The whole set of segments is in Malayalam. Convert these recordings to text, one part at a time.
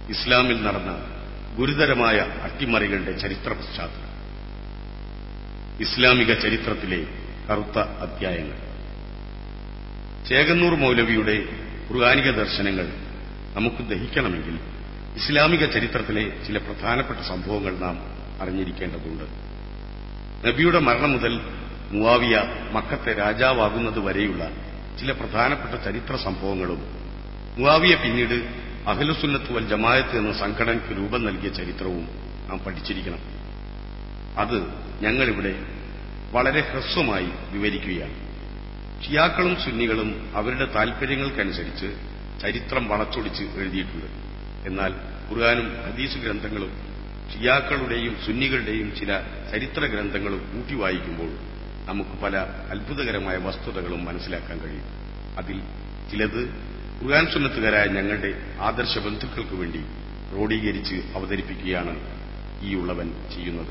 ഇസ്ലാമിൽ നടന്ന ഗുരുതരമായ അട്ടിമറികളുടെ ചരിത്ര പശ്ചാത്തലം ഇസ്ലാമിക ചരിത്രത്തിലെ കറുത്ത അധ്യായങ്ങൾ ചേകന്നൂർ മൗലവിയുടെ ഖുർആാനിക ദർശനങ്ങൾ നമുക്ക് ദഹിക്കണമെങ്കിൽ ഇസ്ലാമിക ചരിത്രത്തിലെ ചില പ്രധാനപ്പെട്ട സംഭവങ്ങൾ നാം അറിഞ്ഞിരിക്കേണ്ടതുണ്ട് നബിയുടെ മരണം മുതൽ മുവാവിയ മക്കത്തെ രാജാവാകുന്നത് വരെയുള്ള ചില പ്രധാനപ്പെട്ട ചരിത്ര സംഭവങ്ങളും മുവാവിയ പിന്നീട് അഖിലുസുന്നത്ത് വൽ ജമായത്ത് എന്ന സംഘടനയ്ക്ക് രൂപം നൽകിയ ചരിത്രവും നാം പഠിച്ചിരിക്കണം അത് ഞങ്ങളിവിടെ വളരെ ഹ്രസ്വമായി വിവരിക്കുകയാണ് ഷിയാക്കളും സുന്നികളും അവരുടെ താൽപര്യങ്ങൾക്കനുസരിച്ച് ചരിത്രം വളച്ചൊടിച്ച് എഴുതിയിട്ടുണ്ട് എന്നാൽ ഖുർആാനും ഹദീസ് ഗ്രന്ഥങ്ങളും ഷിയാക്കളുടെയും സുന്നികളുടെയും ചില ചരിത്ര ഗ്രന്ഥങ്ങളും കൂട്ടി വായിക്കുമ്പോൾ നമുക്ക് പല അത്ഭുതകരമായ വസ്തുതകളും മനസ്സിലാക്കാൻ കഴിയും അതിൽ ചിലത് ഖുർആൻ സുന്നത്തുകാരായ ഞങ്ങളുടെ ആദർശ ബന്ധുക്കൾക്ക് വേണ്ടി ക്രോഡീകരിച്ച് അവതരിപ്പിക്കുകയാണ് ഈ ഉള്ളവൻ ചെയ്യുന്നത്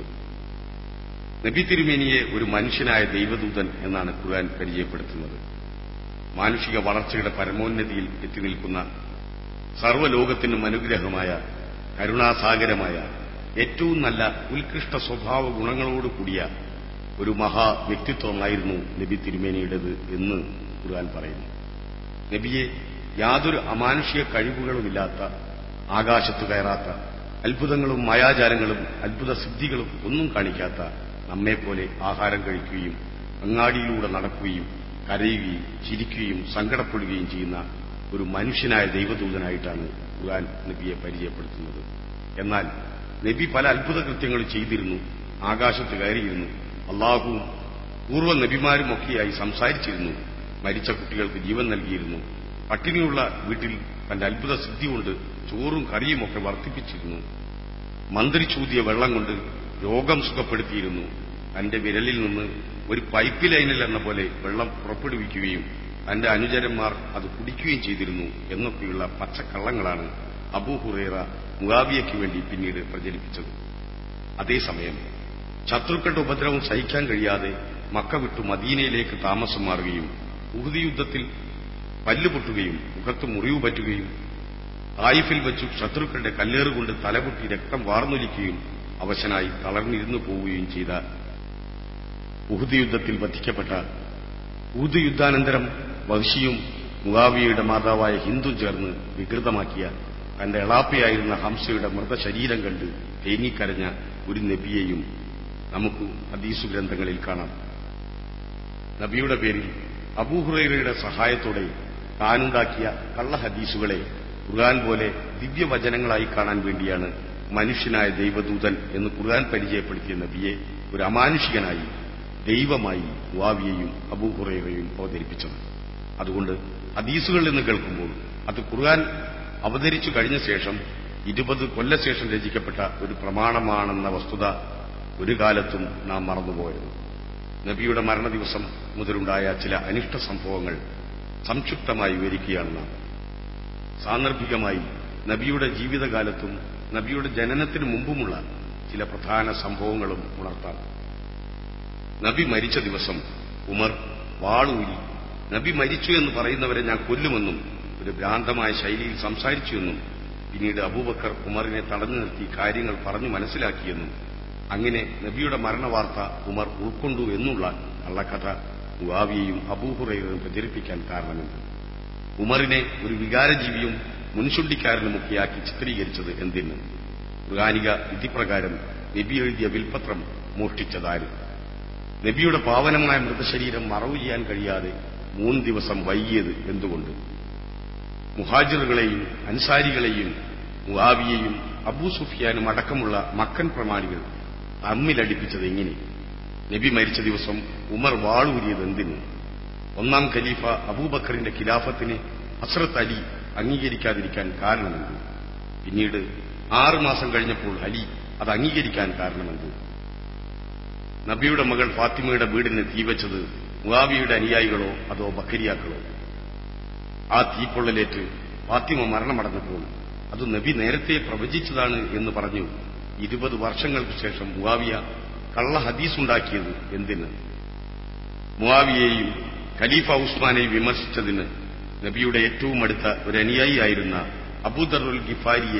നബി തിരുമേനിയെ ഒരു മനുഷ്യനായ ദൈവദൂതൻ എന്നാണ് ഖുർആൻ പരിചയപ്പെടുത്തുന്നത് മാനുഷിക വളർച്ചയുടെ പരമോന്നതിയിൽ എത്തി നിൽക്കുന്ന സർവ്വലോകത്തിനും അനുഗ്രഹമായ കരുണാസാഗരമായ ഏറ്റവും നല്ല ഉത്കൃഷ്ട സ്വഭാവ ഗുണങ്ങളോട് കൂടിയ ഒരു മഹാ വ്യക്തിത്വമായിരുന്നു നബി തിരുമേനിയുടേത് എന്ന് ഖുർആൻ പറയുന്നു നബിയെ യാതൊരു അമാനുഷിക കഴിവുകളുമില്ലാത്ത ആകാശത്തു കയറാത്ത അത്ഭുതങ്ങളും മായാജാലങ്ങളും അത്ഭുത സിദ്ധികളും ഒന്നും കാണിക്കാത്ത നമ്മെപ്പോലെ ആഹാരം കഴിക്കുകയും അങ്ങാടിയിലൂടെ നടക്കുകയും കരയുകയും ചിരിക്കുകയും സങ്കടപ്പെടുകയും ചെയ്യുന്ന ഒരു മനുഷ്യനായ ദൈവദൂതനായിട്ടാണ് ഖുർആൻ നബിയെ പരിചയപ്പെടുത്തുന്നത് എന്നാൽ നബി പല അത്ഭുത കൃത്യങ്ങൾ ചെയ്തിരുന്നു ആകാശത്ത് കയറിയിരുന്നു അള്ളാഹുവും പൂർവ്വ നബിമാരുമൊക്കെയായി സംസാരിച്ചിരുന്നു മരിച്ച കുട്ടികൾക്ക് ജീവൻ നൽകിയിരുന്നു പട്ടിണിയുള്ള വീട്ടിൽ തന്റെ അത്ഭുത സിദ്ധി കൊണ്ട് ചോറും കറിയുമൊക്കെ വർദ്ധിപ്പിച്ചിരുന്നു മന്ത്രിച്ചൂതിയ വെള്ളം കൊണ്ട് രോഗം സുഖപ്പെടുത്തിയിരുന്നു തന്റെ വിരലിൽ നിന്ന് ഒരു പൈപ്പ് ലൈനിൽ എന്ന പോലെ വെള്ളം പുറപ്പെടുവിക്കുകയും തന്റെ അനുചരന്മാർ അത് കുടിക്കുകയും ചെയ്തിരുന്നു എന്നൊക്കെയുള്ള പച്ചക്കള്ളങ്ങളാണ് അബൂഹുറേറ മുഗാവിയയ്ക്ക് വേണ്ടി പിന്നീട് പ്രചരിപ്പിച്ചത് അതേസമയം ശത്രുക്കളുടെ ഉപദ്രവം സഹിക്കാൻ കഴിയാതെ മക്ക വിട്ടു മദീനയിലേക്ക് താമസം മാറുകയും ഉഹുദി യുദ്ധത്തിൽ പല്ലുപൊട്ടുകയും മുഖത്ത് മുറിവ് പറ്റുകയും തായിഫിൽ വെച്ചു ശത്രുക്കളുടെ കല്ലേറുകൊണ്ട് തലപൊട്ടി രക്തം വാർന്നൊലിക്കുകയും അവശനായി തളർന്നിരുന്നു പോവുകയും ചെയ്ത ഉഹുദ് യുദ്ധത്തിൽ വധിക്കപ്പെട്ട ഉഹുദ് യുദ്ധാനന്തരം വംശിയും മുവാവിയയുടെ മാതാവായ ഹിന്ദു ചേർന്ന് വികൃതമാക്കിയ തന്റെ എളാപ്പയായിരുന്ന ഹംസയുടെ മൃതശരീരം കണ്ട് തേങ്ങിക്കരഞ്ഞ ഒരു നബിയെയും നമുക്ക് ഹദീസു ഗ്രന്ഥങ്ങളിൽ കാണാം നബിയുടെ പേരിൽ അബൂഹുറൈറയുടെ സഹായത്തോടെ താനുണ്ടാക്കിയ കള്ള ഹദീസുകളെ ഖുർആൻ പോലെ ദിവ്യവചനങ്ങളായി കാണാൻ വേണ്ടിയാണ് മനുഷ്യനായ ദൈവദൂതൻ എന്ന് ഖുർആൻ പരിചയപ്പെടുത്തിയ നബിയെ ഒരു അമാനുഷികനായി ദൈവമായി വാവിയെയും അബൂഹുറൈറയും അവതരിപ്പിച്ചത് അതുകൊണ്ട് ഹദീസുകളിൽ നിന്ന് കേൾക്കുമ്പോൾ അത് ഖുർആൻ അവതരിച്ചു കഴിഞ്ഞ ശേഷം ഇരുപത് കൊല്ലശേഷം രചിക്കപ്പെട്ട ഒരു പ്രമാണമാണെന്ന വസ്തുത ഒരു കാലത്തും നാം മറന്നുപോയത് നബിയുടെ മരണദിവസം മുതലുണ്ടായ ചില അനിഷ്ട സംഭവങ്ങൾ സംക്ഷിപ്തമായി വിവരിക്കുകയാണ് നാം സാന്ദർഭികമായി നബിയുടെ ജീവിതകാലത്തും നബിയുടെ ജനനത്തിനു മുമ്പുമുള്ള ചില പ്രധാന സംഭവങ്ങളും ഉണർത്താം നബി മരിച്ച ദിവസം ഉമർ വാളൂരി നബി മരിച്ചു എന്ന് പറയുന്നവരെ ഞാൻ കൊല്ലുമെന്നും ഒരു ഭ്രാന്തമായ ശൈലിയിൽ സംസാരിച്ചുവെന്നും പിന്നീട് അബൂബക്കർ ഉമറിനെ തടഞ്ഞു നിർത്തി കാര്യങ്ങൾ പറഞ്ഞു മനസ്സിലാക്കിയെന്നും അങ്ങനെ നബിയുടെ മരണവാർത്ത ഉമർ ഉൾക്കൊണ്ടു എന്നുള്ള കള്ളക്കഥ മുവാവിയെയും അബൂഹുറയും പ്രചരിപ്പിക്കാൻ കാരണമെന്ന് ഉമറിനെ ഒരു വികാരജീവിയും മുൻചുണ്ടിക്കാരനുമൊക്കെയാക്കി ചിത്രീകരിച്ചത് എന്തിന് ഖുർആാനിക വിധിപ്രകാരം നബി എഴുതിയ വിൽപത്രം മോഷ്ടിച്ചതാര് നബിയുടെ പാവനമായ മൃതശരീരം മറവ് ചെയ്യാൻ കഴിയാതെ മൂന്ന് ദിവസം വൈകിയത് എന്തുകൊണ്ട് മുഹാജിറുകളെയും അൻസാരികളെയും മുവാവിയെയും അബൂ സുഫിയാനും അടക്കമുള്ള മക്കൻ പ്രമാണികൾ തമ്മിലടിപ്പിച്ചത് എങ്ങനെ നബി മരിച്ച ദിവസം ഉമർ വാളൂരിയത് എന്തിന് ഒന്നാം ഖലീഫ അബൂബക്കറിന്റെ ഖിലാഫത്തിന് ഹസ്രത്ത് അലി അംഗീകരിക്കാതിരിക്കാൻ കാരണമെന്ത് പിന്നീട് ആറുമാസം കഴിഞ്ഞപ്പോൾ അലി അത് അംഗീകരിക്കാൻ കാരണമെന്ത് നബിയുടെ മകൾ ഫാത്തിമയുടെ വീടിന് തീവച്ചത് മുവാവിയുടെ അനുയായികളോ അതോ ബക്കരിയാക്കളോ ആ തീപ്പൊള്ളലേറ്റ് ഫാത്തിമ മരണമടഞ്ഞപ്പോൾ അത് നബി നേരത്തെ പ്രവചിച്ചതാണ് എന്ന് പറഞ്ഞു ഇരുപത് വർഷങ്ങൾക്ക് ശേഷം മുവാവിയ കള്ള ഹദീസുണ്ടാക്കിയത് എന്തിന് മുവാവിയെയും ഖലീഫ ഉസ്മാനെയും വിമർശിച്ചതിന് നബിയുടെ ഏറ്റവും അടുത്ത ഒരു അനുയായിയായിരുന്ന അബൂദറുൽ ഗിഫാരിയെ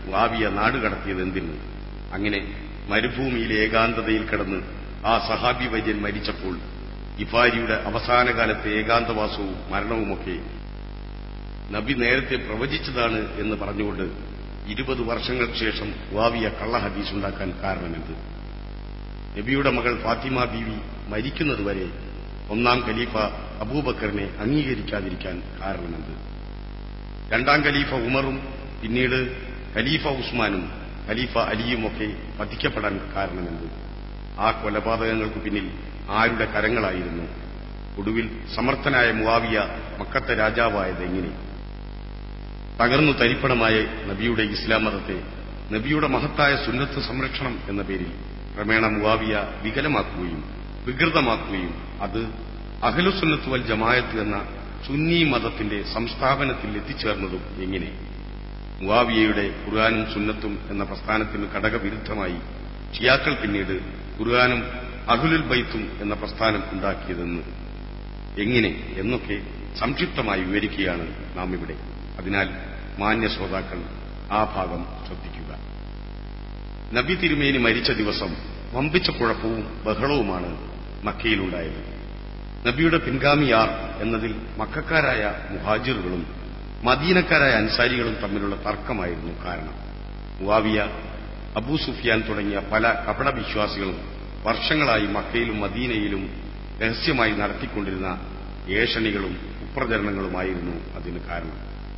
വാവിയ നാടുകടത്തിയത് എന്തിന് അങ്ങനെ മരുഭൂമിയിലെ ഏകാന്തതയിൽ കിടന്ന് ആ സഹാബി വൈദ്യൻ മരിച്ചപ്പോൾ ഇഫാരിയുടെ അവസാനകാലത്തെ ഏകാന്തവാസവും മരണവുമൊക്കെ നബി നേരത്തെ പ്രവചിച്ചതാണ് എന്ന് പറഞ്ഞുകൊണ്ട് ഇരുപത് വർഷങ്ങൾക്ക് ശേഷം വാവിയ കള്ള ഹദീസ് ഉണ്ടാക്കാൻ കാരണമെന്ത് നബിയുടെ മകൾ ഫാത്തിമ ബീവി മരിക്കുന്നതുവരെ ഒന്നാം ഖലീഫ അബൂബക്കറിനെ അംഗീകരിക്കാതിരിക്കാൻ കാരണമെന്ത് രണ്ടാം ഖലീഫ ഉമറും പിന്നീട് ഖലീഫ ഉസ്മാനും ഖലീഫ അലിയുമൊക്കെ വധിക്കപ്പെടാൻ കാരണമെന്ത് ആ കൊലപാതകങ്ങൾക്ക് പിന്നിൽ ആരുടെ കരങ്ങളായിരുന്നു ഒടുവിൽ സമർത്ഥനായ മുവാവിയ മക്കത്തെ രാജാവായത് എങ്ങനെ തകർന്നു തരിപ്പണമായ നബിയുടെ ഇസ്ലാം മതത്തെ നബിയുടെ മഹത്തായ സുന്നത്ത് സംരക്ഷണം എന്ന പേരിൽ ക്രമേണ മുവാവിയ വികലമാക്കുകയും വികൃതമാക്കുകയും അത് അഖലുസുന്നത്ത് വൽ ജമായത്ത് എന്ന സുന്നി മതത്തിന്റെ സംസ്ഥാപനത്തിൽ എത്തിച്ചേർന്നതും എങ്ങനെ മുവാവിയയുടെ ഖുർആാനും സുന്നത്തും എന്ന പ്രസ്ഥാനത്തിന് ഘടകവിരുദ്ധമായി ഷിയാക്കൾ പിന്നീട് ഖുർആാനും അഹുലുൽ ബൈത്തും എന്ന പ്രസ്ഥാനം ഉണ്ടാക്കിയതെന്ന് എങ്ങനെ എന്നൊക്കെ സംക്ഷിപ്തമായി വിവരിക്കുകയാണ് നാം ഇവിടെ അതിനാൽ മാന്യ ശ്രോതാക്കൾ ആ ഭാഗം ശ്രദ്ധിക്കുക നബി തിരുമേനി മരിച്ച ദിവസം വമ്പിച്ച കുഴപ്പവും ബഹളവുമാണ് മക്കയിലുണ്ടായത് നബിയുടെ പിൻഗാമിയാർ എന്നതിൽ മക്കാരായ മുഹാജിറുകളും മദീനക്കാരായ അൻസാരികളും തമ്മിലുള്ള തർക്കമായിരുന്നു കാരണം മുവാവിയ അബൂ സുഫിയാൻ തുടങ്ങിയ പല കപടവിശ്വാസികളും വർഷങ്ങളായി മക്കയിലും മദീനയിലും രഹസ്യമായി നടത്തിക്കൊണ്ടിരുന്ന ഏഷണികളും കുപ്രചരണങ്ങളുമായിരുന്നു അതിന് കാരണം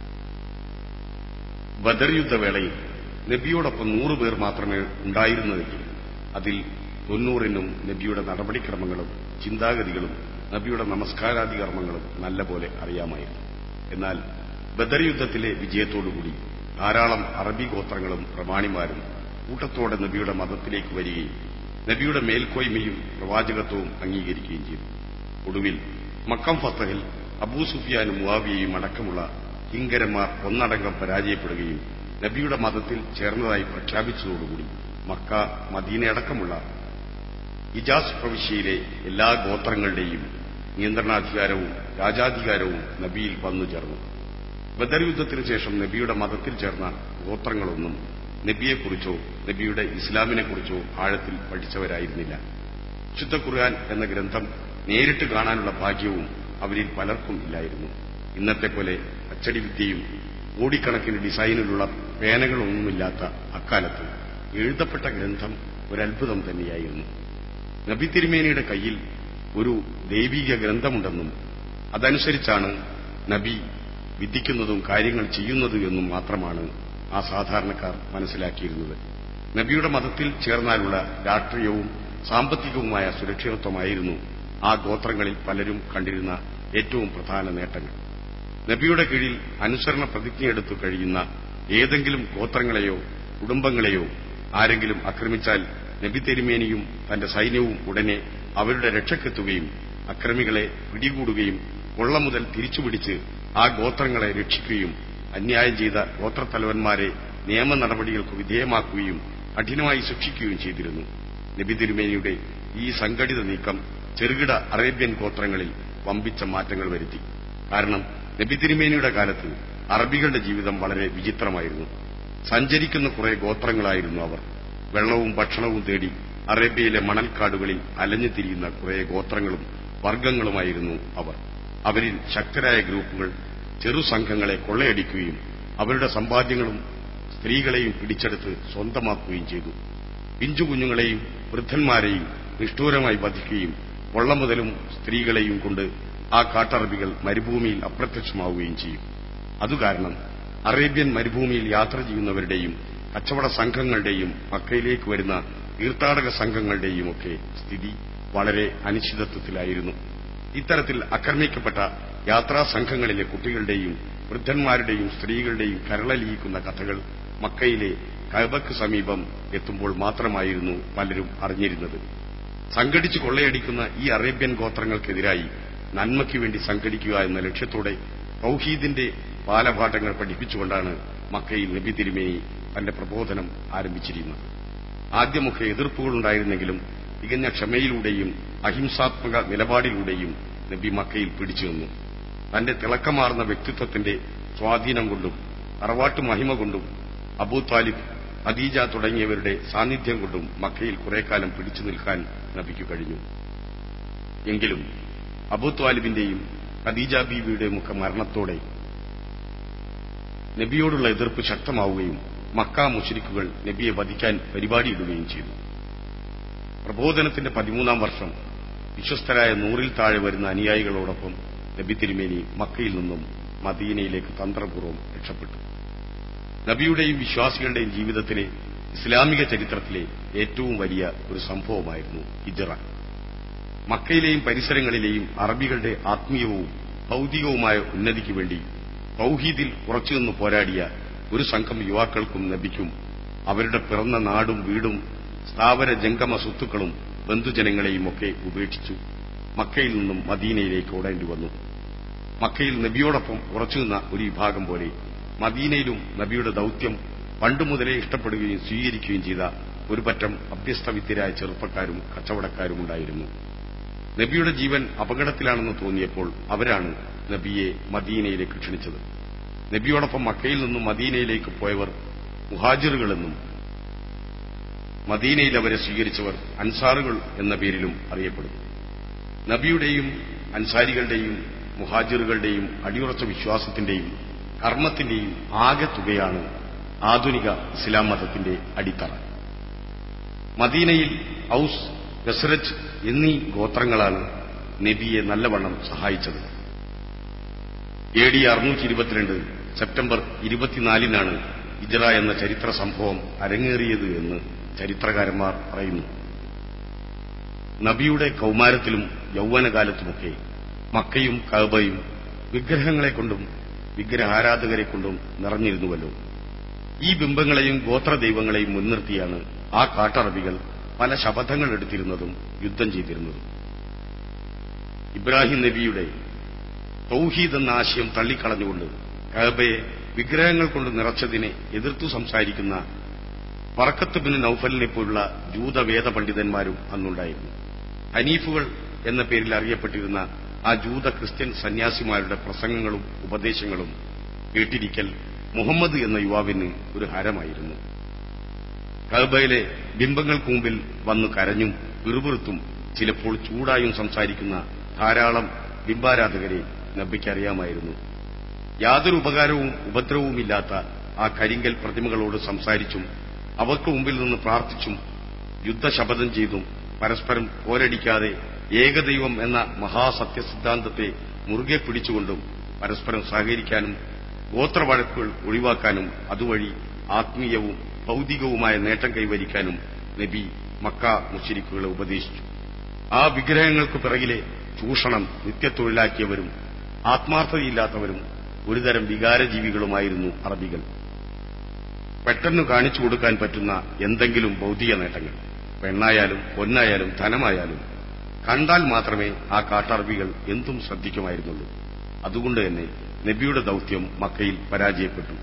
ബദർ യുദ്ധവേളയിൽ നബിയോടൊപ്പം നൂറുപേർ മാത്രമേ ഉണ്ടായിരുന്നതെങ്കിൽ അതിൽ തൊണ്ണൂറിനും നബിയുടെ നടപടിക്രമങ്ങളും ചിന്താഗതികളും നബിയുടെ നമസ്കാരാദി കർമ്മങ്ങളും നല്ലപോലെ അറിയാമായിരുന്നു എന്നാൽ ബദർ യുദ്ധത്തിലെ വിജയത്തോടുകൂടി ധാരാളം അറബി ഗോത്രങ്ങളും പ്രമാണിമാരും കൂട്ടത്തോടെ നബിയുടെ മതത്തിലേക്ക് വരികയും നബിയുടെ മേൽക്കോയ്മയും പ്രവാചകത്വവും അംഗീകരിക്കുകയും ചെയ്തു ഒടുവിൽ മക്കം ഫത്തഹിൽ അബൂ സുഫിയാനും മുവാവിയയും അടക്കമുള്ള കിങ്കരന്മാർ ഒന്നടങ്കം പരാജയപ്പെടുകയും നബിയുടെ മതത്തിൽ ചേർന്നതായി പ്രഖ്യാപിച്ചതോടുകൂടി മക്ക മദീനയടക്കമുള്ള ഇജാസ് പ്രവിശ്യയിലെ എല്ലാ ഗോത്രങ്ങളുടെയും നിയന്ത്രണാധികാരവും രാജാധികാരവും നബിയിൽ വന്നു ചേർന്നു ബദർ യുദ്ധത്തിനു ശേഷം നബിയുടെ മതത്തിൽ ചേർന്ന ഗോത്രങ്ങളൊന്നും നബിയെക്കുറിച്ചോ നബിയുടെ ഇസ്ലാമിനെക്കുറിച്ചോ ആഴത്തിൽ പഠിച്ചവരായിരുന്നില്ല ശുദ്ധ ഖുർആൻ എന്ന ഗ്രന്ഥം നേരിട്ട് കാണാനുള്ള ഭാഗ്യവും അവരിൽ പലർക്കും ഇല്ലായിരുന്നു ഇന്നത്തെ പോലെ അച്ചടി വിദ്യയും കോടിക്കണക്കിന് ഡിസൈനിലുള്ള പേനകളൊന്നുമില്ലാത്ത അക്കാലത്ത് എഴുതപ്പെട്ട ഗ്രന്ഥം ഒരത്ഭുതം തന്നെയായിരുന്നു നബി തിരുമേനിയുടെ കയ്യിൽ ഒരു ദൈവിക ഗ്രന്ഥമുണ്ടെന്നും അതനുസരിച്ചാണ് നബി വിധിക്കുന്നതും കാര്യങ്ങൾ ചെയ്യുന്നതും എന്നും മാത്രമാണ് ആ സാധാരണക്കാർ മനസ്സിലാക്കിയിരുന്നത് നബിയുടെ മതത്തിൽ ചേർന്നാലുള്ള രാഷ്ട്രീയവും സാമ്പത്തികവുമായ സുരക്ഷിതത്വമായിരുന്നു ആ ഗോത്രങ്ങളിൽ പലരും കണ്ടിരുന്ന ഏറ്റവും പ്രധാന നേട്ടങ്ങൾ നബിയുടെ കീഴിൽ അനുസരണ പ്രതിജ്ഞയെടുത്തു കഴിയുന്ന ഏതെങ്കിലും ഗോത്രങ്ങളെയോ കുടുംബങ്ങളെയോ ആരെങ്കിലും ആക്രമിച്ചാൽ നബി തെരുമേനിയും തന്റെ സൈന്യവും ഉടനെ അവരുടെ രക്ഷക്കെത്തുകയും അക്രമികളെ പിടികൂടുകയും കൊള്ള മുതൽ തിരിച്ചുപിടിച്ച് ആ ഗോത്രങ്ങളെ രക്ഷിക്കുകയും അന്യായം ചെയ്ത ഗോത്രത്തലവന്മാരെ നിയമ നടപടികൾക്ക് വിധേയമാക്കുകയും കഠിനമായി ശിക്ഷിക്കുകയും ചെയ്തിരുന്നു നബി തിരുമേനിയുടെ ഈ സംഘടിത നീക്കം ചെറുകിട അറേബ്യൻ ഗോത്രങ്ങളിൽ വമ്പിച്ച മാറ്റങ്ങൾ വരുത്തി കാരണം നബി തിരുമേനിയുടെ കാലത്ത് അറബികളുടെ ജീവിതം വളരെ വിചിത്രമായിരുന്നു സഞ്ചരിക്കുന്ന കുറെ ഗോത്രങ്ങളായിരുന്നു അവർ വെള്ളവും ഭക്ഷണവും തേടി അറേബ്യയിലെ മണൽക്കാടുകളിൽ അലഞ്ഞു തിരിയുന്ന കുറെ ഗോത്രങ്ങളും വർഗങ്ങളുമായിരുന്നു അവർ അവരിൽ ശക്തരായ ഗ്രൂപ്പുകൾ ചെറു സംഘങ്ങളെ കൊള്ളയടിക്കുകയും അവരുടെ സമ്പാദ്യങ്ങളും സ്ത്രീകളെയും പിടിച്ചെടുത്ത് സ്വന്തമാക്കുകയും ചെയ്തു പിഞ്ചു കുഞ്ഞുങ്ങളെയും വൃദ്ധന്മാരെയും നിഷ്ഠൂരമായി വധിക്കുകയും കൊള്ളമുതലും സ്ത്രീകളെയും കൊണ്ട് ആ കാട്ടറബികൾ മരുഭൂമിയിൽ അപ്രത്യക്ഷമാവുകയും ചെയ്യും അതുകാരണം അറേബ്യൻ മരുഭൂമിയിൽ യാത്ര ചെയ്യുന്നവരുടെയും കച്ചവട സംഘങ്ങളുടെയും മക്കയിലേക്ക് വരുന്ന തീർത്ഥാടക സംഘങ്ങളുടെയും ഒക്കെ സ്ഥിതി വളരെ അനിശ്ചിതത്വത്തിലായിരുന്നു ഇത്തരത്തിൽ ആക്രമിക്കപ്പെട്ട യാത്രാ സംഘങ്ങളിലെ കുട്ടികളുടെയും വൃദ്ധന്മാരുടെയും സ്ത്രീകളുടെയും കരളലിയിക്കുന്ന കഥകൾ മക്കയിലെ കബക്ക് സമീപം എത്തുമ്പോൾ മാത്രമായിരുന്നു പലരും അറിഞ്ഞിരുന്നത് സംഘടിച്ചു കൊള്ളയടിക്കുന്ന ഈ അറേബ്യൻ ഗോത്രങ്ങൾക്കെതിരായി നന്മയ്ക്കു വേണ്ടി സംഘടിക്കുക എന്ന ലക്ഷ്യത്തോടെ തൗഹീദിന്റെ ബാലപാഠങ്ങൾ പഠിപ്പിച്ചുകൊണ്ടാണ് മക്കയിൽ നബി തിരുമേനി തന്റെ പ്രബോധനം ആരംഭിച്ചിരുന്നത് ആദ്യമൊക്കെ എതിർപ്പുകളുണ്ടായിരുന്നെങ്കിലും തികഞ്ഞ ക്ഷമയിലൂടെയും അഹിംസാത്മക നിലപാടിലൂടെയും നബി മക്കയിൽ പിടിച്ചു നിന്നു തന്റെ തിളക്കമാർന്ന വ്യക്തിത്വത്തിന്റെ സ്വാധീനം കൊണ്ടും തറവാട്ടു മഹിമ കൊണ്ടും അബൂ താലിബ് ഖദീജ തുടങ്ങിയവരുടെ സാന്നിധ്യം കൊണ്ടും മക്കയിൽ കുറേക്കാലം പിടിച്ചു നിൽക്കാൻ നബിക്കു കഴിഞ്ഞു എങ്കിലും അബൂ ത്വാലിബിന്റെയും ഖദീജ ബീവിയുടെയും ഒക്കെ മരണത്തോടെ നബിയോടുള്ള എതിർപ്പ് ശക്തമാവുകയും മക്ക മുഷരിക്കുകൾ നബിയെ വധിക്കാൻ പരിപാടിയിടുകയും ചെയ്തു പ്രബോധനത്തിന്റെ പതിമൂന്നാം വർഷം വിശ്വസ്തരായ നൂറിൽ താഴെ വരുന്ന അനുയായികളോടൊപ്പം നബി തിരുമേനി മക്കയിൽ നിന്നും മദീനയിലേക്ക് തന്ത്രപൂർവ്വം രക്ഷപ്പെട്ടു നബിയുടെയും വിശ്വാസികളുടെയും ജീവിതത്തിലെ ഇസ്ലാമിക ചരിത്രത്തിലെ ഏറ്റവും വലിയ ഒരു സംഭവമായിരുന്നു ഹിജറ മക്കയിലെയും പരിസരങ്ങളിലെയും അറബികളുടെ ആത്മീയവും ഭൌതികവുമായ ഉന്നതിക്ക് വേണ്ടി തൗഹീദിൽ ഉറച്ചുനിന്ന് പോരാടിയ ഒരു സംഘം യുവാക്കൾക്കും നബിക്കും അവരുടെ പിറന്ന നാടും വീടും സ്ഥാവര ജംഗമ സ്വത്തുക്കളും ബന്ധുജനങ്ങളെയും ഒക്കെ ഉപേക്ഷിച്ചു മക്കയിൽ നിന്നും മദീനയിലേക്ക് ഓടേണ്ടി വന്നു മക്കയിൽ നബിയോടൊപ്പം ഉറച്ചുനിന്ന ഒരു വിഭാഗം പോലെ മദീനയിലും നബിയുടെ ദൌത്യം പണ്ടുമുതലേ ഇഷ്ടപ്പെടുകയും സ്വീകരിക്കുകയും ചെയ്ത ഒരു പറ്റം അഭ്യസ്തവിദ്യരായ ചെറുപ്പക്കാരും കച്ചവടക്കാരും ഉണ്ടായിരുന്നു നബിയുടെ ജീവൻ അപകടത്തിലാണെന്ന് തോന്നിയപ്പോൾ അവരാണ് നബിയെ മദീനയിലേക്ക് ക്ഷണിച്ചത് നബിയോടൊപ്പം മക്കയിൽ നിന്നും മദീനയിലേക്ക് പോയവർ മുഹാജിറുകളെന്നും മദീനയിൽ അവരെ സ്വീകരിച്ചവർ അൻസാറുകൾ എന്ന പേരിലും അറിയപ്പെടുന്നു നബിയുടെയും അൻസാരികളുടെയും മുഹാജിറുകളുടെയും അടിയുറച്ച വിശ്വാസത്തിന്റെയും കർമ്മത്തിന്റെയും ആകെ തുകയാണ് ആധുനിക ഇസ്ലാം മതത്തിന്റെ അടിത്തറ മദീനയിൽ ഔസ് ഗസ്രജ് എന്നീ ഗോത്രങ്ങളാണ് നബിയെ നല്ലവണ്ണം സഹായിച്ചത് എ ഡി അറുന്നൂറ്റി ഇരുപത്തിരണ്ട് സെപ്റ്റംബർ ഇരുപത്തിനാലിനാണ് ഇജറ എന്ന ചരിത്ര സംഭവം അരങ്ങേറിയത് എന്ന് ചരിത്രകാരന്മാർ പറയുന്നു നബിയുടെ കൌമാരത്തിലും യൗവനകാലത്തുമൊക്കെ മക്കയും കഅബയും വിഗ്രഹങ്ങളെ കൊണ്ടും വിഗ്രഹാരാധകരെ കൊണ്ടും നിറഞ്ഞിരുന്നുവല്ലോ ഈ ബിംബങ്ങളെയും ഗോത്രദൈവങ്ങളെയും മുൻനിർത്തിയാണ് ആ കാട്ടറബികൾ പല ശപഥങ്ങൾ എടുത്തിരുന്നതും യുദ്ധം ചെയ്തിരുന്നതും ഇബ്രാഹിം നബിയുടെ തൗഹീദ് എന്ന ആശയം തള്ളിക്കളഞ്ഞുകൊണ്ട് കഅബയെ വിഗ്രഹങ്ങൾ കൊണ്ട് നിറച്ചതിനെ എതിർത്തു സംസാരിക്കുന്ന വറക്കത്ത് ബിൻ നൌഫലിനെ പോലുള്ള ജൂതവേദ പണ്ഡിതന്മാരും അന്നുണ്ടായിരുന്നു ഹനീഫുകൾ എന്ന പേരിൽ അറിയപ്പെട്ടിരുന്ന ആ ജൂത ക്രിസ്ത്യൻ സന്യാസിമാരുടെ പ്രസംഗങ്ങളും ഉപദേശങ്ങളും കേട്ടിരിക്കൽ മുഹമ്മദ് എന്ന യുവാവിന് ഒരു ഹരമായിരുന്നു കഅബയിലെ ബിംബങ്ങൾക്ക് മുമ്പിൽ വന്നു കരഞ്ഞും പിറുപിറുത്തും ചിലപ്പോൾ ചൂടായും സംസാരിക്കുന്ന ധാരാളം ബിംബാരാധകരെ നബിക്കറിയാമായിരുന്നു യാതൊരു ഉപകാരവും ഉപദ്രവവുമില്ലാത്ത ആ കരിങ്കൽ പ്രതിമകളോട് സംസാരിച്ചും അവർക്ക് മുമ്പിൽ നിന്ന് പ്രാർത്ഥിച്ചും യുദ്ധശപഥം ചെയ്തും പരസ്പരം പോരടിക്കാതെ ഏകദൈവം എന്ന മഹാസത്യസിദ്ധാന്തത്തെ മുറുകെ പിടിച്ചുകൊണ്ടും പരസ്പരം സഹകരിക്കാനും ഗോത്രവഴക്കുകൾ ഒഴിവാക്കാനും അതുവഴി ആത്മീയവും ഭൌതികവുമായ നേട്ടം കൈവരിക്കാനും നബി മക്ക മുഷരിക്കുകളെ ഉപദേശിച്ചു ആ വിഗ്രഹങ്ങൾക്ക് പിറകിലെ ചൂഷണം നിത്യത്തൊഴിലാക്കിയവരും ആത്മാർത്ഥതയില്ലാത്തവരും ഒരുതരം വികാരജീവികളുമായിരുന്നു അറബികൾ പെട്ടെന്ന് കാണിച്ചു കൊടുക്കാൻ പറ്റുന്ന എന്തെങ്കിലും ഭൗതിക നേട്ടങ്ങൾ പെണ്ണായാലും പൊന്നായാലും ധനമായാലും കണ്ടാൽ മാത്രമേ ആ കാട്ടറബികൾ എന്തും ശ്രദ്ധിക്കുമായിരുന്നുള്ളൂ അതുകൊണ്ട് തന്നെ നബിയുടെ ദൌത്യം മക്കയിൽ പരാജയപ്പെട്ടു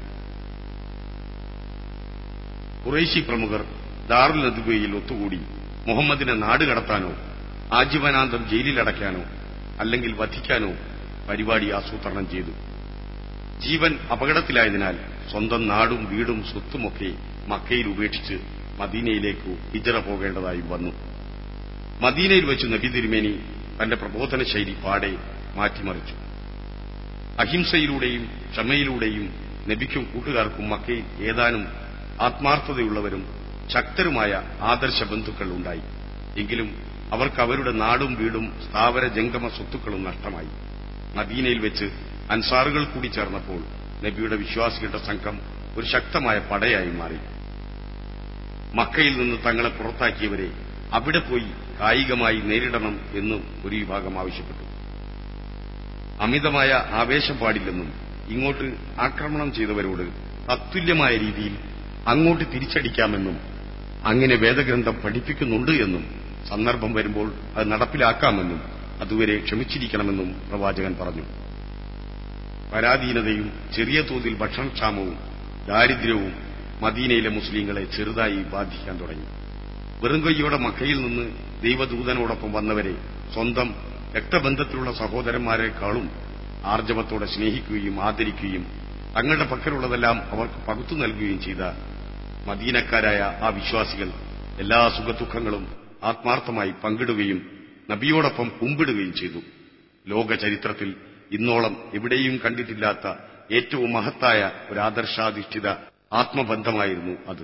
കുറേശി പ്രമുഖർ ദാറുൽ നദുബയിൽ ഒത്തുകൂടി മുഹമ്മദിനെ നാട് കടത്താനോ ആജീവനാന്തം ജയിലിലടയ്ക്കാനോ അല്ലെങ്കിൽ വധിക്കാനോ പരിപാടി ആസൂത്രണം ചെയ്തു ജീവൻ അപകടത്തിലായതിനാൽ സ്വന്തം നാടും വീടും സ്വത്തുമൊക്കെ മക്കയിൽ ഉപേക്ഷിച്ച് മദീനയിലേക്ക് ഹിജറ പോകേണ്ടതായി വന്നു മദീനയിൽ വെച്ച് നബി തിരുമേനി തന്റെ പ്രബോധന ശൈലി പാടെ മാറ്റിമറിച്ചു അഹിംസയിലൂടെയും ക്ഷമയിലൂടെയും നബിക്കും കൂട്ടുകാർക്കും മക്കയിൽ ഏതാനും ആത്മാർത്ഥതയുള്ളവരും ശക്തരുമായ ആദർശ ബന്ധുക്കൾ ഉണ്ടായി എങ്കിലും അവർക്ക് അവരുടെ നാടും വീടും സ്ഥാവര ജംഗമ സ്വത്തുക്കളും നഷ്ടമായി മദീനയിൽ വെച്ച് അൻസാറുകൾ കൂടി ചേർന്നപ്പോൾ നബിയുടെ വിശ്വാസികളുടെ സംഘം ഒരു ശക്തമായ പടയായി മാറി മക്കയിൽ നിന്ന് തങ്ങളെ പുറത്താക്കിയവരെ അവിടെ പോയി കായികമായി നേരിടണം എന്നും ഒരു വിഭാഗം ആവശ്യപ്പെട്ടു അമിതമായ ആവേശം പാടില്ലെന്നും ഇങ്ങോട്ട് ആക്രമണം ചെയ്തവരോട് തത്തുല്യമായ രീതിയിൽ അങ്ങോട്ട് തിരിച്ചടിക്കാമെന്നും അങ്ങനെ വേദഗ്രന്ഥം പഠിപ്പിക്കുന്നുണ്ട് എന്നും സന്ദർഭം വരുമ്പോൾ അത് നടപ്പിലാക്കാമെന്നും അതുവരെ ക്ഷമിച്ചിരിക്കണമെന്നും പ്രവാചകൻ പറഞ്ഞു പരാധീനതയും ചെറിയ തോതിൽ ഭക്ഷണക്ഷാമവും ദാരിദ്ര്യവും മദീനയിലെ മുസ്ലിങ്ങളെ ചെറുതായി ബാധിക്കാൻ തുടങ്ങി വെറും കൈയോടെ മക്കയിൽ നിന്ന് ദൈവദൂതനോടൊപ്പം വന്നവരെ സ്വന്തം രക്തബന്ധത്തിലുള്ള സഹോദരന്മാരെക്കാളും ആർജവത്തോടെ സ്നേഹിക്കുകയും ആദരിക്കുകയും തങ്ങളുടെ പക്കലുള്ളതെല്ലാം അവർക്ക് പകുത്തു നൽകുകയും ചെയ്ത മദീനക്കാരായ ആ വിശ്വാസികൾ എല്ലാ സുഖദുഃഖങ്ങളും ആത്മാർത്ഥമായി പങ്കിടുകയും നബിയോടൊപ്പം കുമ്പിടുകയും ചെയ്തു ലോക ചരിത്രത്തിൽ ഇന്നോളം എവിടെയും കണ്ടിട്ടില്ലാത്ത ഏറ്റവും മഹത്തായ ഒരു ആദർശാധിഷ്ഠിത ആത്മബന്ധമായിരുന്നു അത്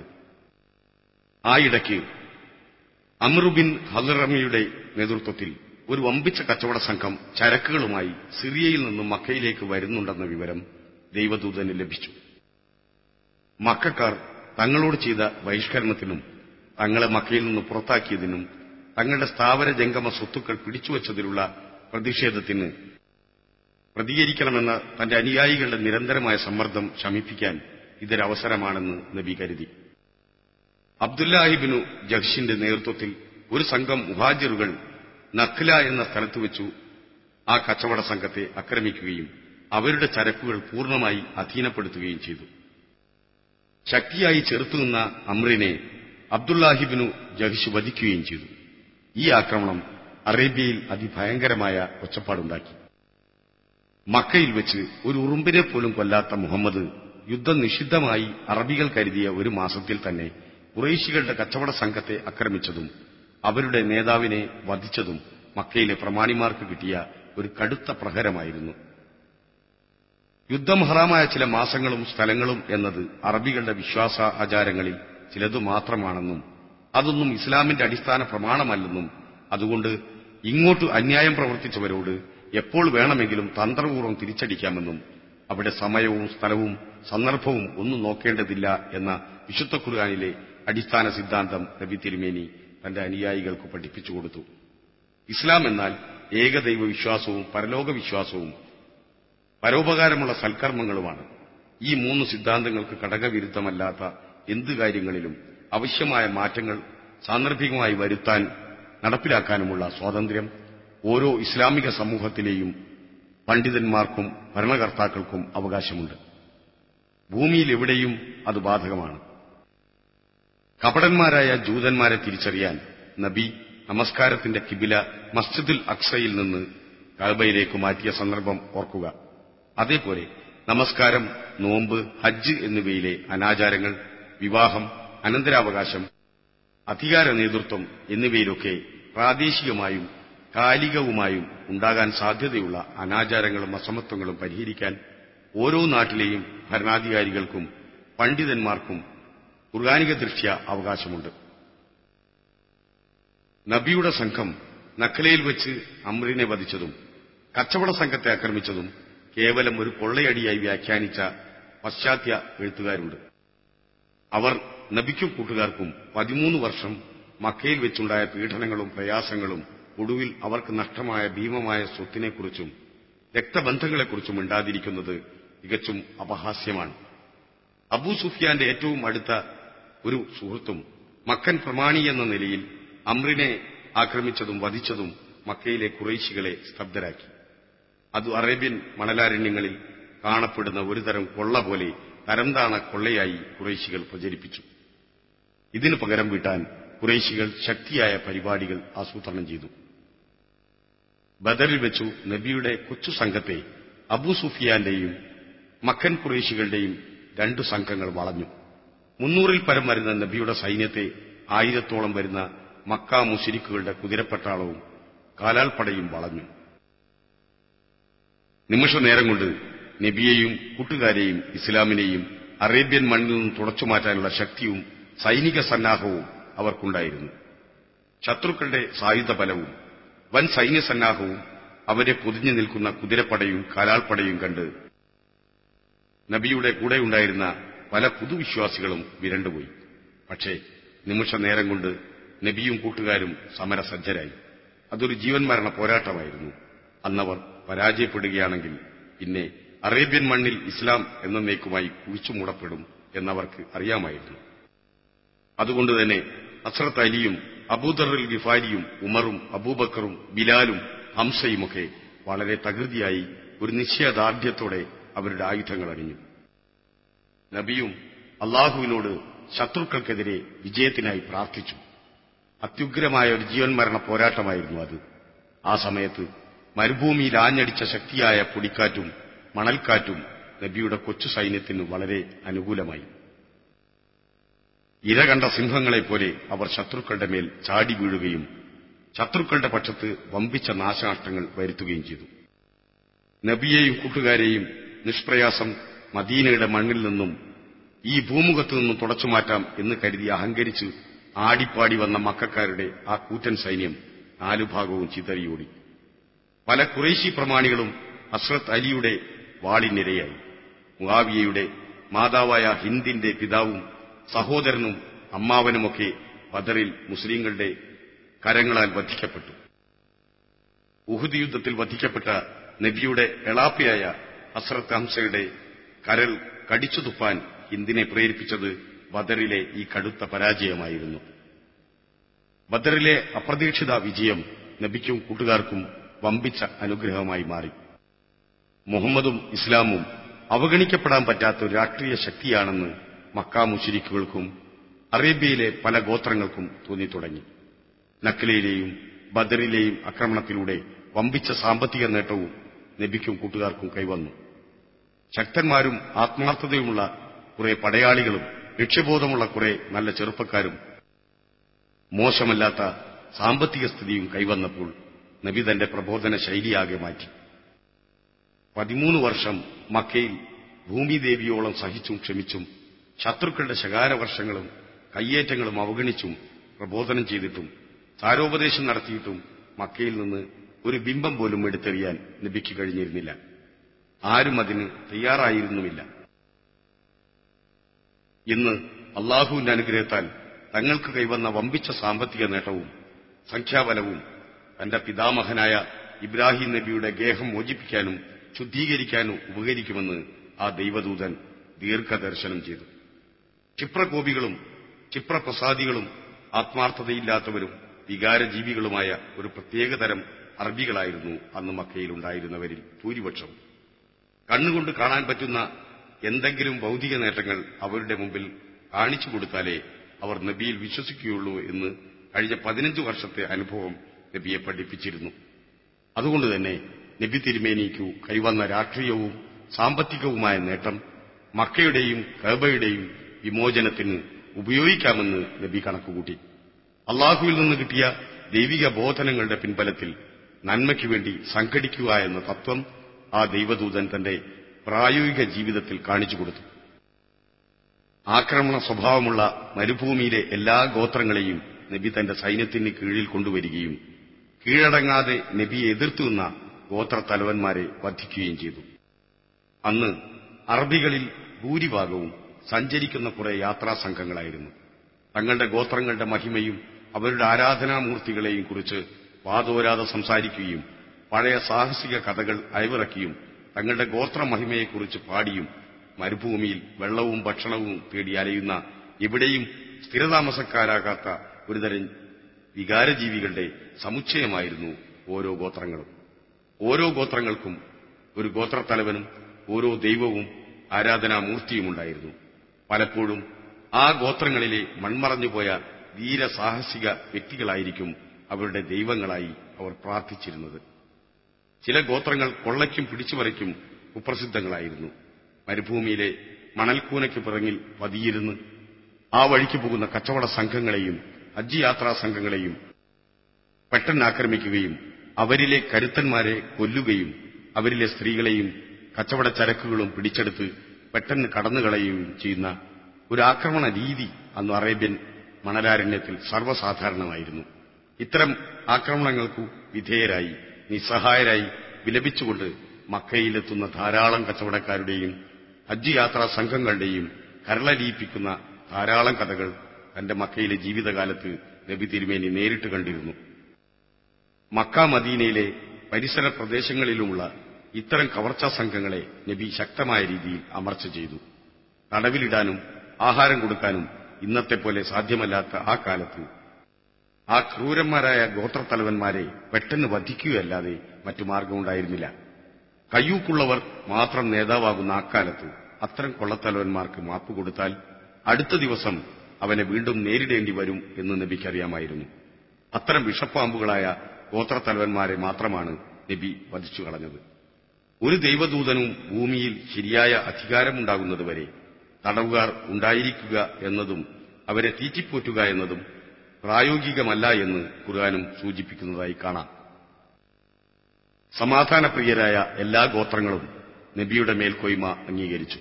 ആ ഇടയ്ക്ക് അമ്രുബിൻ ഹലറമിയുടെ നേതൃത്വത്തിൽ ഒരു വമ്പിച്ച കച്ചവട സംഘം ചരക്കുകളുമായി സിറിയയിൽ നിന്നും മക്കയിലേക്ക് വരുന്നുണ്ടെന്ന വിവരം ദൈവദൂതന് ലഭിച്ചു മക്കാർ തങ്ങളോട് ചെയ്ത ബഹിഷ്കരണത്തിനും തങ്ങളെ മക്കയിൽ നിന്ന് പുറത്താക്കിയതിനും തങ്ങളുടെ സ്ഥാവര ജംഗമ സ്വത്തുക്കൾ പിടിച്ചുവച്ചതിലുള്ള പ്രതിഷേധത്തിന് പ്രതികരിക്കണമെന്ന തന്റെ അനുയായികളുടെ നിരന്തരമായ സമ്മർദ്ദം ശമിപ്പിക്കാൻ ഇതൊരവസരമാണെന്ന് നബി കരുതി അബ്ദുല്ലാഹിബിനു ജഹ്ഷിന്റെ നേതൃത്വത്തിൽ ഒരു സംഘം മുഹാജിറുകൾ നഖ്ല എന്ന സ്ഥലത്ത് വെച്ചു ആ കച്ചവട സംഘത്തെ ആക്രമിക്കുകയും അവരുടെ ചരക്കുകൾ പൂർണ്ണമായി അധീനപ്പെടുത്തുകയും ചെയ്തു ശക്തിയായി ചെറുത്തുനിന്ന അമ്രിനെ അബ്ദുല്ലാഹിബിനു ജഹ്ഷ് വധിക്കുകയും ചെയ്തു ഈ ആക്രമണം അറേബ്യയിൽ അതിഭയങ്കരമായ ഒച്ചപ്പാടുണ്ടാക്കി മക്കയിൽ വെച്ച് ഒരു ഉറുമ്പിനെ പോലും കൊല്ലാത്ത മുഹമ്മദ് യുദ്ധം നിഷിദ്ധമായി അറബികൾ കരുതിയ ഒരു മാസത്തിൽ തന്നെ കുറേശികളുടെ കച്ചവട സംഘത്തെ ആക്രമിച്ചതും അവരുടെ നേതാവിനെ വധിച്ചതും മക്കയിലെ പ്രമാണിമാർക്ക് കിട്ടിയ ഒരു കടുത്ത പ്രഹരമായിരുന്നു യുദ്ധം ഹറാമായ ചില മാസങ്ങളും സ്ഥലങ്ങളും എന്നത് അറബികളുടെ വിശ്വാസ ആചാരങ്ങളിൽ ചിലതു മാത്രമാണെന്നും അതൊന്നും ഇസ്ലാമിന്റെ അടിസ്ഥാന പ്രമാണമല്ലെന്നും അതുകൊണ്ട് ഇങ്ങോട്ട് അന്യായം പ്രവർത്തിച്ചവരോട് എപ്പോൾ വേണമെങ്കിലും തന്ത്രപൂർവ്വം തിരിച്ചടിക്കാമെന്നും അവിടെ സമയവും സ്ഥലവും സന്ദർഭവും ഒന്നും നോക്കേണ്ടതില്ല എന്ന വിശുദ്ധ ഖുർആാനിലെ അടിസ്ഥാന സിദ്ധാന്തം നബി തിരുമേനി തന്റെ അനുയായികൾക്ക് പഠിപ്പിച്ചു കൊടുത്തു ഇസ്ലാം എന്നാൽ ഏകദൈവ വിശ്വാസവും പരലോക വിശ്വാസവും പരോപകാരമുള്ള സൽക്കർമ്മങ്ങളുമാണ് ഈ മൂന്ന് സിദ്ധാന്തങ്ങൾക്ക് ഘടകവിരുദ്ധമല്ലാത്ത എന്തു കാര്യങ്ങളിലും ആവശ്യമായ മാറ്റങ്ങൾ സാന്ദർഭികമായി വരുത്താൻ നടപ്പിലാക്കാനുമുള്ള സ്വാതന്ത്ര്യം ഓരോ ഇസ്ലാമിക സമൂഹത്തിലെയും പണ്ഡിതന്മാർക്കും ഭരണകർത്താക്കൾക്കും അവകാശമുണ്ട് ഭൂമിയിൽ എവിടെയും അത് ബാധകമാണ് കപടന്മാരായ ജൂതന്മാരെ തിരിച്ചറിയാൻ നബി നമസ്കാരത്തിന്റെ കിബില മസ്ജിദുൽ അക്സയിൽ നിന്ന് കഅബയിലേക്ക് മാറ്റിയ സന്ദർഭം ഓർക്കുക അതേപോലെ നമസ്കാരം നോമ്പ് ഹജ്ജ് എന്നിവയിലെ അനാചാരങ്ങൾ വിവാഹം അനന്തരാവകാശം അധികാര നേതൃത്വം എന്നിവയിലൊക്കെ പ്രാദേശികമായും കാലികവുമായും ഉണ്ടാകാൻ സാധ്യതയുള്ള അനാചാരങ്ങളും അസമത്വങ്ങളും പരിഹരിക്കാൻ ഓരോ നാട്ടിലെയും ഭരണാധികാരികൾക്കും പണ്ഡിതന്മാർക്കും ഖുർആാനിക ദൃഷ്ട്യ അവകാശമുണ്ട് നബിയുടെ സംഘം നഖലയിൽ വെച്ച് അമ്രിനെ വധിച്ചതും കച്ചവട സംഘത്തെ ആക്രമിച്ചതും കേവലം ഒരു കൊള്ളയടിയായി വ്യാഖ്യാനിച്ച പശ്ചാത്യ എഴുത്തുകാരുണ്ട് അവർ നബിക്കും കൂട്ടുകാർക്കും പതിമൂന്ന് വർഷം മക്കയിൽ വെച്ചുണ്ടായ പീഡനങ്ങളും പ്രയാസങ്ങളും ഒടുവിൽ അവർക്ക് നഷ്ടമായ ഭീമമായ സ്വത്തിനെക്കുറിച്ചും രക്തബന്ധങ്ങളെക്കുറിച്ചും ഉണ്ടാതിരിക്കുന്നത് തികച്ചും അപഹാസ്യമാണ് അബൂ സുഫിയാന്റെ ഏറ്റവും അടുത്ത ഒരു സുഹൃത്തും മക്കൻ പ്രമാണി എന്ന നിലയിൽ അമ്രിനെ ആക്രമിച്ചതും വധിച്ചതും മക്കയിലെ കുറേശികളെ സ്തബ്ധരാക്കി അത് അറേബ്യൻ മണലാരണ്യങ്ങളിൽ കാണപ്പെടുന്ന ഒരുതരം കൊള്ള പോലെ തരംതാണ കൊള്ളയായി കുറേശികൾ പ്രചരിപ്പിച്ചു ഇതിനു പകരം വീട്ടാൻ കുറേശികൾ ശക്തിയായ പരിപാടികൾ ആസൂത്രണം ചെയ്തു ബദറിൽ വെച്ചു നബിയുടെ കൊച്ചു സംഘത്തെ അബൂ സുഫിയാന്റെയും മക്കൻ കുറേശികളുടെയും രണ്ടു സംഘങ്ങൾ വളഞ്ഞു മുന്നൂറിൽ പരം വരുന്ന നബിയുടെ സൈന്യത്തെ ആയിരത്തോളം വരുന്ന മക്ക മുശിരിക്കുകളുടെ കുതിരപ്പട്ടാളവും കാലാൽപ്പടയും വളഞ്ഞു നിമിഷനേരം കൊണ്ട് നബിയെയും കൂട്ടുകാരെയും ഇസ്ലാമിനെയും അറേബ്യൻ മണ്ണിൽ നിന്നും തുടച്ചുമാറ്റാനുള്ള ശക്തിയും സൈനിക സന്നാഹവും അവർക്കുണ്ടായിരുന്നു ശത്രുക്കളുടെ സായുധ ബലവും വൻ സൈന്യസന്നാഹവും അവരെ പൊതിഞ്ഞു നിൽക്കുന്ന കുതിരപ്പടയും കാലാൾപ്പടയും കണ്ട് നബിയുടെ കൂടെയുണ്ടായിരുന്ന പല പുതുവിശ്വാസികളും വിരണ്ടുപോയി പക്ഷേ നിമിഷനേരം കൊണ്ട് നബിയും കൂട്ടുകാരും സമരസജ്ജരായി അതൊരു ജീവൻ മരണ പോരാട്ടമായിരുന്നു അന്നവർ പരാജയപ്പെടുകയാണെങ്കിൽ പിന്നെ അറേബ്യൻ മണ്ണിൽ ഇസ്ലാം എന്നേക്കുമായി കുഴിച്ചു മൂടപ്പെടും എന്നവർക്ക് അറിയാമായിരുന്നു അതുകൊണ്ട് തന്നെ അസ്രത്ത് അലിയും അബൂദറിൽ ഗിഫാരിയും ഉമറും അബൂബക്കറും ബിലാലും ഹംസയുമൊക്കെ വളരെ തകൃതിയായി ഒരു നിശ്ചയദാർഢ്യത്തോടെ അവരുടെ ആയുധങ്ങൾ അണിഞ്ഞു നബിയും അള്ളാഹുവിനോട് ശത്രുക്കൾക്കെതിരെ വിജയത്തിനായി പ്രാർത്ഥിച്ചു അത്യുഗ്രമായ ഒരു ജീവൻ മരണ പോരാട്ടമായിരുന്നു അത് ആ സമയത്ത് മരുഭൂമിയിൽ ആഞ്ഞടിച്ച ശക്തിയായ പൊടിക്കാറ്റും മണൽക്കാറ്റും നബിയുടെ കൊച്ചു സൈന്യത്തിന് വളരെ അനുകൂലമായി ഇര കണ്ട സിംഹങ്ങളെപ്പോലെ അവർ ശത്രുക്കളുടെ മേൽ ചാടി വീഴുകയും ശത്രുക്കളുടെ പക്ഷത്ത് വമ്പിച്ച നാശനഷ്ടങ്ങൾ വരുത്തുകയും ചെയ്തു നബിയെയും കൂട്ടുകാരെയും നിഷ്പ്രയാസം മദീനയുടെ മണ്ണിൽ നിന്നും ഈ ഭൂമുഖത്തു നിന്നും തുടച്ചുമാറ്റാം എന്ന് കരുതി അഹങ്കരിച്ച് ആടിപ്പാടി വന്ന മക്കാരുടെ ആ കൂറ്റൻ സൈന്യം നാലുഭാഗവും ചിതറിയോടി പല കുറേശി പ്രമാണികളും ഹസ്രത്ത് അലിയുടെ വാളിനിരയായി മുആവിയയുടെ മാതാവായ ഹിന്ദിന്റെ പിതാവും സഹോദരനും അമ്മാവനുമൊക്കെ ബദറിൽ മുസ്ലിങ്ങളുടെ കരങ്ങളാൽ വധിക്കപ്പെട്ടു ഉഹുദ് യുദ്ധത്തിൽ വധിക്കപ്പെട്ട നബിയുടെ എളാപ്പയായ ഹസ്രത്ത് ഹംസയുടെ കരൾ കടിച്ചു തുപ്പാൻ ഹിന്ദിനെ പ്രേരിപ്പിച്ചത് ബദറിലെ ഈ കടുത്ത പരാജയമായിരുന്നു ബദറിലെ അപ്രതീക്ഷിത വിജയം നബിക്കും കൂട്ടുകാർക്കും വമ്പിച്ച അനുഗ്രഹമായി മാറി മുഹമ്മദും ഇസ്ലാമും അവഗണിക്കപ്പെടാൻ പറ്റാത്ത ഒരു രാഷ്ട്രീയ ശക്തിയാണെന്ന് മക്കാ മുഷിരിക്കുകൾക്കും അറേബ്യയിലെ പല ഗോത്രങ്ങൾക്കും തോന്നിത്തുടങ്ങി നക്കലയിലെയും ബദറിലെയും ആക്രമണത്തിലൂടെ വമ്പിച്ച സാമ്പത്തിക നേട്ടവും നബിക്കും കൂട്ടുകാർക്കും കൈവന്നു ശക്തന്മാരും ആത്മാർത്ഥതയുമുള്ള കുറെ പടയാളികളും ലക്ഷ്യബോധമുള്ള കുറെ നല്ല ചെറുപ്പക്കാരും മോശമല്ലാത്ത സാമ്പത്തിക സ്ഥിതിയും കൈവന്നപ്പോൾ നബി തന്റെ പ്രബോധന ശൈലിയാകെ മാറ്റി പതിമൂന്ന് വർഷം മക്കയിൽ ഭൂമിദേവിയോളം സഹിച്ചും ക്ഷമിച്ചും ശത്രുക്കളുടെ ശകാരവർഷങ്ങളും കയ്യേറ്റങ്ങളും അവഗണിച്ചും പ്രബോധനം ചെയ്തിട്ടും സാരോപദേശം നടത്തിയിട്ടും മക്കയിൽ നിന്ന് ഒരു ബിംബം പോലും എടുത്തെറിയാൻ നബിക്ക് കഴിഞ്ഞിരുന്നില്ല ആരും അതിന് തയ്യാറായിരുന്നുമില്ല ഇന്ന് അള്ളാഹുവിന്റെ അനുഗ്രഹത്താൽ തങ്ങൾക്ക് കൈവന്ന വമ്പിച്ച സാമ്പത്തിക നേട്ടവും സംഖ്യാബലവും തന്റെ പിതാമഹനായ ഇബ്രാഹിം നബിയുടെ ഗേഹം മോചിപ്പിക്കാനും ശുദ്ധീകരിക്കാനും ഉപകരിക്കുമെന്ന് ആ ദൈവദൂതൻ ദീർഘദർശനം ചെയ്തു ക്ഷിപ്രകോപികളും ക്ഷിപ്രപ്രസാദികളും ആത്മാർത്ഥതയില്ലാത്തവരും വികാരജീവികളുമായ ഒരു പ്രത്യേകതരം അറബികളായിരുന്നു അന്ന് മക്കയിലുണ്ടായിരുന്നവരിൽ ഭൂരിപക്ഷം കണ്ണുകൊണ്ട് കാണാൻ പറ്റുന്ന എന്തെങ്കിലും ഭൗതിക നേട്ടങ്ങൾ അവരുടെ മുമ്പിൽ കാണിച്ചു കൊടുത്താലേ അവർ നബിയിൽ വിശ്വസിക്കുകയുള്ളൂ എന്ന് കഴിഞ്ഞ പതിനഞ്ചു വർഷത്തെ അനുഭവം നബിയെ പഠിപ്പിച്ചിരുന്നു അതുകൊണ്ട് തന്നെ നബി തിരുമേനിക്കു കൈവന്ന രാഷ്ട്രീയവും സാമ്പത്തികവുമായ നേട്ടം മക്കയുടെയും കബയുടെയും വിമോചനത്തിന് ഉപയോഗിക്കാമെന്ന് നബി കണക്കുകൂട്ടി അള്ളാഹുവിൽ നിന്ന് കിട്ടിയ ദൈവിക ബോധനങ്ങളുടെ പിൻബലത്തിൽ നന്മയ്ക്കു വേണ്ടി സംഘടിക്കുക എന്ന തത്വം ആ ദൈവദൂതൻ തന്റെ പ്രായോഗിക ജീവിതത്തിൽ കാണിച്ചു കൊടുത്തു ആക്രമണ സ്വഭാവമുള്ള മരുഭൂമിയിലെ എല്ലാ ഗോത്രങ്ങളെയും നബി തന്റെ സൈന്യത്തിന് കീഴിൽ കൊണ്ടുവരികയും കീഴടങ്ങാതെ നബിയെ എതിർത്തുനിന്ന ഗോത്രത്തലവന്മാരെ വധിക്കുകയും ചെയ്തു അന്ന് അറബികളിൽ ഭൂരിഭാഗവും സഞ്ചരിക്കുന്ന കുറെ യാത്രാ സംഘങ്ങളായിരുന്നു തങ്ങളുടെ ഗോത്രങ്ങളുടെ മഹിമയും അവരുടെ ആരാധനാമൂർത്തികളെയും കുറിച്ച് വാതോരാതെ സംസാരിക്കുകയും പഴയ സാഹസിക കഥകൾ അയവിറക്കിയും തങ്ങളുടെ ഗോത്ര മഹിമയെക്കുറിച്ച് പാടിയും മരുഭൂമിയിൽ വെള്ളവും ഭക്ഷണവും തേടി അലയുന്ന എവിടെയും സ്ഥിരതാമസക്കാരാകാത്ത ഒരുതരം വികാരജീവികളുടെ സമുച്ചയമായിരുന്നു ഓരോ ഗോത്രങ്ങളും ഓരോ ഗോത്രങ്ങൾക്കും ഒരു ഗോത്രത്തലവനും ഓരോ ദൈവവും ആരാധനാമൂർത്തിയുമുണ്ടായിരുന്നു പലപ്പോഴും ആ ഗോത്രങ്ങളിലെ മൺമറഞ്ഞുപോയ വീരസാഹസിക വ്യക്തികളായിരിക്കും അവരുടെ ദൈവങ്ങളായി അവർ പ്രാർത്ഥിച്ചിരുന്നത് ചില ഗോത്രങ്ങൾ കൊള്ളയ്ക്കും പിടിച്ചുപറിക്കും കുപ്രസിദ്ധങ്ങളായിരുന്നു മരുഭൂമിയിലെ മണൽക്കൂനയ്ക്ക് പിറങ്ങിൽ പതിയിരുന്ന് ആ വഴിക്ക് പോകുന്ന കച്ചവട സംഘങ്ങളെയും ഹജ്ജ് യാത്രാ സംഘങ്ങളെയും പെട്ടെന്ന് ആക്രമിക്കുകയും അവരിലെ കരുത്തന്മാരെ കൊല്ലുകയും അവരിലെ സ്ത്രീകളെയും കച്ചവട ചരക്കുകളും പിടിച്ചെടുത്ത് പെട്ടെന്ന് കടന്നുകളയുകയും ചെയ്യുന്ന ഒരു ആക്രമണ രീതി അന്ന് അറേബ്യൻ മണലാരണ്യത്തിൽ സർവ്വസാധാരണമായിരുന്നു ഇത്തരം ആക്രമണങ്ങൾക്കു വിധേയരായി നിസ്സഹായരായി വിലപിച്ചുകൊണ്ട് മക്കയിലെത്തുന്ന ധാരാളം കച്ചവടക്കാരുടെയും ഹജ്ജ് യാത്രാ സംഘങ്ങളുടെയും കരളലിയിപ്പിക്കുന്ന ധാരാളം കഥകൾ തന്റെ മക്കയിലെ ജീവിതകാലത്ത് നബി തിരുമേനി നേരിട്ട് കണ്ടിരുന്നു മക്ക മദീനയിലെ പരിസര പ്രദേശങ്ങളിലുമുള്ള ഇത്തരം കവർച്ചാ സംഘങ്ങളെ നബി ശക്തമായ രീതിയിൽ അമർച്ച ചെയ്തു തടവിലിടാനും ആഹാരം കൊടുക്കാനും ഇന്നത്തെ പോലെ സാധ്യമല്ലാത്ത ആ കാലത്ത് ആ ക്രൂരന്മാരായ ഗോത്രത്തലവന്മാരെ പെട്ടെന്ന് വധിക്കുകയല്ലാതെ മറ്റു മാർഗമുണ്ടായിരുന്നില്ല കയ്യൂക്കുള്ളവർ മാത്രം നേതാവാകുന്ന അക്കാലത്ത് അത്തരം കൊള്ളത്തലവന്മാർക്ക് മാപ്പ് കൊടുത്താൽ അടുത്ത ദിവസം അവനെ വീണ്ടും നേരിടേണ്ടി വരും എന്ന് നബിക്കറിയാമായിരുന്നു അത്തരം വിഷപ്പാമ്പുകളായ ഗോത്രത്തലവന്മാരെ മാത്രമാണ് നബി വധിച്ചു കളഞ്ഞത് ഒരു ദൈവദൂതനും ഭൂമിയിൽ ശരിയായ അധികാരമുണ്ടാകുന്നതുവരെ തടവുകാർ ഉണ്ടായിരിക്കുക എന്നതും അവരെ തീറ്റിപ്പോറ്റുക എന്നതും പ്രായോഗികമല്ല എന്ന് ഖുർആാനും സൂചിപ്പിക്കുന്നതായി കാണാം സമാധാനപ്രിയരായ എല്ലാ ഗോത്രങ്ങളും നബിയുടെ മേൽക്കോയ്മ അംഗീകരിച്ചു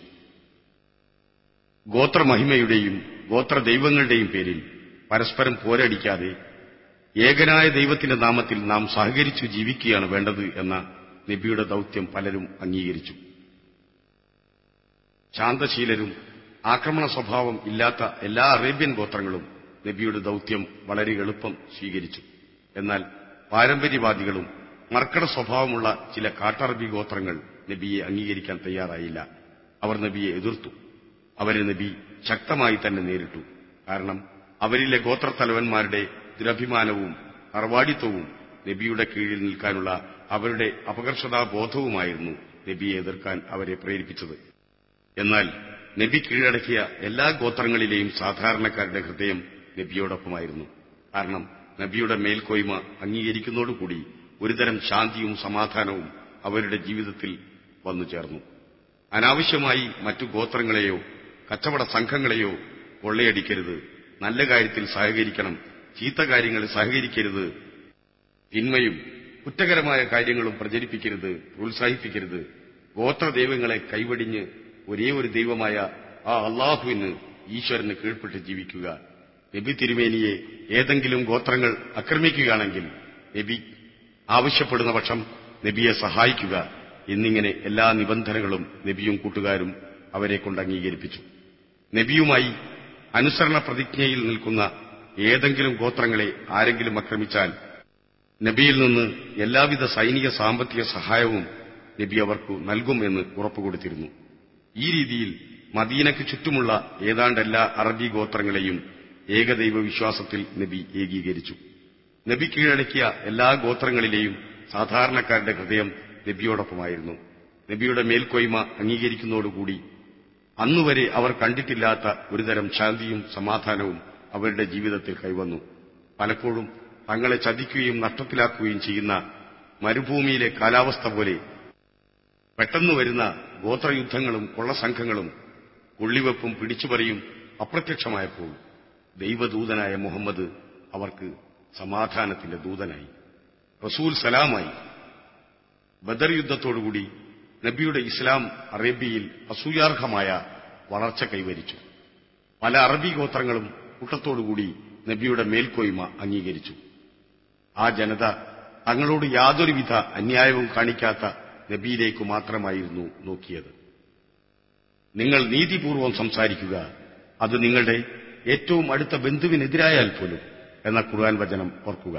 ഗോത്രമഹിമയുടെയും ഗോത്രദൈവങ്ങളുടെയും പേരിൽ പരസ്പരം പോരടിക്കാതെ ഏകനായ ദൈവത്തിന്റെ നാമത്തിൽ നാം സഹകരിച്ചു ജീവിക്കുകയാണ് വേണ്ടത് എന്ന നബിയുടെ ദൗത്യം പലരും അംഗീകരിച്ചു ശാന്തശീലരും ആക്രമണ സ്വഭാവം ഇല്ലാത്ത എല്ലാ അറേബ്യൻ ഗോത്രങ്ങളും നബിയുടെ ദൗത്യം വളരെ എളുപ്പം സ്വീകരിച്ചു എന്നാൽ പാരമ്പര്യവാദികളും മർക്കട സ്വഭാവമുള്ള ചില കാട്ടറബി ഗോത്രങ്ങൾ നബിയെ അംഗീകരിക്കാൻ തയ്യാറായില്ല അവർ നബിയെ എതിർത്തു അവരെ നബി ശക്തമായി തന്നെ നേരിട്ടു കാരണം അവരിലെ ഗോത്രത്തലവന്മാരുടെ ദുരഭിമാനവും അർവാടിത്വവും നബിയുടെ കീഴിൽ നിൽക്കാനുള്ള അവരുടെ അപകർഷതാബോധവുമായിരുന്നു നബിയെ എതിർക്കാൻ അവരെ പ്രേരിപ്പിച്ചത് എന്നാൽ നബി കീഴടക്കിയ എല്ലാ ഗോത്രങ്ങളിലെയും സാധാരണക്കാരുടെ ഹൃദയം നബിയോടൊപ്പമായിരുന്നു കാരണം നബിയുടെ മേൽക്കോയ്മ അംഗീകരിക്കുന്നതോടുകൂടി ഒരുതരം ശാന്തിയും സമാധാനവും അവരുടെ ജീവിതത്തിൽ വന്നു ചേർന്നു അനാവശ്യമായി മറ്റു ഗോത്രങ്ങളെയോ കച്ചവട സംഘങ്ങളെയോ കൊള്ളയടിക്കരുത് നല്ല കാര്യത്തിൽ സഹകരിക്കണം ചീത്ത കാര്യങ്ങളിൽ സഹകരിക്കരുത് തിന്മയും കുറ്റകരമായ കാര്യങ്ങളും പ്രചരിപ്പിക്കരുത് പ്രോത്സാഹിപ്പിക്കരുത് ഗോത്രദൈവങ്ങളെ കൈവടിഞ്ഞ് ഒരേ ഒരു ദൈവമായ ആ അള്ളാഹുവിന് ഈശ്വരന് കീഴ്പ്പെട്ട് ജീവിക്കുക നബി തിരുമേനിയെ ഏതെങ്കിലും ഗോത്രങ്ങൾ ആക്രമിക്കുകയാണെങ്കിൽ നബി ആവശ്യപ്പെടുന്ന പക്ഷം നബിയെ സഹായിക്കുക എന്നിങ്ങനെ എല്ലാ നിബന്ധനകളും നബിയും കൂട്ടുകാരും അവരെ കൊണ്ട് അംഗീകരിപ്പിച്ചു നബിയുമായി അനുസരണ പ്രതിജ്ഞയിൽ നിൽക്കുന്ന ഏതെങ്കിലും ഗോത്രങ്ങളെ ആരെങ്കിലും ആക്രമിച്ചാൽ നബിയിൽ നിന്ന് എല്ലാവിധ സൈനിക സാമ്പത്തിക സഹായവും നബി അവർക്ക് നൽകുമെന്ന് ഉറപ്പുകൊടുത്തിരുന്നു ഈ രീതിയിൽ മദീനയ്ക്ക് ചുറ്റുമുള്ള ഏതാണ്ട് എല്ലാ അറബി ഗോത്രങ്ങളെയും ഏകദൈവ വിശ്വാസത്തിൽ നബി ഏകീകരിച്ചു നബി കീഴടക്കിയ എല്ലാ ഗോത്രങ്ങളിലെയും സാധാരണക്കാരുടെ ഹൃദയം നബിയോടൊപ്പമായിരുന്നു നബിയുടെ മേൽക്കോയ്മ അംഗീകരിക്കുന്നതോടുകൂടി അന്നുവരെ അവർ കണ്ടിട്ടില്ലാത്ത ഒരുതരം ശാന്തിയും സമാധാനവും അവരുടെ ജീവിതത്തിൽ കൈവന്നു പലപ്പോഴും തങ്ങളെ ചതിക്കുകയും നഷ്ടത്തിലാക്കുകയും ചെയ്യുന്ന മരുഭൂമിയിലെ കാലാവസ്ഥ പോലെ പെട്ടെന്ന് വരുന്ന ഗോത്രയുദ്ധങ്ങളും കൊള്ളസംഘങ്ങളും കൊള്ളിവെപ്പും പിടിച്ചുപറിയും അപ്രത്യക്ഷമായപ്പോൾ ദൈവദൂതനായ മുഹമ്മദ് അവർക്ക് സമാധാനത്തിന്റെ ദൂതനായി റസൂൽ സലാമായി ബദർ യുദ്ധത്തോടുകൂടി നബിയുടെ ഇസ്ലാം അറേബ്യയിൽ അസൂയാർഹമായ വളർച്ച കൈവരിച്ചു പല അറബി ഗോത്രങ്ങളും കൂട്ടത്തോടുകൂടി നബിയുടെ മേൽക്കോയ്മ അംഗീകരിച്ചു ആ ജനത തങ്ങളോട് യാതൊരുവിധ അന്യായവും കാണിക്കാത്ത നബിയിലേക്ക് മാത്രമായിരുന്നു നോക്കിയത് നിങ്ങൾ നീതിപൂർവം സംസാരിക്കുക അത് നിങ്ങളുടെ ഏറ്റവും അടുത്ത ബന്ധുവിനെതിരായാൽ പോലും എന്ന ഖുർആൻ വചനം ഓർക്കുക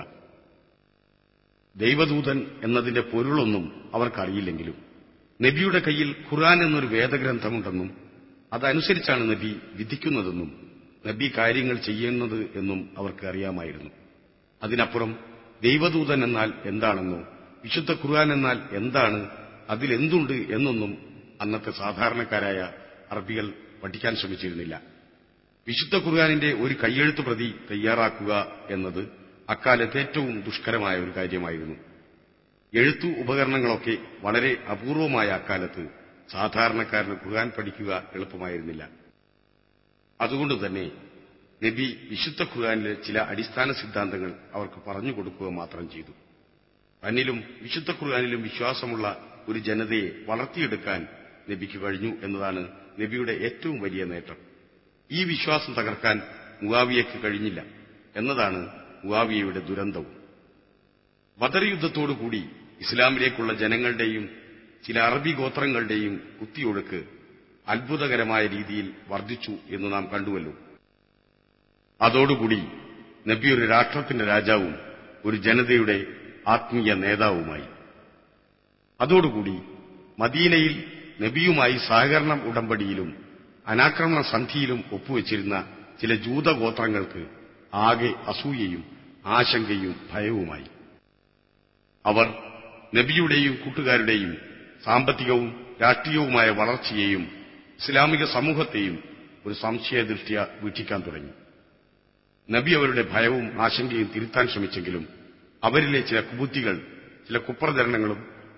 ദൈവദൂതൻ എന്നതിന്റെ പൊരുളൊന്നും അവർക്കറിയില്ലെങ്കിലും നബിയുടെ കയ്യിൽ ഖുർആൻ എന്നൊരു വേദഗ്രന്ഥമുണ്ടെന്നും അതനുസരിച്ചാണ് നബി വിധിക്കുന്നതെന്നും നബി കാര്യങ്ങൾ ചെയ്യുന്നത് എന്നും അവർക്ക് അറിയാമായിരുന്നു അതിനപ്പുറം ദൈവദൂതൻ എന്നാൽ എന്താണെന്നോ വിശുദ്ധ ഖുർആൻ എന്നാൽ എന്താണ് അതിലെന്തുണ്ട് എന്നൊന്നും അന്നത്തെ സാധാരണക്കാരായ അറബികൾ പഠിക്കാൻ ശ്രമിച്ചിരുന്നില്ല വിശുദ്ധ ഖുർആാനിന്റെ ഒരു കയ്യെഴുത്ത് പ്രതി തയ്യാറാക്കുക എന്നത് അക്കാലത്ത് ഏറ്റവും ദുഷ്കരമായ ഒരു കാര്യമായിരുന്നു എഴുത്തു ഉപകരണങ്ങളൊക്കെ വളരെ അപൂർവമായ അക്കാലത്ത് സാധാരണക്കാരന് ഖുർആൻ പഠിക്കുക എളുപ്പമായിരുന്നില്ല അതുകൊണ്ട് തന്നെ നബി വിശുദ്ധ ഖുർആാനിലെ ചില അടിസ്ഥാന സിദ്ധാന്തങ്ങൾ അവർക്ക് പറഞ്ഞു കൊടുക്കുക മാത്രം ചെയ്തു തന്നിലും വിശുദ്ധ ഖുർആാനിലും വിശ്വാസമുള്ള ഒരു ജനതയെ വളർത്തിയെടുക്കാൻ നബിക്ക് കഴിഞ്ഞു എന്നതാണ് നബിയുടെ ഏറ്റവും വലിയ നേട്ടം ഈ വിശ്വാസം തകർക്കാൻ മുവാവിയയ്ക്ക് കഴിഞ്ഞില്ല എന്നതാണ് മുവാവിയയുടെ ദുരന്തവും ബദർ യുദ്ധത്തോടുകൂടി ഇസ്ലാമിലേക്കുള്ള ജനങ്ങളുടെയും ചില അറബി ഗോത്രങ്ങളുടെയും കുത്തിയൊഴുക്ക് അത്ഭുതകരമായ രീതിയിൽ വർദ്ധിച്ചു എന്ന് നാം കണ്ടുവല്ലോ അതോടുകൂടി നബി ഒരു രാഷ്ട്രത്തിന്റെ രാജാവും ഒരു ജനതയുടെ ആത്മീയ നേതാവുമായി അതോടുകൂടി മദീനയിൽ നബിയുമായി സഹകരണ ഉടമ്പടിയിലും അനാക്രമണ സന്ധിയിലും ഒപ്പുവെച്ചിരുന്ന ചില ജൂതഗോത്രങ്ങൾക്ക് ആകെ അസൂയയും ആശങ്കയും ഭയവുമായി അവർ നബിയുടെയും കൂട്ടുകാരുടെയും സാമ്പത്തികവും രാഷ്ട്രീയവുമായ വളർച്ചയെയും ഇസ്ലാമിക സമൂഹത്തെയും ഒരു സംശയദൃഷ്ടിയ വീക്ഷിക്കാൻ തുടങ്ങി നബി അവരുടെ ഭയവും ആശങ്കയും തിരുത്താൻ ശ്രമിച്ചെങ്കിലും അവരിലെ ചില കുബുദ്ധികൾ ചില കുപ്രചരണങ്ങളും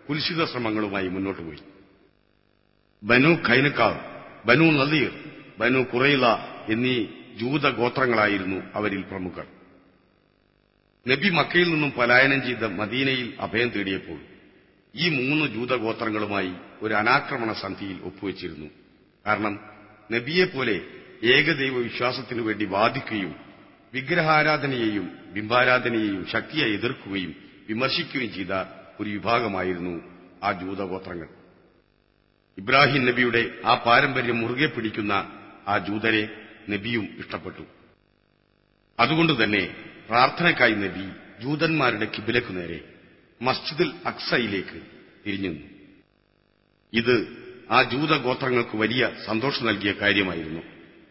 കുൽസിത ശ്രമങ്ങളുമായി മുന്നോട്ട് പോയി ബനു ഖൈനക്കാവ് ബനു നദീർ ബനു കുറൈല എന്നീ ജൂത ഗോത്രങ്ങളായിരുന്നു അവരിൽ പ്രമുഖർ നബി മക്കയിൽ നിന്നും പലായനം ചെയ്ത മദീനയിൽ അഭയം തേടിയപ്പോൾ ഈ മൂന്ന് ജൂതഗോത്രങ്ങളുമായി ഒരു അനാക്രമണ സന്ധിയിൽ ഒപ്പുവെച്ചിരുന്നു കാരണം നബിയെപ്പോലെ ഏകദൈവ വിശ്വാസത്തിനു വേണ്ടി വാദിക്കുകയും വിഗ്രഹാരാധനയെയും ബിംബാരാധനയെയും ശക്തിയായി എതിർക്കുകയും വിമർശിക്കുകയും ചെയ്ത ഒരു വിഭാഗമായിരുന്നു ആ ജൂതഗോത്രങ്ങൾ ഇബ്രാഹിം നബിയുടെ ആ പാരമ്പര്യം മുറുകെ പിടിക്കുന്ന ആ ജൂതരെ നബിയും ഇഷ്ടപ്പെട്ടു അതുകൊണ്ട് തന്നെ പ്രാർത്ഥനയ്ക്കായി നബി ജൂതന്മാരുടെ കിബിലക്കു നേരെ മസ്ജിദുൽ അക്സയിലേക്ക് തിരിഞ്ഞു ഇത് ആ ജൂതഗോത്രങ്ങൾക്ക് വലിയ സന്തോഷം നൽകിയ കാര്യമായിരുന്നു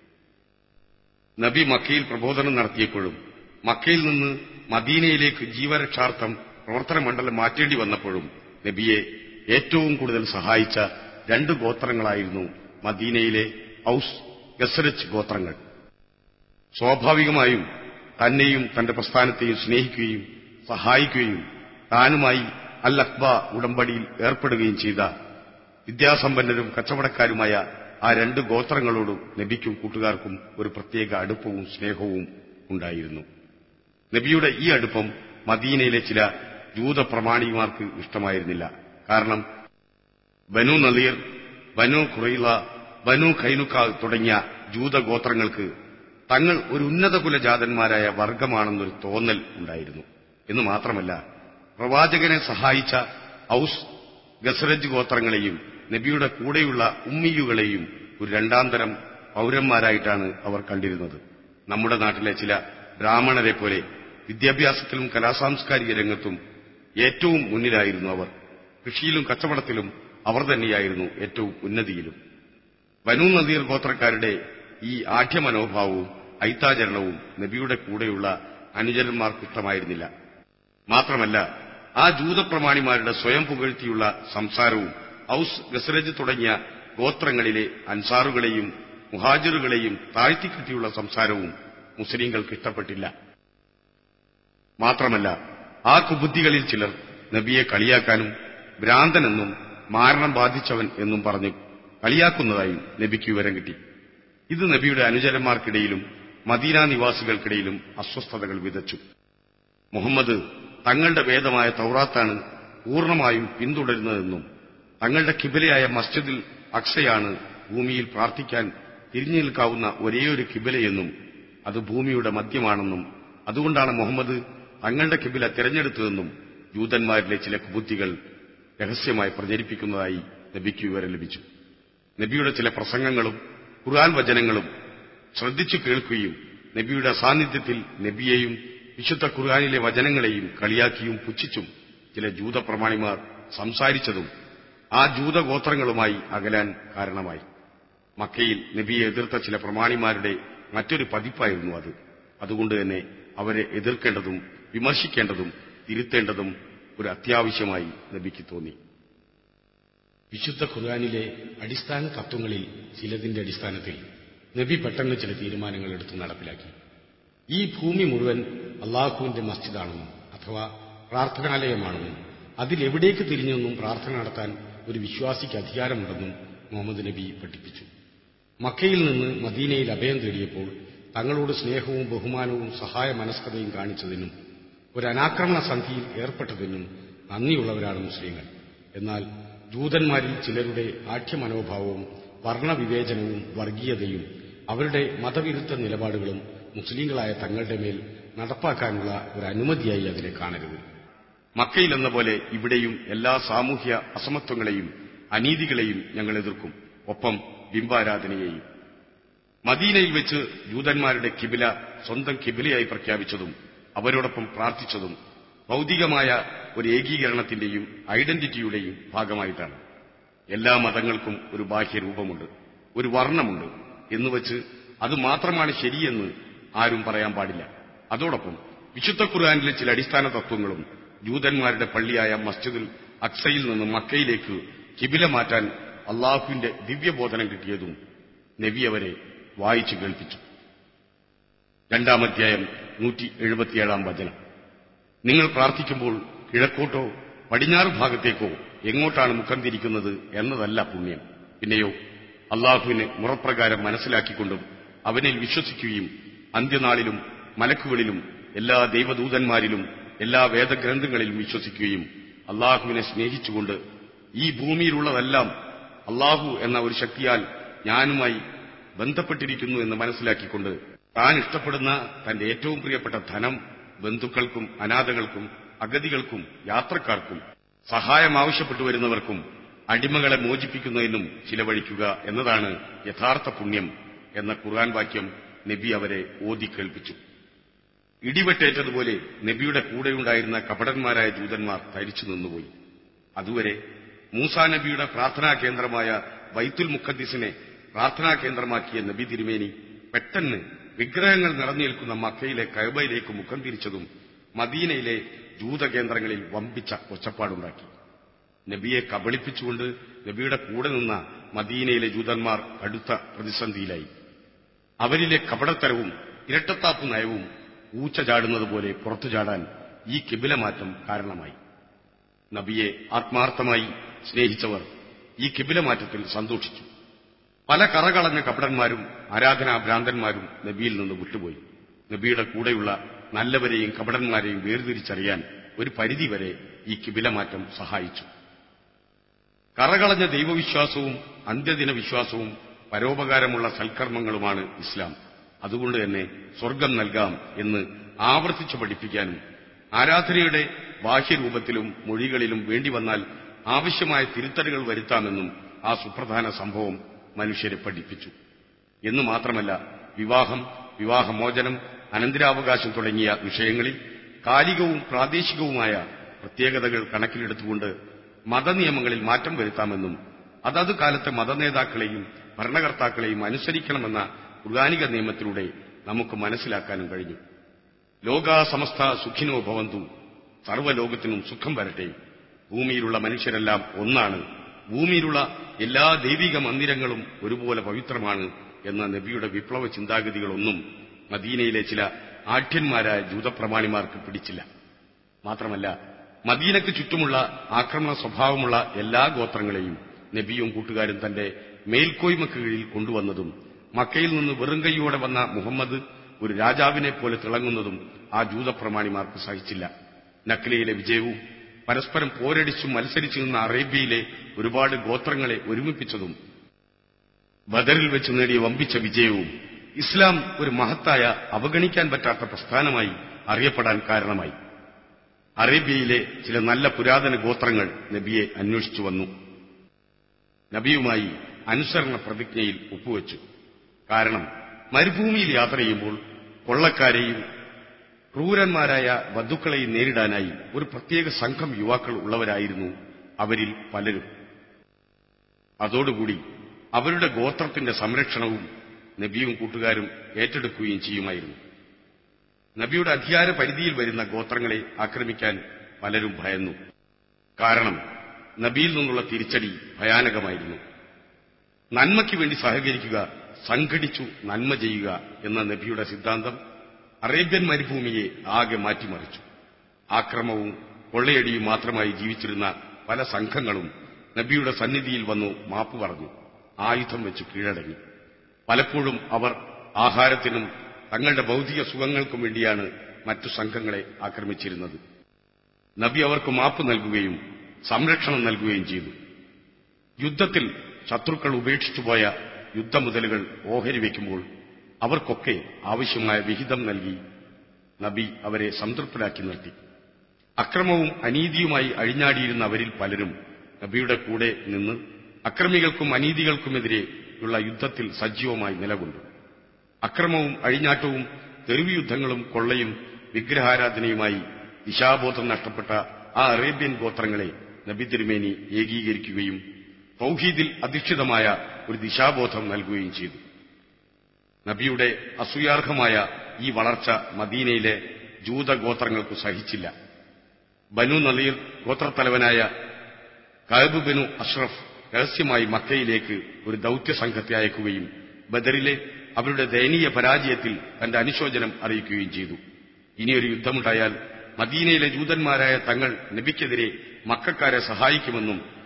നബി മക്കയിൽ പ്രബോധനം നടത്തിയപ്പോഴും മക്കയിൽ നിന്ന് മദീനയിലേക്ക് ജീവരക്ഷാർത്ഥം പ്രവർത്തന മണ്ഡലം മാറ്റേണ്ടി വന്നപ്പോഴും നബിയെ ഏറ്റവും കൂടുതൽ സഹായിച്ച രണ്ട് ഗോത്രങ്ങളായിരുന്നു മദീനയിലെ ഔസ് ഗസരച്ച് ഗോത്രങ്ങൾ സ്വാഭാവികമായും തന്നെയും തന്റെ പ്രസ്ഥാനത്തെയും സ്നേഹിക്കുകയും സഹായിക്കുകയും താനുമായി അൽ അക്ബ ഉടമ്പടിയിൽ ഏർപ്പെടുകയും ചെയ്ത വിദ്യാസമ്പന്നരും കച്ചവടക്കാരുമായ ആ രണ്ട് ഗോത്രങ്ങളോടും നബിക്കും കൂട്ടുകാർക്കും ഒരു പ്രത്യേക അടുപ്പവും സ്നേഹവും ഉണ്ടായിരുന്നു നബിയുടെ ഈ അടുപ്പം മദീനയിലെ ചില ജൂത പ്രമാണിമാർക്ക് ഇഷ്ടമായിരുന്നില്ല കാരണം ബനു നളീർ ബനു ഖുറൈല ബനു ഖൈനുക്ക തുടങ്ങിയ ജൂതഗോത്രങ്ങൾക്ക് തങ്ങൾ ഒരു ഉന്നത കുലജാതന്മാരായ വർഗമാണെന്നൊരു തോന്നൽ ഉണ്ടായിരുന്നു എന്ന് മാത്രമല്ല പ്രവാചകനെ സഹായിച്ച ഔസ് ഗസറജ് ഗോത്രങ്ങളെയും നബിയുടെ കൂടെയുള്ള ഉമ്മിയുകളെയും ഒരു രണ്ടാന്തരം പൗരന്മാരായിട്ടാണ് അവർ കണ്ടിരുന്നത് നമ്മുടെ നാട്ടിലെ ചില ബ്രാഹ്മണരെ പോലെ വിദ്യാഭ്യാസത്തിലും കലാസാംസ്കാരിക രംഗത്തും ഏറ്റവും മുന്നിലായിരുന്നു അവർ കൃഷിയിലും കച്ചവടത്തിലും അവർ തന്നെയായിരുന്നു ഏറ്റവും ഉന്നതിയിലും ബനു നദീർ ഗോത്രക്കാരുടെ ഈ ആഢ്യമനോഭാവവും ഐത്താചരണവും നബിയുടെ കൂടെയുള്ള അനുചരന്മാർക്ക് ഇഷ്ടമായിരുന്നില്ല മാത്രമല്ല ആ ജൂതപ്രമാണിമാരുടെ സ്വയം പുകഴ്ത്തിയുള്ള സംസാരവും ഔസ് ഗസറജ് തുടങ്ങിയ ഗോത്രങ്ങളിലെ അൻസാറുകളെയും മുഹാജിറുകളെയും താഴ്ത്തിക്കെട്ടിയുള്ള സംസാരവും മുസ്ലിങ്ങൾക്ക് ഇഷ്ടപ്പെട്ടില്ല മാത്രമല്ല ആ കുബുദ്ധികളിൽ ചിലർ നബിയെ കളിയാക്കാനും ഭ്രാന്തനെന്നും മാരണം ബാധിച്ചവൻ എന്നും പറഞ്ഞ് കളിയാക്കുന്നതായും നബിക്ക് വിവരം കിട്ടി ഇത് നബിയുടെ അനുചരന്മാർക്കിടയിലും മദീന നിവാസികൾക്കിടയിലും അസ്വസ്ഥതകൾ വിതച്ചു മുഹമ്മദ് തങ്ങളുടെ വേദമായ തൗറാത്താണ് പൂർണ്ണമായും പിന്തുടരുന്നതെന്നും തങ്ങളുടെ കിബിലയായ മസ്ജിദിൽ അക്സയാണ് ഭൂമിയിൽ പ്രാർത്ഥിക്കാൻ തിരിഞ്ഞു നിൽക്കാവുന്ന ഒരേയൊരു കിബിലയെന്നും അത് ഭൂമിയുടെ മധ്യമാണെന്നും അതുകൊണ്ടാണ് മുഹമ്മദ് തങ്ങളുടെ കിബില തിരഞ്ഞെടുത്തതെന്നും ജൂതന്മാരിലെ ചില കുബുദ്ധികൾ രഹസ്യമായി പ്രചരിപ്പിക്കുന്നതായി നബിക്ക് വിവരം ലഭിച്ചു നബിയുടെ ചില പ്രസംഗങ്ങളും ഖുർആൻ വചനങ്ങളും ശ്രദ്ധിച്ചു കേൾക്കുകയും നബിയുടെ സാന്നിധ്യത്തിൽ നബിയെയും വിശുദ്ധ ഖുർആാനിലെ വചനങ്ങളെയും കളിയാക്കിയും പുച്ഛിച്ചും ചില ജൂതപ്രമാണിമാർ സംസാരിച്ചതും ആ ജൂതഗോത്രങ്ങളുമായി അകലാൻ കാരണമായി മക്കയിൽ നബിയെ എതിർത്ത ചില പ്രമാണിമാരുടെ മറ്റൊരു പതിപ്പായിരുന്നു അത് അതുകൊണ്ട് തന്നെ അവരെ എതിർക്കേണ്ടതും വിമർശിക്കേണ്ടതും തിരുത്തേണ്ടതും ഒരു അത്യാവശ്യമായി നബിക്ക് തോന്നി വിശുദ്ധ ഖുർആാനിലെ അടിസ്ഥാന തത്വങ്ങളിൽ ചിലതിന്റെ അടിസ്ഥാനത്തിൽ നബി പെട്ടെന്ന് ചില തീരുമാനങ്ങൾ എടുത്ത് നടപ്പിലാക്കി ഈ ഭൂമി മുഴുവൻ അള്ളാഹുവിന്റെ മസ്ജിദാണെന്നും അഥവാ പ്രാർത്ഥനാലയമാണെന്നും അതിലെവിടേക്ക് തിരിഞ്ഞെന്നും പ്രാർത്ഥന നടത്താൻ ഒരു വിശ്വാസിക്ക് അധികാരമുണ്ടെന്നും മുഹമ്മദ് നബി പഠിപ്പിച്ചു മക്കയിൽ നിന്ന് മദീനയിൽ അഭയം തേടിയപ്പോൾ തങ്ങളോട് സ്നേഹവും ബഹുമാനവും സഹായ മനസ്കതയും കാണിച്ചതിനും ഒരു അനാക്രമണ സന്ധിയിൽ ഏർപ്പെട്ടതിനും നന്ദിയുള്ളവരാണ് മുസ്ലിങ്ങൾ എന്നാൽ ജൂതന്മാരിൽ ചിലരുടെ ആഠ്യമനോഭാവവും വർണ്ണവിവേചനവും വർഗീയതയും അവരുടെ മതവിരുദ്ധ നിലപാടുകളും മുസ്ലിങ്ങളായ തങ്ങളുടെ മേൽ നടപ്പാക്കാനുള്ള ഒരു അനുമതിയായി അതിനെ കാണരുത് മക്കയിൽ എന്ന പോലെ ഇവിടെയും എല്ലാ സാമൂഹ്യ അസമത്വങ്ങളെയും അനീതികളെയും ഞങ്ങൾ എതിർക്കും ഒപ്പം ബിംബാരാധനയെയും മദീനയിൽ വെച്ച് ജൂതന്മാരുടെ കിബില സ്വന്തം കിബിലയായി പ്രഖ്യാപിച്ചതും അവരോടൊപ്പം പ്രാർത്ഥിച്ചതും ഭൗതികമായ ഒരു ഏകീകരണത്തിന്റെയും ഐഡന്റിറ്റിയുടെയും ഭാഗമായിട്ടാണ് എല്ലാ മതങ്ങൾക്കും ഒരു ബാഹ്യരൂപമുണ്ട് ഒരു വർണ്ണമുണ്ട് എന്നുവച്ച് അത് മാത്രമാണ് ശരിയെന്ന് ആരും പറയാൻ പാടില്ല അതോടൊപ്പം വിശുദ്ധ ഖുർആാനിലെ ചില അടിസ്ഥാന തത്വങ്ങളും ജൂതന്മാരുടെ പള്ളിയായ മസ്ജിദുൽ അക്സയിൽ നിന്ന് മക്കയിലേക്ക് കിബില മാറ്റാൻ അള്ളാഹുവിന്റെ ദിവ്യബോധനം കിട്ടിയതും നബി അവരെ വായിച്ചു കേൾപ്പിച്ചു രണ്ടാം അധ്യായം നൂറ്റി എഴുപത്തിയേഴാം വചനം നിങ്ങൾ പ്രാർത്ഥിക്കുമ്പോൾ കിഴക്കോട്ടോ പടിഞ്ഞാറ് ഭാഗത്തേക്കോ എങ്ങോട്ടാണ് മുഖം തിരിക്കുന്നത് എന്നതല്ല പുണ്യം പിന്നെയോ അള്ളാഹുവിനെ മുറപ്രകാരം മനസ്സിലാക്കിക്കൊണ്ടും അവനിൽ വിശ്വസിക്കുകയും അന്ത്യനാളിലും മലക്കുകളിലും എല്ലാ ദൈവദൂതന്മാരിലും എല്ലാ വേദഗ്രന്ഥങ്ങളിലും വിശ്വസിക്കുകയും അള്ളാഹുവിനെ സ്നേഹിച്ചുകൊണ്ട് ഈ ഭൂമിയിലുള്ളതെല്ലാം അള്ളാഹു എന്ന ഒരു ശക്തിയാൽ ഞാനുമായി ബന്ധപ്പെട്ടിരിക്കുന്നു എന്ന് മനസ്സിലാക്കിക്കൊണ്ട് താൻ ഇഷ്ടപ്പെടുന്ന തന്റെ ഏറ്റവും പ്രിയപ്പെട്ട ധനം ബന്ധുക്കൾക്കും അനാഥകൾക്കും അഗതികൾക്കും യാത്രക്കാർക്കും സഹായം ആവശ്യപ്പെട്ടു വരുന്നവർക്കും അടിമകളെ മോചിപ്പിക്കുന്നതിനും ചിലവഴിക്കുക എന്നതാണ് യഥാർത്ഥ പുണ്യം എന്ന ഖുർആൻ വാക്യം നബി അവരെ ഓതി കേൾപ്പിച്ചു ഇടിവെട്ടേറ്റതുപോലെ നബിയുടെ കൂടെയുണ്ടായിരുന്ന കപടന്മാരായ ജൂതന്മാർ തരിച്ചു നിന്നുപോയി അതുവരെ മൂസാ നബിയുടെ പ്രാർത്ഥനാ കേന്ദ്രമായ ബൈത്തുൽ മുഖദ്ദിസിനെ പ്രാർത്ഥനാ കേന്ദ്രമാക്കിയ നബി തിരുമേനി പെട്ടെന്ന് വിഗ്രഹങ്ങൾ നിറഞ്ഞു നിൽക്കുന്ന മക്കയിലെ കയബയിലേക്ക് മുഖം തിരിച്ചതും മദീനയിലെ ജൂതകേന്ദ്രങ്ങളിൽ വമ്പിച്ച ഒച്ചപ്പാടുണ്ടാക്കി നബിയെ കബളിപ്പിച്ചുകൊണ്ട് നബിയുടെ കൂടെ നിന്ന മദീനയിലെ ജൂതന്മാർ കടുത്ത പ്രതിസന്ധിയിലായി അവരിലെ കപടത്തരവും ഇരട്ടത്താപ്പ് നയവും ഊച്ച ചാടുന്നതുപോലെ പുറത്തു ചാടാൻ ഈ കിബിലമാറ്റം കാരണമായി നബിയെ ആത്മാർത്ഥമായി സ്നേഹിച്ചവർ ഈ കിബിലമാറ്റത്തിൽ സന്തോഷിച്ചു പല കറകളഞ്ഞ കപടന്മാരും ആരാധനാ ഭ്രാന്തന്മാരും നബിയിൽ നിന്ന് വിട്ടുപോയി നബിയുടെ കൂടെയുള്ള നല്ലവരെയും കപടന്മാരെയും വേർതിരിച്ചറിയാൻ ഒരു പരിധിവരെ ഈ കിബിലമാറ്റം സഹായിച്ചു കറകളഞ്ഞ ദൈവവിശ്വാസവും അന്ത്യദിന വിശ്വാസവും പരോപകാരമുള്ള സൽക്കർമ്മങ്ങളുമാണ് ഇസ്ലാം അതുകൊണ്ട് തന്നെ സ്വർഗം നൽകാം എന്ന് ആവർത്തിച്ചു പഠിപ്പിക്കാനും ആരാധനയുടെ ബാഹ്യരൂപത്തിലും മൊഴികളിലും വേണ്ടി വന്നാൽ ആവശ്യമായ തിരുത്തലുകൾ വരുത്താമെന്നും ആ സുപ്രധാന സംഭവം മനുഷ്യരെ പഠിപ്പിച്ചു എന്നു മാത്രമല്ല വിവാഹം വിവാഹമോചനം അനന്തരാവകാശം തുടങ്ങിയ വിഷയങ്ങളിൽ കാലികവും പ്രാദേശികവുമായ പ്രത്യേകതകൾ കണക്കിലെടുത്തുകൊണ്ട് മതനിയമങ്ങളിൽ മാറ്റം വരുത്താമെന്നും അതത് കാലത്തെ മതനേതാക്കളെയും ഭരണകർത്താക്കളെയും അനുസരിക്കണമെന്ന ഖുർആാനിക നിയമത്തിലൂടെ നമുക്ക് മനസ്സിലാക്കാനും കഴിഞ്ഞു ലോകാസമസ്ത സുഖിനോ ഭവന്തു സർവ്വലോകത്തിനും സുഖം വരട്ടെ ഭൂമിയിലുള്ള മനുഷ്യരെല്ലാം ഒന്നാണ് ഭൂമിയിലുള്ള എല്ലാ ദൈവിക മന്ദിരങ്ങളും ഒരുപോലെ പവിത്രമാണ് എന്ന നബിയുടെ വിപ്ലവ ചിന്താഗതികളൊന്നും മദീനയിലെ ചില ആഢ്യന്മാരായ ജൂതപ്രമാണിമാർക്ക് പിടിച്ചില്ല മാത്രമല്ല മദീനയ്ക്ക് ചുറ്റുമുള്ള ആക്രമണ സ്വഭാവമുള്ള എല്ലാ ഗോത്രങ്ങളെയും നബിയും കൂട്ടുകാരും തന്റെ മേൽക്കോയ്മക്ക് കീഴിൽ കൊണ്ടുവന്നതും മക്കയിൽ നിന്ന് വെറും കൈയോടെ വന്ന മുഹമ്മദ് ഒരു രാജാവിനെ പോലെ തിളങ്ങുന്നതും ആ ജൂതപ്രമാണിമാർക്ക് സഹിച്ചില്ല നക്കലയിലെ വിജയവും പരസ്പരം പോരടിച്ചും മത്സരിച്ചു നിന്ന അറേബ്യയിലെ ഒരുപാട് ഗോത്രങ്ങളെ ഒരുമിപ്പിച്ചതും ബദറിൽ വെച്ച് നേടിയ വമ്പിച്ച വിജയവും ഇസ്ലാം ഒരു മഹത്തായ അവഗണിക്കാൻ പറ്റാത്ത പ്രസ്ഥാനമായി അറിയപ്പെടാൻ കാരണമായി അറേബ്യയിലെ ചില നല്ല പുരാതന ഗോത്രങ്ങൾ നബിയെ അന്വേഷിച്ചു വന്നു നബിയുമായി അനുസരണ പ്രതിജ്ഞയിൽ ഒപ്പുവെച്ചു കാരണം മരുഭൂമിയിൽ യാത്ര ചെയ്യുമ്പോൾ കൊള്ളക്കാരെയും ക്രൂരന്മാരായ വധുക്കളെയും നേരിടാനായി ഒരു പ്രത്യേക സംഘം യുവാക്കൾ ഉള്ളവരായിരുന്നു അവരിൽ പലരും അതോടുകൂടി അവരുടെ ഗോത്രത്തിന്റെ സംരക്ഷണവും നബിയും കൂട്ടുകാരും ഏറ്റെടുക്കുകയും ചെയ്യുമായിരുന്നു നബിയുടെ അധികാര പരിധിയിൽ വരുന്ന ഗോത്രങ്ങളെ ആക്രമിക്കാൻ പലരും ഭയന്നു കാരണം നബിയിൽ നിന്നുള്ള തിരിച്ചടി ഭയാനകമായിരുന്നു നന്മയ്ക്ക് വേണ്ടി സഹകരിക്കുക സംഘടിച്ചു നന്മ ചെയ്യുക എന്ന നബിയുടെ സിദ്ധാന്തം അറേബ്യൻ മരുഭൂമിയെ ആകെ മാറ്റിമറിച്ചു ആക്രമവും കൊള്ളയടിയും മാത്രമായി ജീവിച്ചിരുന്ന പല സംഘങ്ങളും നബിയുടെ സന്നിധിയിൽ വന്നു മാപ്പ് പറഞ്ഞു ആയുധം വെച്ച് കീഴടങ്ങി പലപ്പോഴും അവർ ആഹാരത്തിനും തങ്ങളുടെ ഭൗതിക സുഖങ്ങൾക്കും വേണ്ടിയാണ് മറ്റു സംഘങ്ങളെ ആക്രമിച്ചിരുന്നത് നബി അവർക്ക് മാപ്പ് നൽകുകയും സംരക്ഷണം നൽകുകയും ചെയ്തു യുദ്ധത്തിൽ ശത്രുക്കൾ ഉപേക്ഷിച്ചുപോയ യുദ്ധമുതലുകൾ ഓഹരി വയ്ക്കുമ്പോൾ അവർക്കൊക്കെ ആവശ്യമായ വിഹിതം നൽകി നബി അവരെ സംതൃപ്തരാക്കി നിർത്തി അക്രമവും അനീതിയുമായി അഴിഞ്ഞാടിയിരുന്ന അവരിൽ പലരും നബിയുടെ കൂടെ നിന്ന് അക്രമികൾക്കും അനീതികൾക്കുമെതിരെയുള്ള യുദ്ധത്തിൽ സജീവമായി നിലകൊണ്ടു അക്രമവും അഴിഞ്ഞാട്ടവും തെരുവ് യുദ്ധങ്ങളും കൊള്ളയും വിഗ്രഹാരാധനയുമായി ദിശാബോധം നഷ്ടപ്പെട്ട ആ അറേബ്യൻ ഗോത്രങ്ങളെ നബി തിരുമേനി ഏകീകരിക്കുകയും തൗഹീദിൽ അധിഷ്ഠിതമായ ഒരു ദിശാബോധം നൽകുകയും ചെയ്തു നബിയുടെ അസൂയാർഹമായ ഈ വളർച്ച മദീനയിലെ ജൂതഗോത്രങ്ങൾക്ക് സഹിച്ചില്ല ബനു നദീർ ഗോത്രത്തലവനായ കഅബ് ബനു അഷ്റഫ് രഹസ്യമായി മക്കയിലേക്ക് ഒരു ദൌത്യ സംഘത്തെ അയക്കുകയും ബദറിലെ അവരുടെ ദയനീയ പരാജയത്തിൽ തന്റെ അനുശോചനം അറിയിക്കുകയും ചെയ്തു ഇനിയൊരു യുദ്ധമുണ്ടായാൽ മദീനയിലെ ജൂതന്മാരായ തങ്ങൾ നബിക്കെതിരെ മക്കാരെ സഹായിക്കുമെന്നും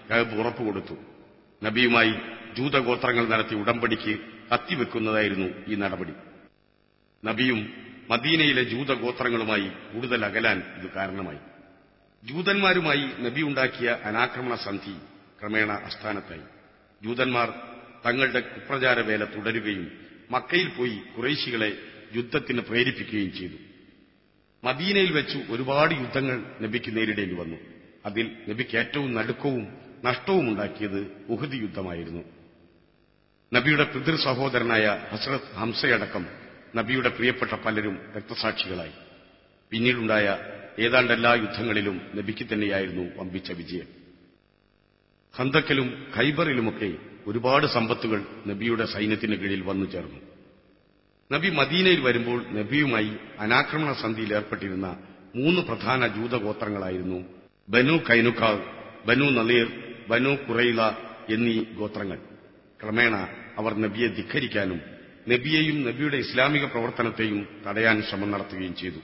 കഅബ് ഉറപ്പുകൊടുത്തു നബിയുമായി ജൂതഗോത്രങ്ങൾ നടത്തി ഉടമ്പടിക്ക് കത്തിവെക്കുന്നതായിരുന്നു ഈ നടപടി നബിയും മദീനയിലെ ജൂതഗോത്രങ്ങളുമായി കൂടുതൽ അകലാൻ ഇത് കാരണമായി ജൂതന്മാരുമായി നബി ഉണ്ടാക്കിയ അനാക്രമണ സന്ധി ക്രമേണ അസ്ഥാനത്തായി ജൂതന്മാർ തങ്ങളുടെ കുപ്രചാര വേല തുടരുകയും മക്കയിൽ പോയി കുറേശികളെ യുദ്ധത്തിന് പ്രേരിപ്പിക്കുകയും ചെയ്തു മദീനയിൽ വെച്ച് ഒരുപാട് യുദ്ധങ്ങൾ നബിക്ക് നേരിടേണ്ടി വന്നു അതിൽ നബിക്ക് ഏറ്റവും നടുക്കവും നഷ്ടവും ഉണ്ടാക്കിയത് ഉഹദ് യുദ്ധമായിരുന്നു നബിയുടെ പിതൃ സഹോദരനായ ഹസ്രത്ത് ഹംസയടക്കം നബിയുടെ പ്രിയപ്പെട്ട പലരും രക്തസാക്ഷികളായി പിന്നീടുണ്ടായ ഏതാണ്ട് എല്ലാ യുദ്ധങ്ങളിലും നബിക്ക് തന്നെയായിരുന്നു വമ്പിച്ച വിജയം ഖന്തക്കിലും ഖൈബറിലുമൊക്കെ ഒരുപാട് സമ്പത്തുകൾ നബിയുടെ സൈന്യത്തിന് കീഴിൽ വന്നു ചേർന്നു നബി മദീനയിൽ വരുമ്പോൾ നബിയുമായി അനാക്രമണ സന്ധിയിൽ ഏർപ്പെട്ടിരുന്ന മൂന്ന് പ്രധാന ജൂതഗോത്രങ്ങളായിരുന്നു ബനു കൈനുക്കാൾ ബനു നളീർ ബനു കുറൈല എന്നീ ഗോത്രങ്ങൾ ക്രമേണ അവർ നബിയെ ധിഖരിക്കാനും നബിയെയും നബിയുടെ ഇസ്ലാമിക പ്രവർത്തനത്തെയും തടയാൻ ശ്രമം നടത്തുകയും ചെയ്തു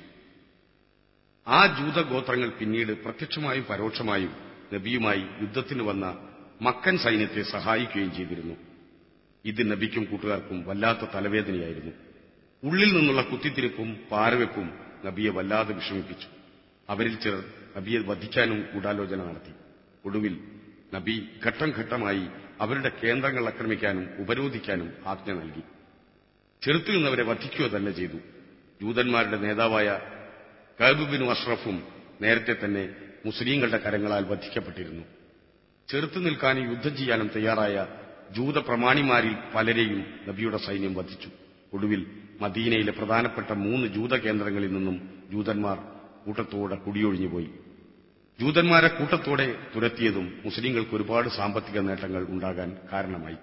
ആ ജൂതഗോത്രങ്ങൾ പിന്നീട് പ്രത്യക്ഷമായും പരോക്ഷമായും നബിയുമായി യുദ്ധത്തിന് വന്ന മക്കൻ സൈന്യത്തെ സഹായിക്കുകയും ചെയ്തിരുന്നു ഇത് നബിക്കും കൂട്ടുകാർക്കും വല്ലാത്ത തലവേദനയായിരുന്നു ഉള്ളിൽ നിന്നുള്ള കുത്തിത്തിരിപ്പും പാരവെപ്പും നബിയെ വല്ലാതെ വിഷമിപ്പിച്ചു അവരിൽ ചിലർ നബിയെ വധിക്കാനും ഗൂഢാലോചന നടത്തി ഒടുവിൽ നബി ഘട്ടം ഘട്ടമായി അവരുടെ കേന്ദ്രങ്ങൾ ആക്രമിക്കാനും ഉപരോധിക്കാനും ആജ്ഞ നൽകി ചെറുത്തു നിന്നവരെ വധിക്കുക തന്നെ ചെയ്തു ജൂതന്മാരുടെ നേതാവായ കഹബുബിനു അഷ്റഫും നേരത്തെ തന്നെ മുസ്ലിങ്ങളുടെ കരങ്ങളാൽ വധിക്കപ്പെട്ടിരുന്നു ചെറുത്തു നിൽക്കാനും യുദ്ധം ചെയ്യാനും തയ്യാറായ ജൂത പ്രമാണിമാരിൽ പലരെയും നബിയുടെ സൈന്യം വധിച്ചു ഒടുവിൽ മദീനയിലെ പ്രധാനപ്പെട്ട മൂന്ന് ജൂത കേന്ദ്രങ്ങളിൽ നിന്നും ജൂതന്മാർ കൂട്ടത്തോടെ കുടിയൊഴിഞ്ഞുപോയി ജൂതന്മാരെ കൂട്ടത്തോടെ തുരത്തിയതും മുസ്ലിങ്ങൾക്ക് ഒരുപാട് സാമ്പത്തിക നേട്ടങ്ങൾ ഉണ്ടാകാൻ കാരണമായി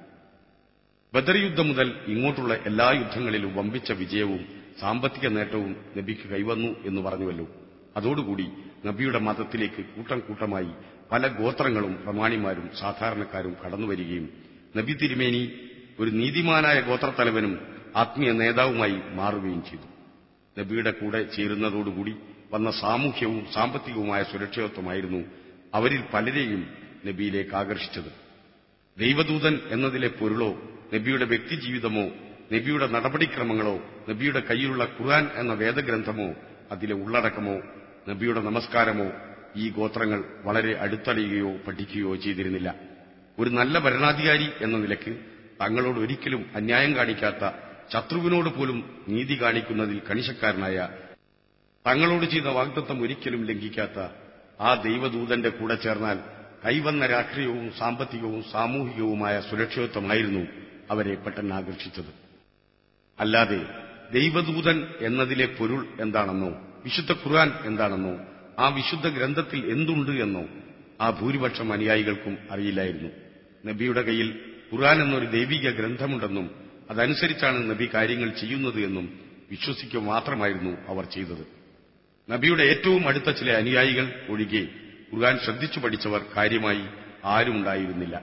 ബദർ യുദ്ധം മുതൽ ഇങ്ങോട്ടുള്ള എല്ലാ യുദ്ധങ്ങളിലും വമ്പിച്ച വിജയവും സാമ്പത്തിക നേട്ടവും നബിക്ക് കൈവന്നു എന്ന് പറഞ്ഞുവല്ലോ അതോടുകൂടി നബിയുടെ മതത്തിലേക്ക് കൂട്ടം കൂട്ടമായി പല ഗോത്രങ്ങളും പ്രമാണിമാരും സാധാരണക്കാരും കടന്നുവരികയും നബി തിരുമേനി ഒരു നീതിമാനായ ഗോത്രത്തലവനും ആത്മീയ നേതാവുമായി മാറുകയും ചെയ്തു നബിയുടെ കൂടെ ചേരുന്നതോടുകൂടി വന്ന സാമൂഹ്യവും സാമ്പത്തികവുമായ സുരക്ഷിതത്വമായിരുന്നു അവരിൽ പലരെയും നബിയിലേക്ക് ആകർഷിച്ചത് ദൈവദൂതൻ എന്നതിലെ പൊരുളോ നബിയുടെ വ്യക്തിജീവിതമോ നബിയുടെ നടപടിക്രമങ്ങളോ നബിയുടെ കയ്യിലുള്ള ഖുർആൻ എന്ന വേദഗ്രന്ഥമോ അതിലെ ഉള്ളടക്കമോ നബിയുടെ നമസ്കാരമോ ഈ ഗോത്രങ്ങൾ വളരെ അടുത്തറിയുകയോ പഠിക്കുകയോ ചെയ്തിരുന്നില്ല ഒരു നല്ല ഭരണാധികാരി എന്ന നിലയ്ക്ക് തങ്ങളോട് ഒരിക്കലും അന്യായം കാണിക്കാത്ത ശത്രുവിനോട് പോലും നീതി കാണിക്കുന്നതിൽ കണിശക്കാരനായ തങ്ങളോട് ചെയ്ത വാഗ്ദത്വം ഒരിക്കലും ലംഘിക്കാത്ത ആ ദൈവദൂതന്റെ കൂടെ ചേർന്നാൽ കൈവന്ന രാഷ്ട്രീയവും സാമ്പത്തികവും സാമൂഹികവുമായ സുരക്ഷിതത്വമായിരുന്നു അവരെ പെട്ടെന്ന് ആകർഷിച്ചത് അല്ലാതെ ദൈവദൂതൻ എന്നതിലെ പൊരുൾ എന്താണെന്നോ വിശുദ്ധ ഖുർആൻ എന്താണെന്നോ ആ വിശുദ്ധ ഗ്രന്ഥത്തിൽ എന്തുണ്ട് എന്നോ ആ ഭൂരിപക്ഷം അനുയായികൾക്കും അറിയില്ലായിരുന്നു നബിയുടെ കയ്യിൽ ഖുർആൻ എന്നൊരു ദൈവിക ഗ്രന്ഥമുണ്ടെന്നും അതനുസരിച്ചാണ് നബി കാര്യങ്ങൾ ചെയ്യുന്നത് എന്നും വിശ്വസിക്കുക മാത്രമായിരുന്നു അവർ ചെയ്തത് നബിയുടെ ഏറ്റവും അടുത്ത ചില അനുയായികൾ ഒഴികെ ഖുർആൻ ശ്രദ്ധിച്ചു പഠിച്ചവർ കാര്യമായി ആരുമുണ്ടായിരുന്നില്ല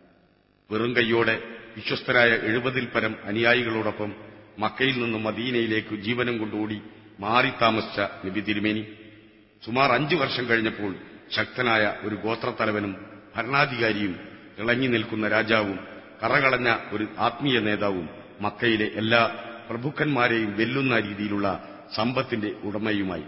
വെറും കൈയോടെ വിശ്വസ്തരായ എഴുപതിൽ പരം അനുയായികളോടൊപ്പം മക്കയിൽ നിന്നും മദീനയിലേക്ക് ജീവനം കൊണ്ടോടി മാറി താമസിച്ച നബി തിരുമേനി സുമാർ അഞ്ചു വർഷം കഴിഞ്ഞപ്പോൾ ശക്തനായ ഒരു ഗോത്രത്തലവനും ഭരണാധികാരിയും തിളങ്ങി നിൽക്കുന്ന രാജാവും കറകളഞ്ഞ ഒരു ആത്മീയ നേതാവും മക്കയിലെ എല്ലാ പ്രഭുക്കന്മാരെയും വെല്ലുന്ന രീതിയിലുള്ള സമ്പത്തിന്റെ ഉടമയുമായി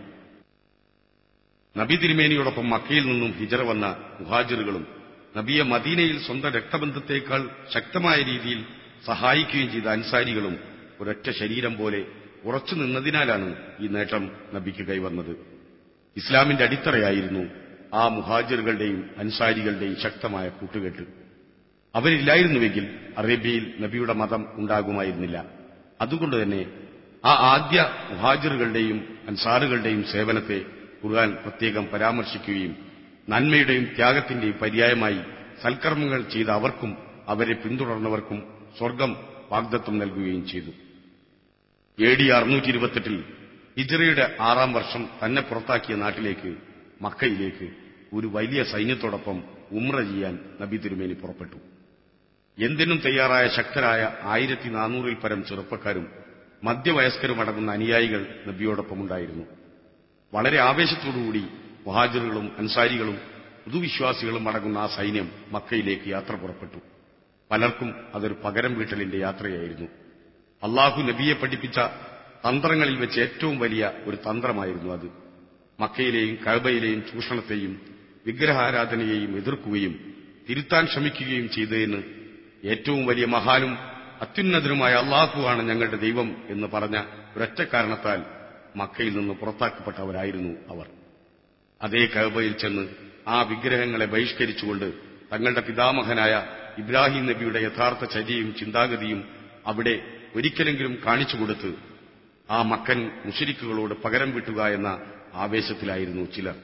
നബി തിരുമേനിയോടൊപ്പം മക്കയിൽ നിന്നും ഹിജറ വന്ന മുഹാജിറുകളും നബിയെ മദീനയിൽ സ്വന്തം രക്തബന്ധത്തേക്കാൾ ശക്തമായ രീതിയിൽ സഹായിക്കുകയും ചെയ്ത അൻസാരികളും ഒരൊറ്റ ശരീരം പോലെ ഉറച്ചു നിന്നതിനാലാണ് ഈ നേട്ടം നബിക്ക് കൈവന്നത് ഇസ്ലാമിന്റെ അടിത്തറയായിരുന്നു ആ മുഹാജിറുകളുടെയും അൻസാരികളുടെയും ശക്തമായ കൂട്ടുകെട്ട് അവരില്ലായിരുന്നുവെങ്കിൽ അറേബ്യയിൽ നബിയുടെ മതം ഉണ്ടാകുമായിരുന്നില്ല അതുകൊണ്ട് തന്നെ ആ ആദ്യ മുഹാജിറുകളുടെയും അൻസാറുകളുടെയും സേവനത്തെ ഖുർആൻ പ്രത്യേകം പരാമർശിക്കുകയും നന്മയുടെയും ത്യാഗത്തിന്റെയും പര്യായമായി സൽക്കർമ്മങ്ങൾ ചെയ്ത അവർക്കും അവരെ പിന്തുടർന്നവർക്കും സ്വർഗം വാഗ്ദത്വം നൽകുകയും ചെയ്തു എ ഡി അറുന്നൂറ്റി ഇരുപത്തെട്ടിൽ ഹിജറയുടെ ആറാം വർഷം തന്നെ പുറത്താക്കിയ നാട്ടിലേക്ക് മക്കയിലേക്ക് ഒരു വലിയ സൈന്യത്തോടൊപ്പം ഉമ്ര ചെയ്യാൻ നബി തിരുമേനി പുറപ്പെട്ടു എന്തിനും തയ്യാറായ ശക്തരായ ആയിരത്തി നാനൂറിൽ പരം ചെറുപ്പക്കാരും മധ്യവയസ്കരും അടങ്ങുന്ന അനുയായികൾ നബിയോടൊപ്പമുണ്ടായിരുന്നു വളരെ ആവേശത്തോടുകൂടി മുഹാജിറുകളും അൻസാരികളും പുതുവിശ്വാസികളും അടങ്ങുന്ന ആ സൈന്യം മക്കയിലേക്ക് യാത്ര പുറപ്പെട്ടു പലർക്കും അതൊരു പകരം വീട്ടലിന്റെ യാത്രയായിരുന്നു അള്ളാഹു നബിയെ പഠിപ്പിച്ച തന്ത്രങ്ങളിൽ വെച്ച് ഏറ്റവും വലിയ ഒരു തന്ത്രമായിരുന്നു അത് മക്കയിലെയും കഴബയിലെയും ചൂഷണത്തെയും വിഗ്രഹാരാധനയെയും എതിർക്കുകയും തിരുത്താൻ ശ്രമിക്കുകയും ചെയ്തതിന് ഏറ്റവും വലിയ മഹാനും അത്യുന്നതനുമായ അള്ളാഹുവാണ് ഞങ്ങളുടെ ദൈവം എന്ന് പറഞ്ഞ ഒരൊറ്റ കാരണത്താൽ മക്കയിൽ നിന്ന് പുറത്താക്കപ്പെട്ടവരായിരുന്നു അവർ അതേ കഴബയിൽ ചെന്ന് ആ വിഗ്രഹങ്ങളെ ബഹിഷ്കരിച്ചുകൊണ്ട് തങ്ങളുടെ പിതാമഹനായ ഇബ്രാഹിം നബിയുടെ യഥാർത്ഥ ചര്യയും ചിന്താഗതിയും അവിടെ ഒരിക്കലെങ്കിലും കാണിച്ചു കൊടുത്ത് ആ മക്കൻ മുഷരിക്കുകളോട് പകരം വിട്ടുക എന്ന ആവേശത്തിലായിരുന്നു ചിലർ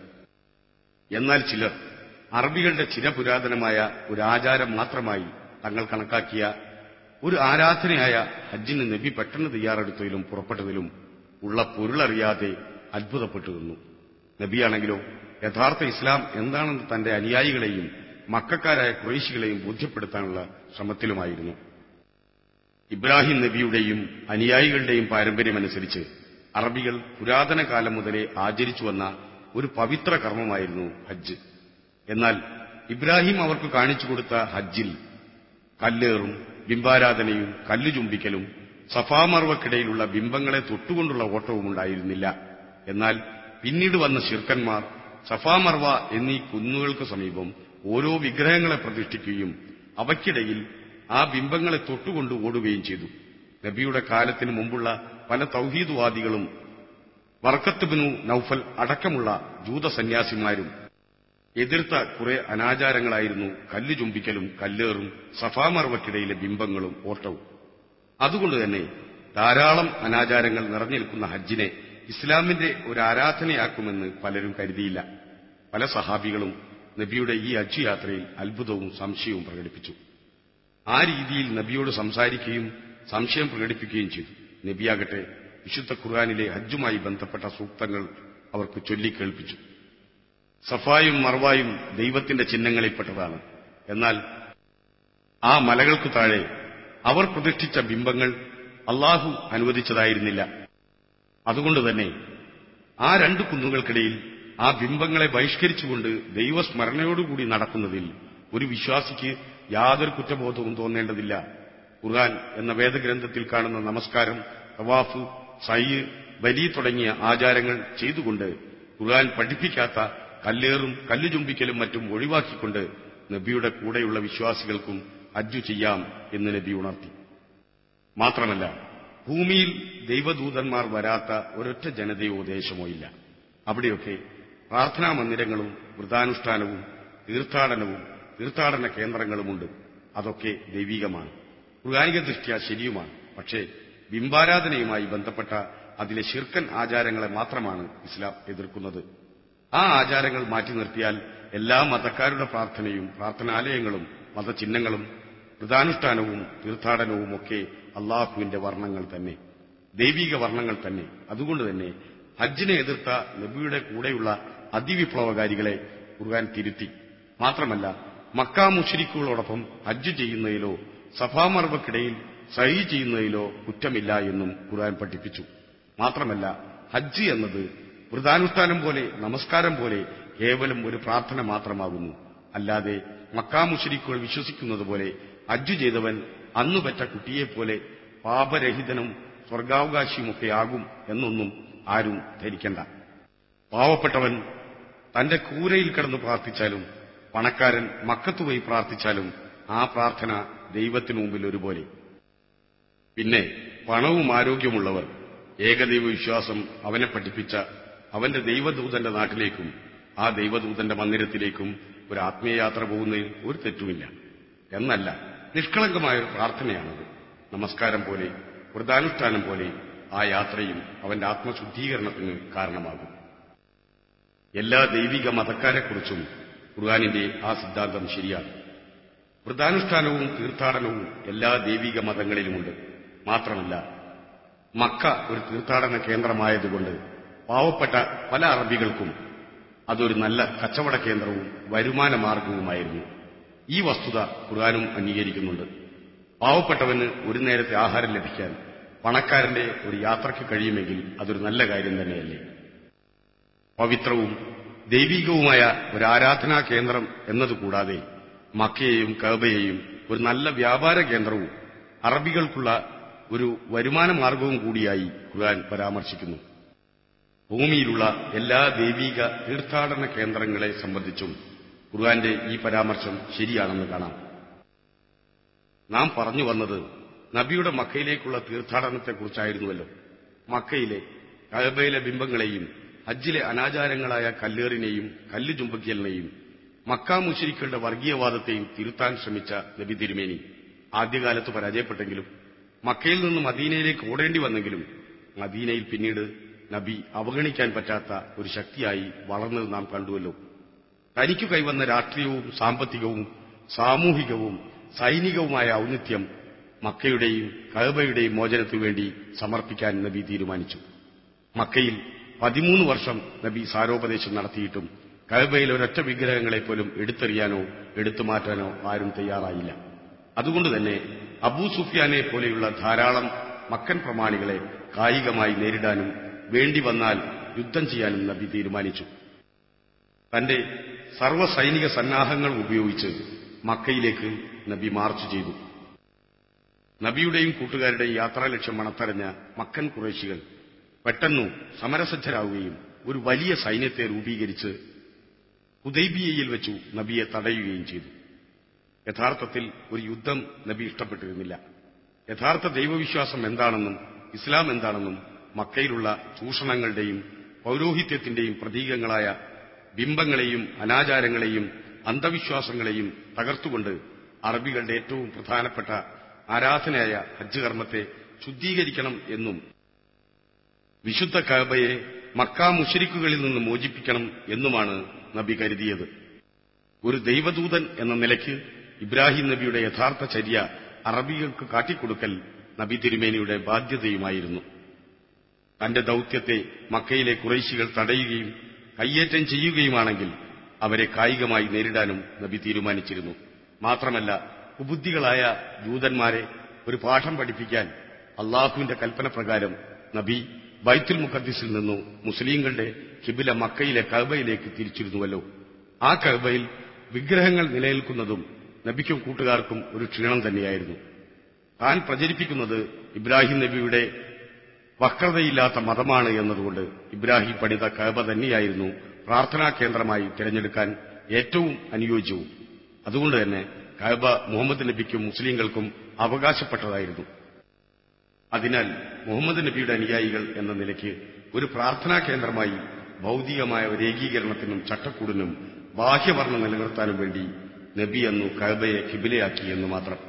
എന്നാൽ ചിലർ അറബികളുടെ ചിരപുരാതനമായ ഒരു ആചാരം മാത്രമായി തങ്ങൾ കണക്കാക്കിയ ഒരു ആരാധനയായ ഹജ്ജിന് നബി പെട്ടെന്ന് തയ്യാറെടുത്തതിലും പുറപ്പെട്ടതിലും ഉള്ള പൊരുളറിയാതെ അത്ഭുതപ്പെട്ടു നിന്നു നബിയാണെങ്കിലോ യഥാർത്ഥ ഇസ്ലാം എന്താണെന്ന് തന്റെ അനുയായികളെയും മക്കാരായ കുറേശികളെയും ബോധ്യപ്പെടുത്താനുള്ള ശ്രമത്തിലുമായിരുന്നു ഇബ്രാഹിം നബിയുടെയും അനുയായികളുടെയും പാരമ്പര്യമനുസരിച്ച് അറബികൾ പുരാതന കാലം മുതലേ ആചരിച്ചു വന്ന ഒരു പവിത്ര കർമ്മമായിരുന്നു ഹജ്ജ് എന്നാൽ ഇബ്രാഹിം അവർക്ക് കാണിച്ചു കൊടുത്ത ഹജ്ജിൽ കല്ലേറും ബിംബാരാധനയും കല്ലു ചുംബിക്കലും സഫാമർവക്കിടയിലുള്ള ബിംബങ്ങളെ തൊട്ടുകൊണ്ടുള്ള ഓട്ടവും ഉണ്ടായിരുന്നില്ല എന്നാൽ പിന്നീട് വന്ന ശിർക്കന്മാർ സഫാമർവ എന്നീ കുന്നുകൾക്ക് സമീപം ഓരോ വിഗ്രഹങ്ങളെ പ്രതിഷ്ഠിക്കുകയും അവയ്ക്കിടയിൽ ആ ബിംബങ്ങളെ തൊട്ടുകൊണ്ട് ഓടുകയും ചെയ്തു നബിയുടെ കാലത്തിന് മുമ്പുള്ള പല തൗഹീദ്വാദികളും വർക്കത്തുബിനു നൌഫൽ അടക്കമുള്ള ജൂത സന്യാസിമാരും എതിർത്ത കുറെ അനാചാരങ്ങളായിരുന്നു കല്ല് ചുംബിക്കലും കല്ലേറും സഫാമർവക്കിടയിലെ ബിംബങ്ങളും ഓട്ടവും അതുകൊണ്ട് തന്നെ ധാരാളം അനാചാരങ്ങൾ നിറഞ്ഞിരിക്കുന്ന ഹജ്ജിനെ ഇസ്ലാമിന്റെ ഒരു ആരാധനയാക്കുമെന്ന് പലരും കരുതിയില്ല പല സഹാബികളും നബിയുടെ ഈ ഹജ്ജ് യാത്രയിൽ അത്ഭുതവും സംശയവും പ്രകടിപ്പിച്ചു ആ രീതിയിൽ നബിയോട് സംസാരിക്കുകയും സംശയം പ്രകടിപ്പിക്കുകയും ചെയ്തു നബിയാകട്ടെ വിശുദ്ധ ഖുർആാനിലെ ഹജ്ജുമായി ബന്ധപ്പെട്ട സൂക്തങ്ങൾ അവർക്ക് ചൊല്ലിക്കേൾപ്പിച്ചു സഫായും മർവായും ദൈവത്തിന്റെ ചിഹ്നങ്ങളിൽപ്പെട്ടതാണ് എന്നാൽ ആ മലകൾക്കു താഴെ അവർ പ്രതിഷ്ഠിച്ച ബിംബങ്ങൾ അള്ളാഹു അനുവദിച്ചതായിരുന്നില്ല അതുകൊണ്ട് തന്നെ ആ രണ്ട് കുന്നുകൾക്കിടയിൽ ആ ബിംബങ്ങളെ ബഹിഷ്കരിച്ചുകൊണ്ട് ദൈവസ്മരണയോടുകൂടി നടക്കുന്നതിൽ ഒരു വിശ്വാസിക്ക് യാതൊരു കുറ്റബോധവും തോന്നേണ്ടതില്ല ഖുർആൻ എന്ന വേദഗ്രന്ഥത്തിൽ കാണുന്ന നമസ്കാരം തവാഫ് സയ്യ് ബലി തുടങ്ങിയ ആചാരങ്ങൾ ചെയ്തുകൊണ്ട് ഖുർആൻ പഠിപ്പിക്കാത്ത കല്ലേറും കല്ലു ചുംബിക്കലും മറ്റും ഒഴിവാക്കിക്കൊണ്ട് നബിയുടെ കൂടെയുള്ള വിശ്വാസികൾക്കും ഹജ്ജു ചെയ്യാം എന്ന് നബി ഉണർത്തി മാത്രമല്ല ഭൂമിയിൽ ദൈവദൂതന്മാർ വരാത്ത ഒരൊറ്റ ജനതയോ ദേശമോ ഇല്ല അവിടെയൊക്കെ പ്രാർത്ഥനാ മന്ദിരങ്ങളും വ്രതാനുഷ്ഠാനവും തീർത്ഥാടനവും തീർത്ഥാടന കേന്ദ്രങ്ങളുമുണ്ട് അതൊക്കെ ദൈവികമാണ് ഖുർആാനിക ദൃഷ്ട്യ ശരിയുമാണ് പക്ഷേ ബിംബാരാധനയുമായി ബന്ധപ്പെട്ട അതിലെ ശിർക്കൻ ആചാരങ്ങളെ മാത്രമാണ് ഇസ്ലാം എതിർക്കുന്നത് ആ ആചാരങ്ങൾ മാറ്റി നിർത്തിയാൽ എല്ലാ മതക്കാരുടെ പ്രാർത്ഥനയും പ്രാർത്ഥനാലയങ്ങളും മതചിഹ്നങ്ങളും വ്രതാനുഷ്ഠാനവും തീർത്ഥാടനവും ഒക്കെ അള്ളാഹുവിന്റെ വർണ്ണങ്ങൾ തന്നെ ദൈവിക വർണ്ണങ്ങൾ തന്നെ അതുകൊണ്ട് തന്നെ ഹജ്ജിനെ എതിർത്ത നബിയുടെ കൂടെയുള്ള അതിവിപ്ലവകാരികളെ ഖുർആൻ തിരുത്തി മാത്രമല്ല മക്ക മുഷരിക്കുകളോടൊപ്പം ഹജ്ജ് ചെയ്യുന്നതിലോ സഭാമർവക്കിടയിൽ സഹി ചെയ്യുന്നതിലോ കുറ്റമില്ല എന്നും ഖുർആൻ പഠിപ്പിച്ചു മാത്രമല്ല ഹജ്ജ് എന്നത് വ്രതാനുഷ്ഠാനം പോലെ നമസ്കാരം പോലെ കേവലം ഒരു പ്രാർത്ഥന മാത്രമാകുന്നു അല്ലാതെ മക്കാ മുഷരിക്കുകൾ വിശ്വസിക്കുന്നത് പോലെ ഹജ്ജ് ചെയ്തവൻ അന്നു പെറ്റ കുട്ടിയെപ്പോലെ പാപരഹിതനും സ്വർഗാവകാശിയുമൊക്കെയാകും എന്നൊന്നും ആരും ധരിക്കണ്ട പാവപ്പെട്ടവൻ തന്റെ കൂരയിൽ കിടന്ന് പ്രാർത്ഥിച്ചാലും പണക്കാരൻ മക്കത്ത് പോയി പ്രാർത്ഥിച്ചാലും ആ പ്രാർത്ഥന ദൈവത്തിനു മുമ്പിൽ ഒരുപോലെ പിന്നെ പണവും ആരോഗ്യമുള്ളവർ ഏകദൈവ വിശ്വാസം അവനെ പഠിപ്പിച്ച അവന്റെ ദൈവദൂതന്റെ നാട്ടിലേക്കും ആ ദൈവദൂതന്റെ മന്ദിരത്തിലേക്കും ഒരു ആത്മീയയാത്ര പോകുന്നതിൽ ഒരു തെറ്റുമില്ല എന്നല്ല നിഷ്കളങ്കമായ ഒരു പ്രാർത്ഥനയാണത് നമസ്കാരം പോലെ വ്രതാനുഷ്ഠാനം പോലെ ആ യാത്രയും അവന്റെ ആത്മശുദ്ധീകരണത്തിന് കാരണമാകും എല്ലാ ദൈവിക മതക്കാരെക്കുറിച്ചും ഖുർആാനിന്റെ ആ സിദ്ധാന്തം ശരിയാണ് വ്രതാനുഷ്ഠാനവും തീർത്ഥാടനവും എല്ലാ ദൈവിക മതങ്ങളിലുമുണ്ട് മാത്രമല്ല മക്ക ഒരു തീർത്ഥാടന കേന്ദ്രമായതുകൊണ്ട് പാവപ്പെട്ട പല അറബികൾക്കും അതൊരു നല്ല കച്ചവട കേന്ദ്രവും വരുമാന മാർഗവുമായിരുന്നു ഈ വസ്തുത ഖുർആാനും അംഗീകരിക്കുന്നുണ്ട് പാവപ്പെട്ടവന് ഒരു നേരത്തെ ആഹാരം ലഭിക്കാൻ പണക്കാരന്റെ ഒരു യാത്രയ്ക്ക് കഴിയുമെങ്കിൽ അതൊരു നല്ല കാര്യം തന്നെയല്ലേ പവിത്രവും ദൈവികവുമായ ഒരു ആരാധനാ കേന്ദ്രം എന്നതുകൂടാതെ മക്കയെയും കഅബയെയും ഒരു നല്ല വ്യാപാര കേന്ദ്രവും അറബികൾക്കുള്ള ഒരു വരുമാന മാർഗവും കൂടിയായി ഖുർആൻ പരാമർശിക്കുന്നു ഭൂമിയിലുള്ള എല്ലാ ദൈവിക തീർത്ഥാടന കേന്ദ്രങ്ങളെ സംബന്ധിച്ചും ഖുർആന്റെ ഈ പരാമർശം ശരിയാണെന്ന് കാണാം നാം പറഞ്ഞു വന്നത് നബിയുടെ മക്കയിലേക്കുള്ള തീർത്ഥാടനത്തെക്കുറിച്ചായിരുന്നുവല്ലോ മക്കയിലെ കഴബയിലെ ബിംബങ്ങളെയും ഹജ്ജിലെ അനാചാരങ്ങളായ കല്ലേറിനെയും കല്ല് ചുംബക്കിയലിനെയും മക്ക മുശരിക്കളുടെ വർഗീയവാദത്തെയും തിരുത്താൻ ശ്രമിച്ച നബി തിരുമേനി ആദ്യകാലത്ത് പരാജയപ്പെട്ടെങ്കിലും മക്കയിൽ നിന്ന് മദീനയിലേക്ക് ഓടേണ്ടി വന്നെങ്കിലും മദീനയിൽ പിന്നീട് നബി അവഗണിക്കാൻ പറ്റാത്ത ഒരു ശക്തിയായി വളർന്നത് നാം കണ്ടുവല്ലോ തനിക്കു കൈവന്ന രാഷ്ട്രീയവും സാമ്പത്തികവും സാമൂഹികവും സൈനികവുമായ ഔന്നിത്യം മക്കയുടെയും കഅബയുടെയും മോചനത്തിനു വേണ്ടി സമർപ്പിക്കാൻ നബി തീരുമാനിച്ചു മക്കയിൽ പതിമൂന്ന് വർഷം നബി സാരോപദേശം നടത്തിയിട്ടും കഅബയിൽ ഒരൊറ്റ വിഗ്രഹങ്ങളെ പോലും എടുത്തെറിയാനോ എടുത്തു മാറ്റാനോ ആരും തയ്യാറായില്ല അതുകൊണ്ട് തന്നെ അബൂ സുഫിയാനെ പോലെയുള്ള ധാരാളം മക്കൻ പ്രമാണികളെ കായികമായി നേരിടാനും വേണ്ടി വന്നാൽ യുദ്ധം ചെയ്യാനും നബി തീരുമാനിച്ചു തന്റെ സർവ്വ സൈനിക സന്നാഹങ്ങൾ ഉപയോഗിച്ച് മക്കയിലേക്ക് നബി മാർച്ച് ചെയ്തു നബിയുടെയും കൂട്ടുകാരുടെയും യാത്രാലക്ഷ്യം മണത്തറിഞ്ഞ മക്കൻ കുറേശികൾ പെട്ടെന്നു സമരസജ്ജരാകുകയും ഒരു വലിയ സൈന്യത്തെ രൂപീകരിച്ച് ഹുദൈബിയയിൽ വെച്ചു നബിയെ തടയുകയും ചെയ്തു യഥാർത്ഥത്തിൽ ഒരു യുദ്ധം നബി ഇഷ്ടപ്പെട്ടിരുന്നില്ല യഥാർത്ഥ ദൈവവിശ്വാസം എന്താണെന്നും ഇസ്ലാം എന്താണെന്നും മക്കയിലുള്ള ചൂഷണങ്ങളുടെയും പൗരോഹിത്യത്തിന്റെയും പ്രതീകങ്ങളായ ബിംബങ്ങളെയും അനാചാരങ്ങളെയും അന്ധവിശ്വാസങ്ങളെയും തകർത്തുകൊണ്ട് അറബികളുടെ ഏറ്റവും പ്രധാനപ്പെട്ട ആരാധനയായ ഹജ്ജ് കർമ്മത്തെ ശുദ്ധീകരിക്കണം എന്നും വിശുദ്ധ കഅബയെ മക്ക മുഷരിക്കുകളിൽ നിന്ന് മോചിപ്പിക്കണം എന്നുമാണ് നബി കരുതിയത് ഒരു ദൈവദൂതൻ എന്ന നിലയ്ക്ക് ഇബ്രാഹിം നബിയുടെ യഥാർത്ഥ ചര്യ അറബികൾക്ക് കാട്ടിക്കൊടുക്കൽ നബി തിരുമേനിയുടെ ബാധ്യതയുമായിരുന്നു തന്റെ ദൌത്യത്തെ മക്കയിലെ കുറേശികൾ തടയുകയും കയ്യേറ്റം ചെയ്യുകയുമാണെങ്കിൽ അവരെ കായികമായി നേരിടാനും നബി തീരുമാനിച്ചിരുന്നു മാത്രമല്ല കുബുദ്ധികളായ ജൂതന്മാരെ ഒരു പാഠം പഠിപ്പിക്കാൻ അള്ളാഹുവിന്റെ കൽപ്പന പ്രകാരം നബി ബൈത്തുൽ മുഖദ്ദിസിൽ നിന്നു മുസ്ലിങ്ങളുടെ കിബില മക്കയിലെ കഅബയിലേക്ക് തിരിച്ചിരുന്നുവല്ലോ ആ കഅബയിൽ വിഗ്രഹങ്ങൾ നിലനിൽക്കുന്നതും നബിക്കും കൂട്ടുകാർക്കും ഒരു ക്ഷീണം തന്നെയായിരുന്നു താൻ പ്രചരിപ്പിക്കുന്നത് ഇബ്രാഹിം നബിയുടെ വക്രതയില്ലാത്ത മതമാണ് എന്നതുകൊണ്ട് ഇബ്രാഹിം പണിത കഅബ തന്നെയായിരുന്നു പ്രാർത്ഥനാ കേന്ദ്രമായി തിരഞ്ഞെടുക്കാൻ ഏറ്റവും അനുയോജ്യവും അതുകൊണ്ട് തന്നെ കഅബ മുഹമ്മദ് നബിക്കും മുസ്ലിങ്ങൾക്കും അവകാശപ്പെട്ടതായിരുന്നു അതിനാൽ മുഹമ്മദ് നബിയുടെ അനുയായികൾ എന്ന നിലയ്ക്ക് ഒരു പ്രാർത്ഥനാ കേന്ദ്രമായി ഭൗതികമായ ഒരു ഏകീകരണത്തിനും ചട്ടക്കൂടിനും ബാഹ്യവർണ്ണം നിലനിർത്താനും വേണ്ടി നബി അന്നു കഅബയെ കിബിലയാക്കി എന്ന് മാത്രം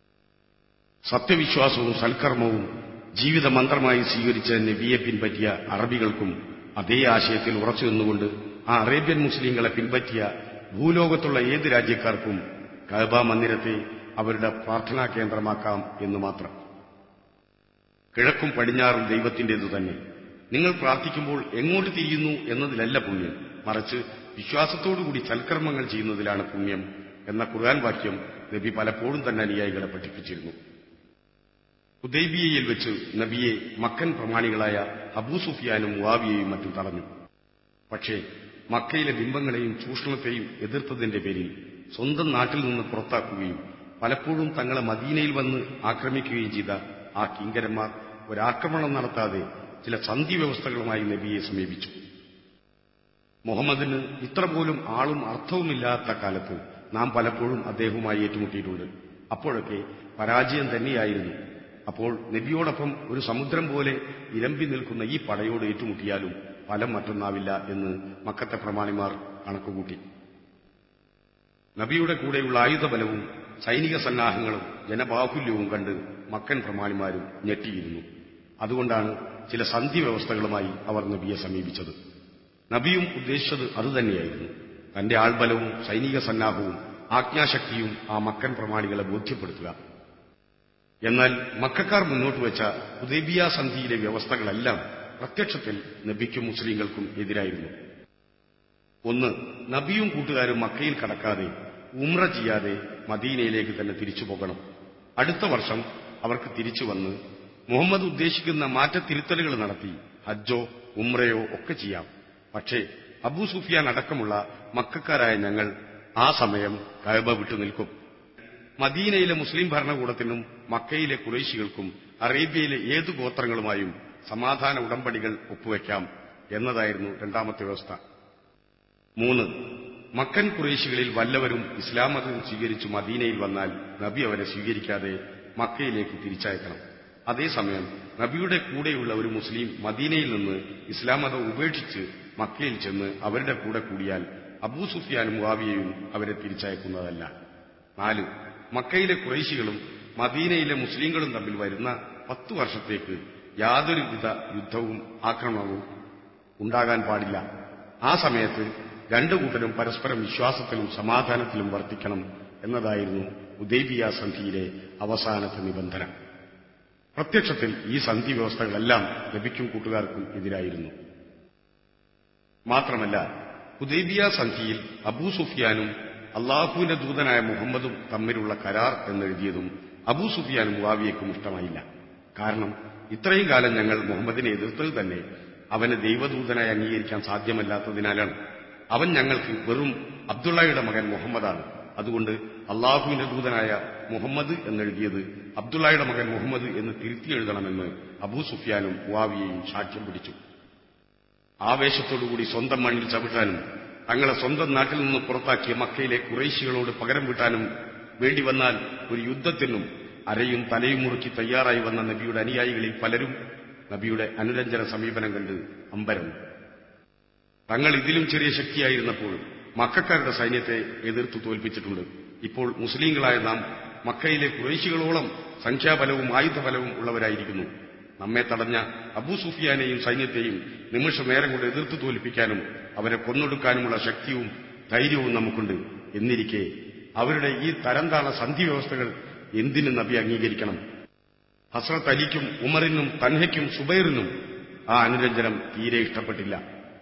സത്യവിശ്വാസവും സൽക്കർമ്മവും ജീവിത മന്ത്രമായി സ്വീകരിച്ച നബിയെ പിൻപറ്റിയ അറബികൾക്കും അതേ ആശയത്തിൽ ഉറച്ചു നിന്നുകൊണ്ട് ആ അറേബ്യൻ മുസ്ലിങ്ങളെ പിൻപറ്റിയ ഭൂലോകത്തുള്ള ഏത് രാജ്യക്കാർക്കും കഅബ മന്ദിരത്തെ അവരുടെ പ്രാർത്ഥനാ കേന്ദ്രമാക്കാം എന്ന് മാത്രം കിഴക്കും പടിഞ്ഞാറും ദൈവത്തിന്റേതു തന്നെ നിങ്ങൾ പ്രാർത്ഥിക്കുമ്പോൾ എങ്ങോട്ട് തിരിയുന്നു എന്നതിലല്ല പുണ്യം മറിച്ച് വിശ്വാസത്തോടുകൂടി സൽക്കർമ്മങ്ങൾ ചെയ്യുന്നതിലാണ് പുണ്യം എന്ന ഖുർആൻ വാക്യം നബി പലപ്പോഴും തന്നെ അനുയായികളെ പഠിപ്പിച്ചിരുന്നു ഹുദൈബിയയിൽ വെച്ച് നബിയെ മക്കൻ പ്രമാണികളായ അബൂ സുഫിയാനും മുവാവിയെയും മറ്റും തടഞ്ഞു പക്ഷേ മക്കയിലെ ബിംബങ്ങളെയും ചൂഷണത്തെയും എതിർത്തതിന്റെ പേരിൽ സ്വന്തം നാട്ടിൽ നിന്ന് പുറത്താക്കുകയും പലപ്പോഴും തങ്ങളെ മദീനയിൽ വന്ന് ആക്രമിക്കുകയും ചെയ്ത ആ കിങ്കരന്മാർ ഒരാക്രമണം നടത്താതെ ചില സന്ധി വ്യവസ്ഥകളുമായി നബിയെ സമീപിച്ചു മുഹമ്മദിന് ഇത്ര പോലും ആളും അർത്ഥവുമില്ലാത്ത കാലത്ത് നാം പലപ്പോഴും അദ്ദേഹവുമായി ഏറ്റുമുട്ടിയിട്ടുണ്ട് അപ്പോഴൊക്കെ പരാജയം തന്നെയായിരുന്നു അപ്പോൾ നബിയോടൊപ്പം ഒരു സമുദ്രം പോലെ ഇരമ്പി നിൽക്കുന്ന ഈ പടയോട് ഏറ്റുമുട്ടിയാലും ഫലം മറ്റൊന്നാവില്ല എന്ന് മക്കത്തെ പ്രമാണിമാർ കണക്കുകൂട്ടി നബിയുടെ കൂടെയുള്ള ആയുധബലവും സൈനിക സന്നാഹങ്ങളും ജനബാഹുല്യവും കണ്ട് മക്കൻ പ്രമാണിമാരും ഞെട്ടിയിരുന്നു അതുകൊണ്ടാണ് ചില സന്ധി വ്യവസ്ഥകളുമായി അവർ നബിയെ സമീപിച്ചത് നബിയും ഉദ്ദേശിച്ചത് അതുതന്നെയായിരുന്നു തന്റെ ആൾബലവും സൈനിക സന്നാഹവും ആജ്ഞാശക്തിയും ആ മക്കൻ പ്രമാണികളെ ബോധ്യപ്പെടുത്തുക എന്നാൽ മക്കാർ മുന്നോട്ട് വെച്ച ഉദൈബിയ സന്ധിയിലെ വ്യവസ്ഥകളെല്ലാം പ്രത്യക്ഷത്തിൽ നബിക്കും മുസ്ലിങ്ങൾക്കും എതിരായിരുന്നു ഒന്ന് നബിയും കൂട്ടുകാരും മക്കയിൽ കടക്കാതെ ഉമ്ര ചെയ്യാതെ മദീനയിലേക്ക് തന്നെ തിരിച്ചു പോകണം അടുത്ത വർഷം അവർക്ക് തിരിച്ചു വന്ന് മുഹമ്മദ് ഉദ്ദേശിക്കുന്ന മാറ്റത്തിരുത്തലുകൾ നടത്തി ഹജ്ജോ ഉമ്രയോ ഒക്കെ ചെയ്യാം പക്ഷേ അബൂ സുഫിയാൻ അടക്കമുള്ള മക്കാരായ ഞങ്ങൾ ആ സമയം കഴബ വിട്ടു നിൽക്കും മദീനയിലെ മുസ്ലിം ഭരണകൂടത്തിനും മക്കയിലെ കുറേശികൾക്കും അറേബ്യയിലെ ഏതു ഗോത്രങ്ങളുമായും സമാധാന ഉടമ്പടികൾ ഒപ്പുവെക്കാം എന്നതായിരുന്നു രണ്ടാമത്തെ വ്യവസ്ഥ മൂന്ന് മക്കൻ കുറേശികളിൽ വല്ലവരും ഇസ്ലാം മതം സ്വീകരിച്ചു മദീനയിൽ വന്നാൽ നബി അവരെ സ്വീകരിക്കാതെ മക്കയിലേക്ക് തിരിച്ചയക്കണം അതേസമയം നബിയുടെ കൂടെയുള്ള ഒരു മുസ്ലിം മദീനയിൽ നിന്ന് ഇസ്ലാം മതം ഉപേക്ഷിച്ച് മക്കയിൽ ചെന്ന് അവരുടെ കൂടെ കൂടിയാൽ അബൂ സുഫിയാനും മുവാവിയയും അവരെ തിരിച്ചയക്കുന്നതല്ല നാല് മക്കയിലെ കുറേശികളും മദീനയിലെ മുസ്ലിങ്ങളും തമ്മിൽ വരുന്ന പത്തു വർഷത്തേക്ക് യാതൊരുവിധ യുദ്ധവും ആക്രമണവും ഉണ്ടാകാൻ പാടില്ല ആ സമയത്ത് രണ്ടു കൂട്ടരും പരസ്പരം വിശ്വാസത്തിലും സമാധാനത്തിലും വർത്തിക്കണം എന്നതായിരുന്നു ഉദൈബിയ സന്ധിയിലെ അവസാനത്തെ നിബന്ധന പ്രത്യക്ഷത്തിൽ ഈ സന്ധി വ്യവസ്ഥകളെല്ലാം ലഭിക്കും കൂട്ടുകാർക്കും എതിരായിരുന്നു മാത്രമല്ല ഹുദൈബിയ സന്ധിയിൽ അബൂ സുഫിയാനും അള്ളാഹുവിന്റെ ദൂതനായ മുഹമ്മദും തമ്മിലുള്ള കരാർ എന്നെഴുതിയതും അബൂ സുഫിയാനും മുവാവിയക്കും ഇഷ്ടമായില്ല കാരണം ഇത്രയും കാലം ഞങ്ങൾ മുഹമ്മദിനെ എതിർത്തത് തന്നെ അവനെ ദൈവദൂതനായി അംഗീകരിക്കാൻ സാധ്യമല്ലാത്തതിനാലാണ് അവൻ ഞങ്ങൾക്ക് വെറും അബ്ദുള്ളയുടെ മകൻ മുഹമ്മദാണ് അതുകൊണ്ട് അള്ളാഹുവിന്റെ ദൂതനായ മുഹമ്മദ് എന്നെഴുതിയത് അബ്ദുള്ളയുടെ മകൻ മുഹമ്മദ് എന്ന് തിരുത്തി എഴുതണമെന്ന് അബൂ സുഫിയാനും മുവാവിയെയും സാക്ഷ്യം പിടിച്ചു ആവേശത്തോടുകൂടി സ്വന്തം മണ്ണിൽ ചവിട്ടാനും തങ്ങളെ സ്വന്തം നാട്ടിൽ നിന്ന് പുറത്താക്കിയ മക്കയിലെ കുറേശികളോട് പകരം വീട്ടാനും വേണ്ടി വന്നാൽ ഒരു യുദ്ധത്തിനും അരയും തലയും മുറുക്കി തയ്യാറായി വന്ന നബിയുടെ അനുയായികളിൽ പലരും നബിയുടെ അനുരഞ്ജന സമീപനം കണ്ട് അമ്പരന്നു തങ്ങൾ ഇതിലും ചെറിയ ശക്തിയായിരുന്നപ്പോൾ മക്കാരുടെ സൈന്യത്തെ എതിർത്തു തോൽപ്പിച്ചിട്ടുണ്ട് ഇപ്പോൾ മുസ്ലിങ്ങളായ നാം മക്കയിലെ കുറേശികളോളം സംഖ്യാബലവും ആയുധബലവും ഉള്ളവരായിരിക്കുന്നു നമ്മെ തടഞ്ഞ അബൂ സുഫിയാനെയും സൈന്യത്തെയും നിമിഷനേരം കൊണ്ട് എതിർത്തു തോൽപ്പിക്കാനും അവരെ കൊന്നൊടുക്കാനുമുള്ള ശക്തിയും ധൈര്യവും നമുക്കുണ്ട് എന്നിരിക്കെ അവരുടെ ഈ തരംതാണ സന്ധി വ്യവസ്ഥകൾ എന്തിനു നബി അംഗീകരിക്കണം ഹസ്രത്ത് അലിക്കും ഉമറിനും തൻഹയ്ക്കും സുബൈറിനും ആ അനുരഞ്ജനം തീരെ ഇഷ്ടപ്പെട്ടില്ല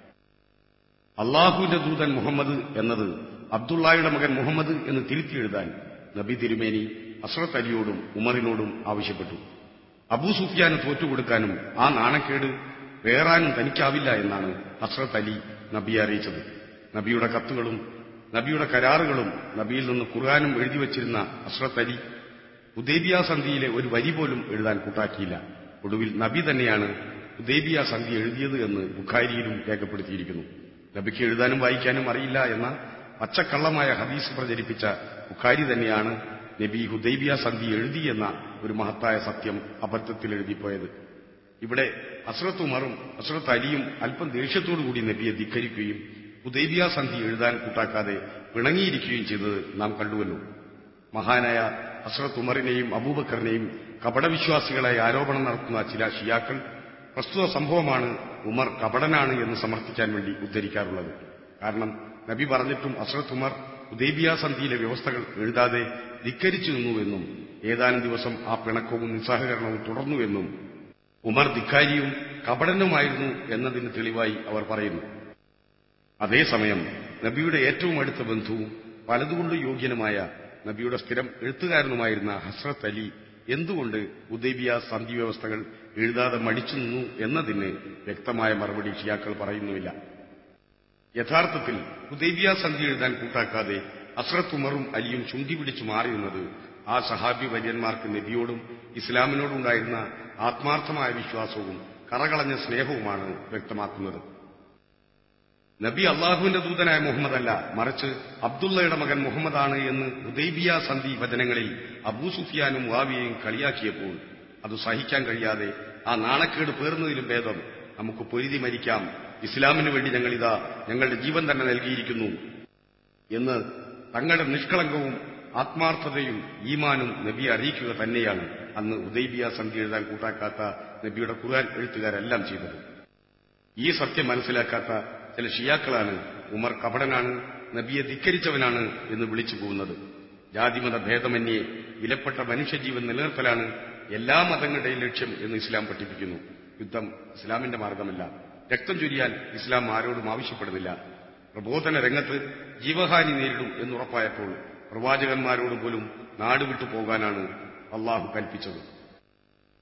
അള്ളാഹുവിന്റെ ദൂതൻ മുഹമ്മദ് എന്നത് അബ്ദുള്ളായുടെ മകൻ മുഹമ്മദ് എന്ന് തിരുത്തി എഴുതാൻ നബി തിരുമേനി അസ്രത്ത് അലിയോടും ഉമറിനോടും ആവശ്യപ്പെട്ടു അബൂ സുഫിയാന് തോറ്റുകൊടുക്കാനും ആ നാണക്കേട് വേറാനും തനിക്കാവില്ല എന്നാണ് ഹസ്രത്ത് അലി നബിയെ അറിയിച്ചത് നബിയുടെ കത്തുകളും നബിയുടെ കരാറുകളും നബിയിൽ നിന്ന് ഖുർആാനും എഴുതി വച്ചിരുന്ന അസ്രത്ത് അലി ഉദേബിയ സന്ധിയിലെ ഒരു വരി പോലും എഴുതാൻ കൂട്ടാക്കിയില്ല ഒടുവിൽ നബി തന്നെയാണ് ഉദേബിയ സന്ധി എഴുതിയത് എന്ന് ബുഖാരിയിലും രേഖപ്പെടുത്തിയിരിക്കുന്നു നബിക്ക് എഴുതാനും വായിക്കാനും അറിയില്ല എന്ന പച്ചക്കള്ളമായ ഹദീസ് പ്രചരിപ്പിച്ച ബുഖാരി തന്നെയാണ് നബി ഹുദൈബിയ സന്ധി എഴുതി എന്ന ഒരു മഹത്തായ സത്യം അബദ്ധത്തിൽ എഴുതിപ്പോയത് ഇവിടെ അസ്രത്ത് ഉമറും അസ്രത്ത് അലിയും അല്പം ദേഷ്യത്തോടുകൂടി നബിയെ ധിക്കരിക്കുകയും ഹുദൈബിയ സന്ധി എഴുതാൻ കൂട്ടാക്കാതെ പിണങ്ങിയിരിക്കുകയും ചെയ്തത് നാം കണ്ടുവല്ലോ മഹാനായ അസ്രത്ത് ഉമറിനെയും അബൂബക്കറിനെയും കപടവിശ്വാസികളായി ആരോപണം നടത്തുന്ന ചില ഷിയാക്കൾ പ്രസ്തുത സംഭവമാണ് ഉമർ കപടനാണ് എന്ന് സമർത്ഥിക്കാൻ വേണ്ടി ഉദ്ധരിക്കാറുള്ളത് കാരണം നബി പറഞ്ഞിട്ടും അസ്രത്ത് ഉമർ ഉദൈബിയ സന്ധിയിലെ വ്യവസ്ഥകൾ എഴുതാതെ ധിക്കരിച്ചു നിന്നുവെന്നും ഏതാനും ദിവസം ആ പിണക്കവും നിസ്സഹകരണവും തുടർന്നുവെന്നും ഉമർ ധിക്കാരിയും കപടനുമായിരുന്നു എന്നതിന് തെളിവായി അവർ പറയുന്നു അതേസമയം നബിയുടെ ഏറ്റവും അടുത്ത ബന്ധുവും പലതുകൊണ്ട് യോഗ്യനുമായ നബിയുടെ സ്ഥിരം എഴുത്തുകാരനുമായിരുന്ന ഹസ്രത്ത് അലി എന്തുകൊണ്ട് ഉദൈബിയ സന്ധി വ്യവസ്ഥകൾ എഴുതാതെ മടിച്ചു നിന്നു എന്നതിന് വ്യക്തമായ മറുപടി ഷിയാക്കൾ പറയുന്നുമില്ല യഥാർത്ഥത്തിൽ ഉദൈബിയ സന്ധി എഴുതാൻ കൂട്ടാക്കാതെ അസ്രത്ത് ഉമറും അലിയും ചുണ്ടി പിടിച്ചു മാറിയുന്നത് ആ സഹാബി വര്യന്മാർക്ക് നബിയോടും ഇസ്ലാമിനോടുണ്ടായിരുന്ന ആത്മാർത്ഥമായ വിശ്വാസവും കറകളഞ്ഞ സ്നേഹവുമാണ് വ്യക്തമാക്കുന്നത് നബി അള്ളാഹുവിന്റെ ദൂതനായ മുഹമ്മദ് അല്ല മറിച്ച് അബ്ദുള്ളയുടെ മകൻ മുഹമ്മദാണ് എന്ന് ഉദൈബിയ സന്ധി വചനങ്ങളിൽ അബൂ സുഫിയാനും വാവിയെയും കളിയാക്കിയപ്പോൾ അത് സഹിക്കാൻ കഴിയാതെ ആ നാണക്കേട് പേർന്നതിലും ഭേദം നമുക്ക് പൊരുതി മരിക്കാം ഇസ്ലാമിനു വേണ്ടി ഞങ്ങളിതാ ഞങ്ങളുടെ ജീവൻ തന്നെ നൽകിയിരിക്കുന്നു എന്ന് തങ്ങളുടെ നിഷ്കളങ്കവും ആത്മാർത്ഥതയും ഈമാനും നബിയെ അറിയിക്കുക തന്നെയാണ് അന്ന് ഉദൈബിയ സന്ധി എഴുതാൻ കൂട്ടാക്കാത്ത നബിയുടെ ഖുർആൻ എഴുത്തുകാരെല്ലാം ചെയ്തത് ഈ സത്യം മനസ്സിലാക്കാത്ത ചില ഷിയാക്കളാണ് ഉമർ കപടനാണ് നബിയെ ധിക്കരിച്ചവനാണ് എന്ന് വിളിച്ചു പോകുന്നത് ജാതിമത ഭേദമന്യേ വിലപ്പെട്ട മനുഷ്യജീവൻ നിലനിർത്തലാണ് എല്ലാ മതങ്ങളുടെയും ലക്ഷ്യം എന്ന് ഇസ്ലാം പഠിപ്പിക്കുന്നു യുദ്ധം ഇസ്ലാമിന്റെ മാർഗമല്ല രക്തം ചൊരിയാൻ ഇസ്ലാം ആരോടും ആവശ്യപ്പെടുന്നില്ല പ്രബോധന രംഗത്ത് ജീവഹാനി നേരിടും എന്നുറപ്പായപ്പോൾ പ്രവാചകന്മാരോട് പോലും നാട് വിട്ടു പോകാനാണ് അള്ളാഹു കൽപ്പിച്ചത്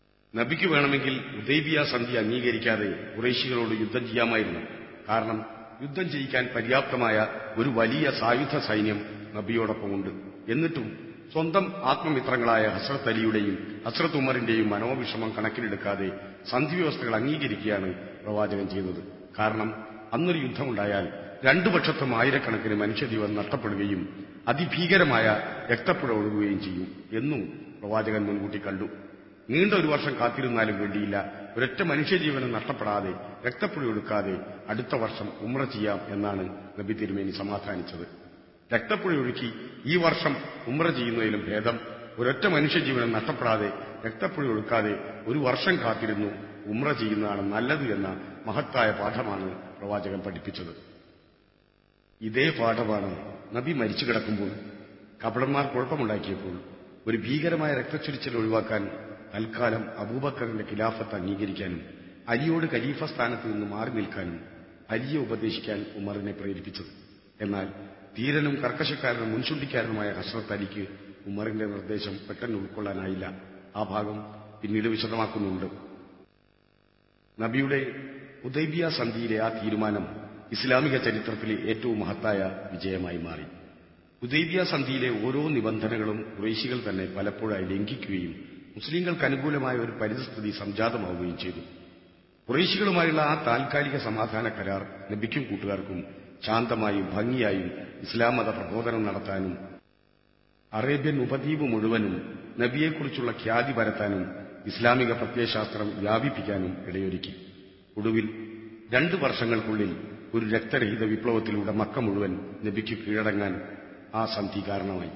നബിക്ക് വേണമെങ്കിൽ ഉദൈബിയ സന്ധി അംഗീകരിക്കാതെ കുറേശികളോട് യുദ്ധം ചെയ്യാമായിരുന്നു കാരണം യുദ്ധം ചെയ്യിക്കാൻ പര്യാപ്തമായ ഒരു വലിയ സായുധ സൈന്യം നബിയോടൊപ്പമുണ്ട് എന്നിട്ടും സ്വന്തം ആത്മമിത്രങ്ങളായ ഹസ്രത്ത് അലിയുടെയും ഹസ്രത്ത് ഉമറിന്റെയും മനോവിഷമം കണക്കിലെടുക്കാതെ സന്ധി വ്യവസ്ഥകൾ അംഗീകരിക്കുകയാണ് പ്രവാചകൻ ചെയ്തത് കാരണം അന്നൊരു യുദ്ധമുണ്ടായാൽ രണ്ടു പക്ഷത്തും ആയിരക്കണക്കിന് മനുഷ്യജീവൻ നഷ്ടപ്പെടുകയും അതിഭീകരമായ രക്തപ്പുഴ ഒഴുകുകയും ചെയ്യും എന്നും പ്രവാചകൻ മുൻകൂട്ടി കണ്ടു നീണ്ട ഒരു വർഷം കാത്തിരുന്നാലും വേണ്ടിയില്ല ഒരൊറ്റ മനുഷ്യജീവനം നഷ്ടപ്പെടാതെ രക്തപ്പുഴ ഒഴുക്കാതെ അടുത്ത വർഷം ഉമ്ര ചെയ്യാം എന്നാണ് നബി തിരുമേനി സമാധാനിച്ചത് രക്തപ്പുഴ ഒഴുക്കി ഈ വർഷം ഉമ്ര ചെയ്യുന്നതിലും ഭേദം ഒരൊറ്റ മനുഷ്യജീവനം നഷ്ടപ്പെടാതെ രക്തപ്പുഴ ഒഴുക്കാതെ ഒരു വർഷം കാത്തിരുന്നു ഉമ്ര ചെയ്യുന്നതാണ് നല്ലത് എന്ന മഹത്തായ പാഠമാണ് പ്രവാചകൻ പഠിപ്പിച്ചത് ഇതേ പാഠമാണ് നബി മരിച്ചു കിടക്കുമ്പോൾ കപടന്മാർ കുഴപ്പമുണ്ടാക്കിയപ്പോൾ ഒരു ഭീകരമായ രക്തച്ചൊരിച്ചൽ ഒഴിവാക്കാൻ തൽക്കാലം അബൂബക്കറിന്റെ ഖിലാഫത്ത് അംഗീകരിക്കാനും അലിയോട് ഖലീഫ സ്ഥാനത്ത് നിന്ന് മാറി നിൽക്കാനും അലിയെ ഉപദേശിക്കാൻ ഉമറിനെ പ്രേരിപ്പിച്ചത് എന്നാൽ ധീരനും കർക്കശക്കാരനും മുൻചുണ്ടിക്കാരനുമായ ഹസ്രത്ത് അലിക്ക് ഉമറിന്റെ നിർദ്ദേശം പെട്ടെന്ന് ഉൾക്കൊള്ളാനായില്ല ആ ഭാഗം പിന്നീട് വിശദമാക്കുന്നുണ്ട് നബിയുടെ ഉദൈബിയ സന്ധിയിലെ ആ തീരുമാനം ഇസ്ലാമിക ചരിത്രത്തിലെ ഏറ്റവും മഹത്തായ വിജയമായി മാറി ഉദൈബിയ സന്ധിയിലെ ഓരോ നിബന്ധനകളും കുറേശികൾ തന്നെ പലപ്പോഴായി ലംഘിക്കുകയും മുസ്ലിങ്ങൾക്ക് അനുകൂലമായ ഒരു പരിസ്ഥിതി സംജാതമാവുകയും ചെയ്തു കുറേശികളുമായുള്ള ആ താൽക്കാലിക സമാധാന കരാർ നബിക്കും കൂട്ടുകാർക്കും ശാന്തമായും ഭംഗിയായും ഇസ്ലാം മത പ്രബോധനം നടത്താനും അറേബ്യൻ ഉപദ്വീപ് മുഴുവനും നബിയെക്കുറിച്ചുള്ള ഖ്യാതി പരത്താനും ഇസ്ലാമിക പ്രത്യയശാസ്ത്രം വ്യാപിപ്പിക്കാനും ഇടയൊരുക്കി ഒടുവിൽ രണ്ടു വർഷങ്ങൾക്കുള്ളിൽ ഒരു രക്തരഹിത വിപ്ലവത്തിലൂടെ മക്ക മുഴുവൻ നബിക്ക് കീഴടങ്ങാൻ ആ സന്ധി കാരണമായി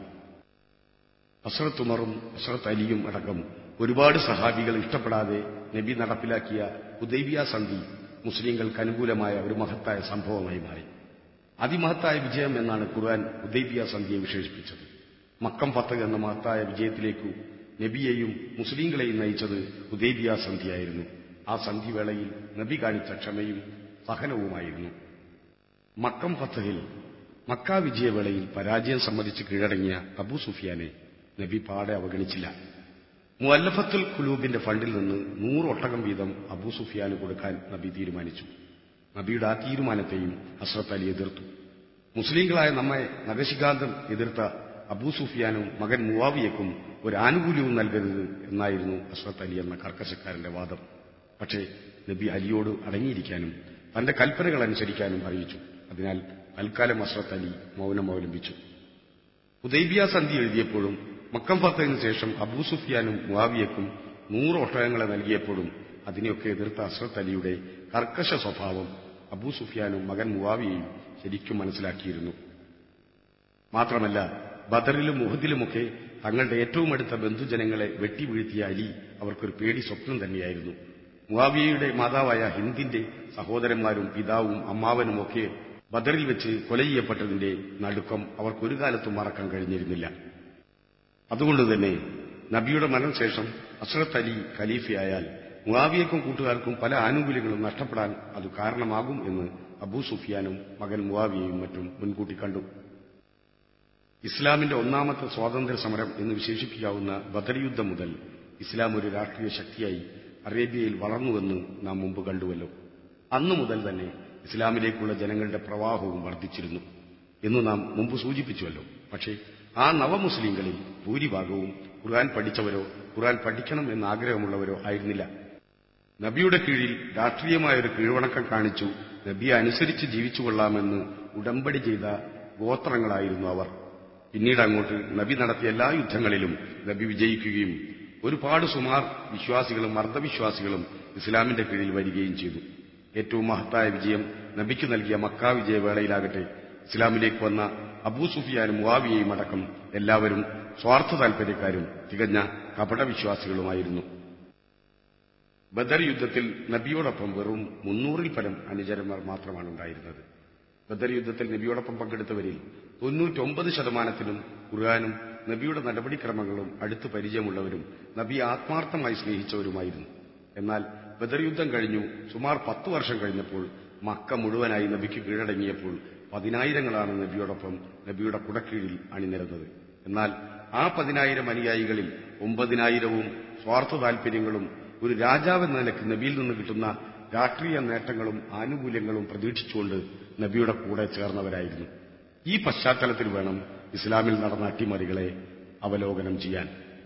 അസറത്ത് ഉമറും അസറത്ത് അലിയും അടക്കം ഒരുപാട് സഹാബികൾ ഇഷ്ടപ്പെടാതെ നബി നടപ്പിലാക്കിയ ഉദൈബിയ സന്ധി മുസ്ലിങ്ങൾക്ക് അനുകൂലമായ ഒരു മഹത്തായ സംഭവമായി മാറി അതിമഹത്തായ വിജയം എന്നാണ് ഖുർആൻ ഉദൈബിയ സന്ധിയെ വിശേഷിപ്പിച്ചത് മക്കം ഫത്ത് എന്ന മഹത്തായ വിജയത്തിലേക്കു നബിയെയും മുസ്ലിങ്ങളെയും നയിച്ചത് ഉദൈബിയ സന്ധിയായിരുന്നു ആ സന്ധിവേളയിൽ നബി കാണിച്ച ക്ഷമയും സഹനവുമായിരുന്നു മക്കം ഫത്തഹിൽ മക്ക വിജയവേളയിൽ പരാജയം സമ്മതിച്ച് കീഴടങ്ങിയ അബൂ സുഫിയാനെ നബി പാടെ അവഗണിച്ചില്ല മുഅല്ലഫത്തുൽ ഖുലൂബിന്റെ ഫണ്ടിൽ നിന്ന് നൂറ് ഒട്ടകം വീതം അബൂ സുഫിയാന് കൊടുക്കാൻ നബി തീരുമാനിച്ചു നബിയുടെ ആ തീരുമാനത്തെയും ഹസ്രത്ത് അലി എതിർത്തു മുസ്ലിങ്ങളായ നമ്മെ നഖശികാന്തം എതിർത്ത അബൂ സുഫിയാനും മകൻ മുവാവിയക്കും ഒരു ആനുകൂല്യവും നൽകരുത് എന്നായിരുന്നു ഹസ്രത്ത് അലി എന്ന കർക്കശക്കാരന്റെ വാദം പക്ഷേ നബി അലിയോട് അടങ്ങിയിരിക്കാനും തന്റെ കൽപ്പനകൾ അനുസരിക്കാനും അറിയിച്ചു അതിനാൽ തൽക്കാലം ഹസ്രത്ത് അലി മൗനം അവലംബിച്ചു ഹുദൈബിയ സന്ധി എഴുതിയപ്പോഴും മക്കം ഫത്തതിനു ശേഷം അബൂ സുഫിയാനും മുവാവിയക്കും നൂറ് ഒട്ടകങ്ങളെ നൽകിയപ്പോഴും അതിനെയൊക്കെ എതിർത്ത അസ്രത്ത് അലിയുടെ കർക്കശ സ്വഭാവം അബൂ സുഫിയാനും മകൻ മുവാവിയയും ശരിക്കും മനസ്സിലാക്കിയിരുന്നു മാത്രമല്ല ബദറിലും മുഹദിലുമൊക്കെ തങ്ങളുടെ ഏറ്റവും അടുത്ത ബന്ധുജനങ്ങളെ വെട്ടിവീഴ്ത്തിയ അലി അവർക്കൊരു പേടി സ്വപ്നം തന്നെയായിരുന്നു മുവാവിയയുടെ മാതാവായ ഹിന്ദിന്റെ സഹോദരന്മാരും പിതാവും അമ്മാവനുമൊക്കെ ബദറിൽ വെച്ച് കൊല ചെയ്യപ്പെട്ടതിന്റെ നടുക്കം അവർക്കൊരു കാലത്തും മറക്കാൻ കഴിഞ്ഞിരുന്നില്ല അതുകൊണ്ട് തന്നെ നബിയുടെ മരണശേഷം അസ്രത്ത് അലി ഖലീഫയായാൽ മുവാവിയക്കും കൂട്ടുകാർക്കും പല ആനുകൂല്യങ്ങളും നഷ്ടപ്പെടാൻ അത് കാരണമാകും എന്ന് അബൂ സുഫിയാനും മകൻ മുവാവിയയും മറ്റും മുൻകൂട്ടി കണ്ടു ഇസ്ലാമിന്റെ ഒന്നാമത്തെ സ്വാതന്ത്ര്യ സമരം എന്ന് വിശേഷിപ്പിക്കാവുന്ന ബദർ യുദ്ധം മുതൽ ഇസ്ലാം ഒരു രാഷ്ട്രീയ ശക്തിയായി അറേബ്യയിൽ വളർന്നുവെന്ന് നാം മുമ്പ് കണ്ടുവല്ലോ അന്നു മുതൽ തന്നെ ഇസ്ലാമിലേക്കുള്ള ജനങ്ങളുടെ പ്രവാഹവും വർദ്ധിച്ചിരുന്നു എന്ന് നാം മുമ്പ് സൂചിപ്പിച്ചുവല്ലോ പക്ഷേ ആ നവമുസ്ലിങ്ങളിൽ ഭൂരിഭാഗവും ഖുർആൻ പഠിച്ചവരോ ഖുർആൻ പഠിക്കണം എന്ന ആഗ്രഹമുള്ളവരോ ആയിരുന്നില്ല നബിയുടെ കീഴിൽ രാഷ്ട്രീയമായ ഒരു കീഴ്വണക്കം കാണിച്ചു നബിയെ അനുസരിച്ച് ജീവിച്ചുകൊള്ളാമെന്ന് ഉടമ്പടി ചെയ്ത ഗോത്രങ്ങളായിരുന്നു അവർ പിന്നീട് അങ്ങോട്ട് നബി നടത്തിയ എല്ലാ യുദ്ധങ്ങളിലും നബി വിജയിക്കുകയും ഒരുപാട് സുമാർ വിശ്വാസികളും അർദ്ധവിശ്വാസികളും ഇസ്ലാമിന്റെ കീഴിൽ വരികയും ചെയ്തു ഏറ്റവും മഹത്തായ വിജയം നബിക്ക് നൽകിയ മക്ക വിജയവേളയിലാകട്ടെ ഇസ്ലാമിലേക്ക് വന്ന അബൂ സുഫിയാനും മുവാവിയയും അടക്കം എല്ലാവരും സ്വാർത്ഥ താൽപര്യക്കാരും തികഞ്ഞ കപടവിശ്വാസികളുമായിരുന്നു ബദർ യുദ്ധത്തിൽ നബിയോടൊപ്പം വെറും മുന്നൂറിൽ പരം അനുചരന്മാർ മാത്രമാണ് ഉണ്ടായിരുന്നത് ബദർ യുദ്ധത്തിൽ നബിയോടൊപ്പം പങ്കെടുത്തവരിൽ തൊണ്ണൂറ്റൊമ്പത് ശതമാനത്തിനും ഖുർആാനും നബിയുടെ നടപടിക്രമങ്ങളും അടുത്ത് പരിചയമുള്ളവരും നബി ആത്മാർത്ഥമായി സ്നേഹിച്ചവരുമായിരുന്നു എന്നാൽ ബദർ യുദ്ധം കഴിഞ്ഞു സുമാർ പത്തു വർഷം കഴിഞ്ഞപ്പോൾ മക്ക മുഴുവനായി നബിക്ക് കീഴടങ്ങിയപ്പോൾ പതിനായിരങ്ങളാണ് നബിയോടൊപ്പം നബിയുടെ കുടക്കീഴിൽ അണിനിരന്നത് എന്നാൽ ആ പതിനായിരം അനുയായികളിൽ ഒമ്പതിനായിരവും സ്വാർത്ഥ താൽപര്യങ്ങളും ഒരു രാജാവെന്ന നിലയ്ക്ക് നബിയിൽ നിന്ന് കിട്ടുന്ന രാഷ്ട്രീയ നേട്ടങ്ങളും ആനുകൂല്യങ്ങളും പ്രതീക്ഷിച്ചുകൊണ്ട് നബിയുടെ കൂടെ ചേർന്നവരായിരുന്നു ഈ പശ്ചാത്തലത്തിൽ വേണം ഇസ്ലാമിൽ നടന്ന അട്ടിമറികളെ അവലോകനം ചെയ്യാൻ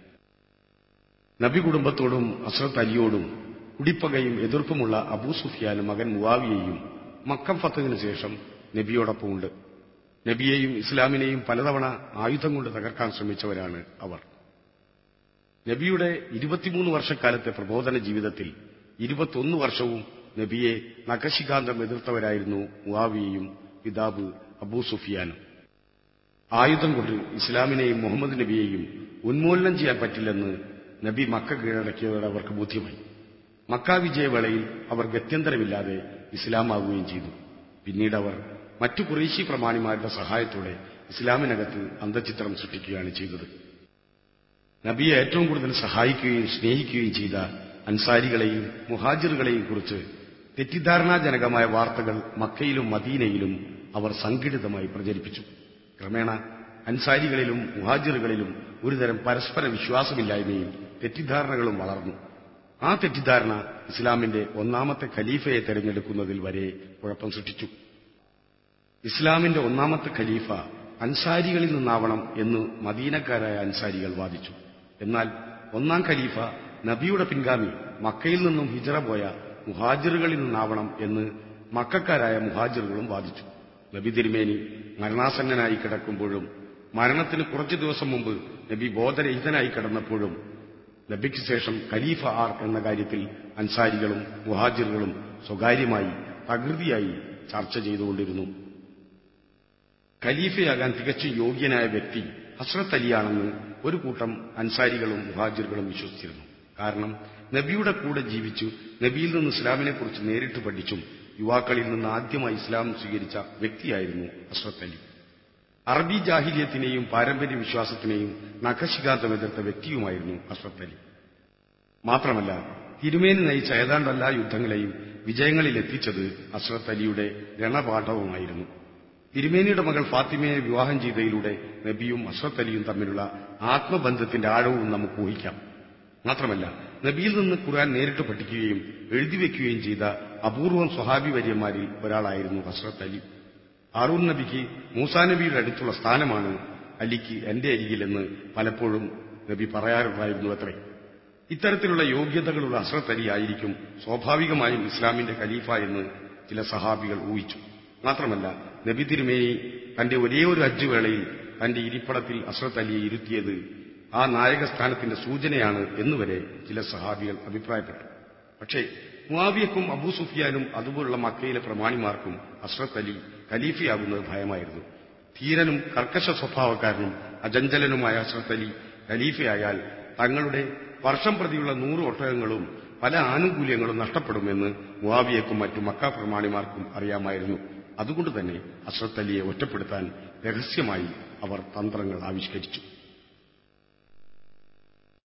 നബി കുടുംബത്തോടും അസ്രത്ത് അലിയോടും കുടിപ്പകയും എതിർപ്പുമുള്ള അബൂ സുഫിയാനും മകൻ മുവാവിയെയും മക്കം ഫത്തതിനു ശേഷം നബിയോടൊപ്പമുണ്ട് നബിയെയും ഇസ്ലാമിനെയും പലതവണ ആയുധം കൊണ്ട് തകർക്കാൻ ശ്രമിച്ചവരാണ് അവർ നബിയുടെ ഇരുപത്തിമൂന്ന് വർഷക്കാലത്തെ പ്രബോധന ജീവിതത്തിൽ ഇരുപത്തൊന്ന് വർഷവും നബിയെ നഖശികാന്തം എതിർത്തവരായിരുന്നു മുവാവിയയും പിതാബ് അബൂ സുഫിയാനും ആയുധം കൊണ്ട് ഇസ്ലാമിനെയും മുഹമ്മദ് നബിയെയും ഉന്മൂലനം ചെയ്യാൻ പറ്റില്ലെന്ന് നബി മക്ക കീഴടക്കിയതോടെ അവർക്ക് ബോധ്യമായി മക്ക വിജയവേളയിൽ അവർ ഗത്യന്തരമില്ലാതെ ഇസ്ലാമാവുകയും ചെയ്തു പിന്നീട് അവർ മറ്റു കുറേശി പ്രമാണിമാരുടെ സഹായത്തോടെ ഇസ്ലാമിനകത്ത് അന്തചിത്രം സൃഷ്ടിക്കുകയാണ് ചെയ്തത് നബിയെ ഏറ്റവും കൂടുതൽ സഹായിക്കുകയും സ്നേഹിക്കുകയും ചെയ്ത അൻസാരികളെയും മുഹാജിറുകളെയും കുറിച്ച് തെറ്റിദ്ധാരണാജനകമായ വാർത്തകൾ മക്കയിലും മദീനയിലും അവർ സംഘടിതമായി പ്രചരിപ്പിച്ചു ക്രമേണ അൻസാരികളിലും മുഹാജിറുകളിലും ഒരുതരം പരസ്പര വിശ്വാസമില്ലായ്മയും തെറ്റിദ്ധാരണകളും വളർന്നു ആ തെറ്റിദ്ധാരണ ഇസ്ലാമിന്റെ ഒന്നാമത്തെ ഖലീഫയെ തെരഞ്ഞെടുക്കുന്നതിൽ വരെ കുഴപ്പം സൃഷ്ടിച്ചു ഇസ്ലാമിന്റെ ഒന്നാമത്തെ ഖലീഫ അൻസാരികളിൽ നിന്നാവണം എന്ന് മദീനക്കാരായ അൻസാരികൾ വാദിച്ചു എന്നാൽ ഒന്നാം ഖലീഫ നബിയുടെ പിൻഗാമി മക്കയിൽ നിന്നും ഹിജറ പോയ മുഹാജിറുകളിൽ നിന്നാവണം എന്ന് മക്കാരായ മുഹാജിറുകളും വാദിച്ചു നബി തിരുമേനി മരണാസന്നനായി കിടക്കുമ്പോഴും മരണത്തിന് കുറച്ചു ദിവസം മുമ്പ് നബി ബോധരഹിതനായി കിടന്നപ്പോഴും നബിക്ക് ശേഷം ഖലീഫ ആർ എന്ന കാര്യത്തിൽ അൻസാരികളും മുഹാജിറുകളും സ്വകാര്യമായി തകൃതിയായി ചർച്ച ചെയ്തുകൊണ്ടിരുന്നു ഖലീഫയാകാൻ തികച്ചും യോഗ്യനായ വ്യക്തി ഹസ്രത്ത് അലിയാണെന്ന് ഒരു കൂട്ടം അൻസാരികളും മുഹാജിറുകളും വിശ്വസിച്ചിരുന്നു കാരണം നബിയുടെ കൂടെ ജീവിച്ചു നബിയിൽ നിന്ന് ഇസ്ലാമിനെക്കുറിച്ച് നേരിട്ട് പഠിച്ചും യുവാക്കളിൽ നിന്ന് ആദ്യമായി ഇസ്ലാം സ്വീകരിച്ച വ്യക്തിയായിരുന്നു ഹസ്രത്ത് അലി അറബി ജാഹിലിയത്തിനെയും പാരമ്പര്യ വിശ്വാസത്തിനെയും നഖശികാന്തം എതിർത്ത വ്യക്തിയുമായിരുന്നു ഹസ്രത്ത് അലി മാത്രമല്ല തിരുമേനി നയിച്ച ഏതാണ്ട് എല്ലാ യുദ്ധങ്ങളെയും വിജയങ്ങളിൽ എത്തിച്ചത് അസ്രത്ത് അലിയുടെ രണപാഠവുമായിരുന്നു തിരുമേനിയുടെ മകൾ ഫാത്തിമയെ വിവാഹം ചെയ്തതിലൂടെ നബിയും അസ്രത്ത് അലിയും തമ്മിലുള്ള ആത്മബന്ധത്തിന്റെ ആഴവും നമുക്ക് ഊഹിക്കാം മാത്രമല്ല നബിയിൽ നിന്ന് ഖുർആൻ നേരിട്ട് പഠിക്കുകയും എഴുതിവെക്കുകയും ചെയ്ത അപൂർവം സ്വഹാബി വര്യന്മാരിൽ ഒരാളായിരുന്നു ഹസ്രത്ത് അലി ഹാറൂൻ നബിക്ക് മൂസാ നബിയുടെ അടുത്തുള്ള സ്ഥാനമാണ് അലിക്ക് എന്റെ അരികിലെന്ന് പലപ്പോഴും നബി പറയാറുണ്ടായിരുന്നു അത്രേ ഇത്തരത്തിലുള്ള യോഗ്യതകളുള്ള ഹസ്രത്ത് അലി ആയിരിക്കും സ്വാഭാവികമായും ഇസ്ലാമിന്റെ ഖലീഫ എന്ന് ചില സഹാബികൾ ഊഹിച്ചു മാത്രമല്ല നബി തിരുമേനി തന്റെ ഒരേ ഒരു ഹജ്ജ് വേളയിൽ തന്റെ ഇരിപ്പടത്തിൽ അസ്രത്ത് അലിയെ ഇരുത്തിയത് ആ നായകസ്ഥാനത്തിന്റെ സൂചനയാണ് എന്നുവരെ ചില സഹാബികൾ അഭിപ്രായപ്പെട്ടു പക്ഷേ മുവാവിയക്കും അബൂ സുഫിയാനും അതുപോലുള്ള മക്കയിലെ പ്രമാണിമാർക്കും അസ്രത്ത് അലി ഖലീഫയാകുന്നത് ഭയമായിരുന്നു ധീരനും കർക്കശ സ്വഭാവക്കാരനും അജഞ്ചലനുമായ അസ്രത്ത് അലി ഖലീഫയായാൽ തങ്ങളുടെ വർഷം പ്രതിയുള്ള നൂറ് ഒട്ടകങ്ങളും പല ആനുകൂല്യങ്ങളും നഷ്ടപ്പെടുമെന്ന് മുവാവിയക്കും മറ്റു മക്ക പ്രമാണിമാർക്കും അറിയാമായിരുന്നു അതുകൊണ്ട് തന്നെ അസ്രത്ത് അലിയെ ഒറ്റപ്പെടുത്താൻ രഹസ്യമായി അവർ തന്ത്രങ്ങൾ ആവിഷ്കരിച്ചു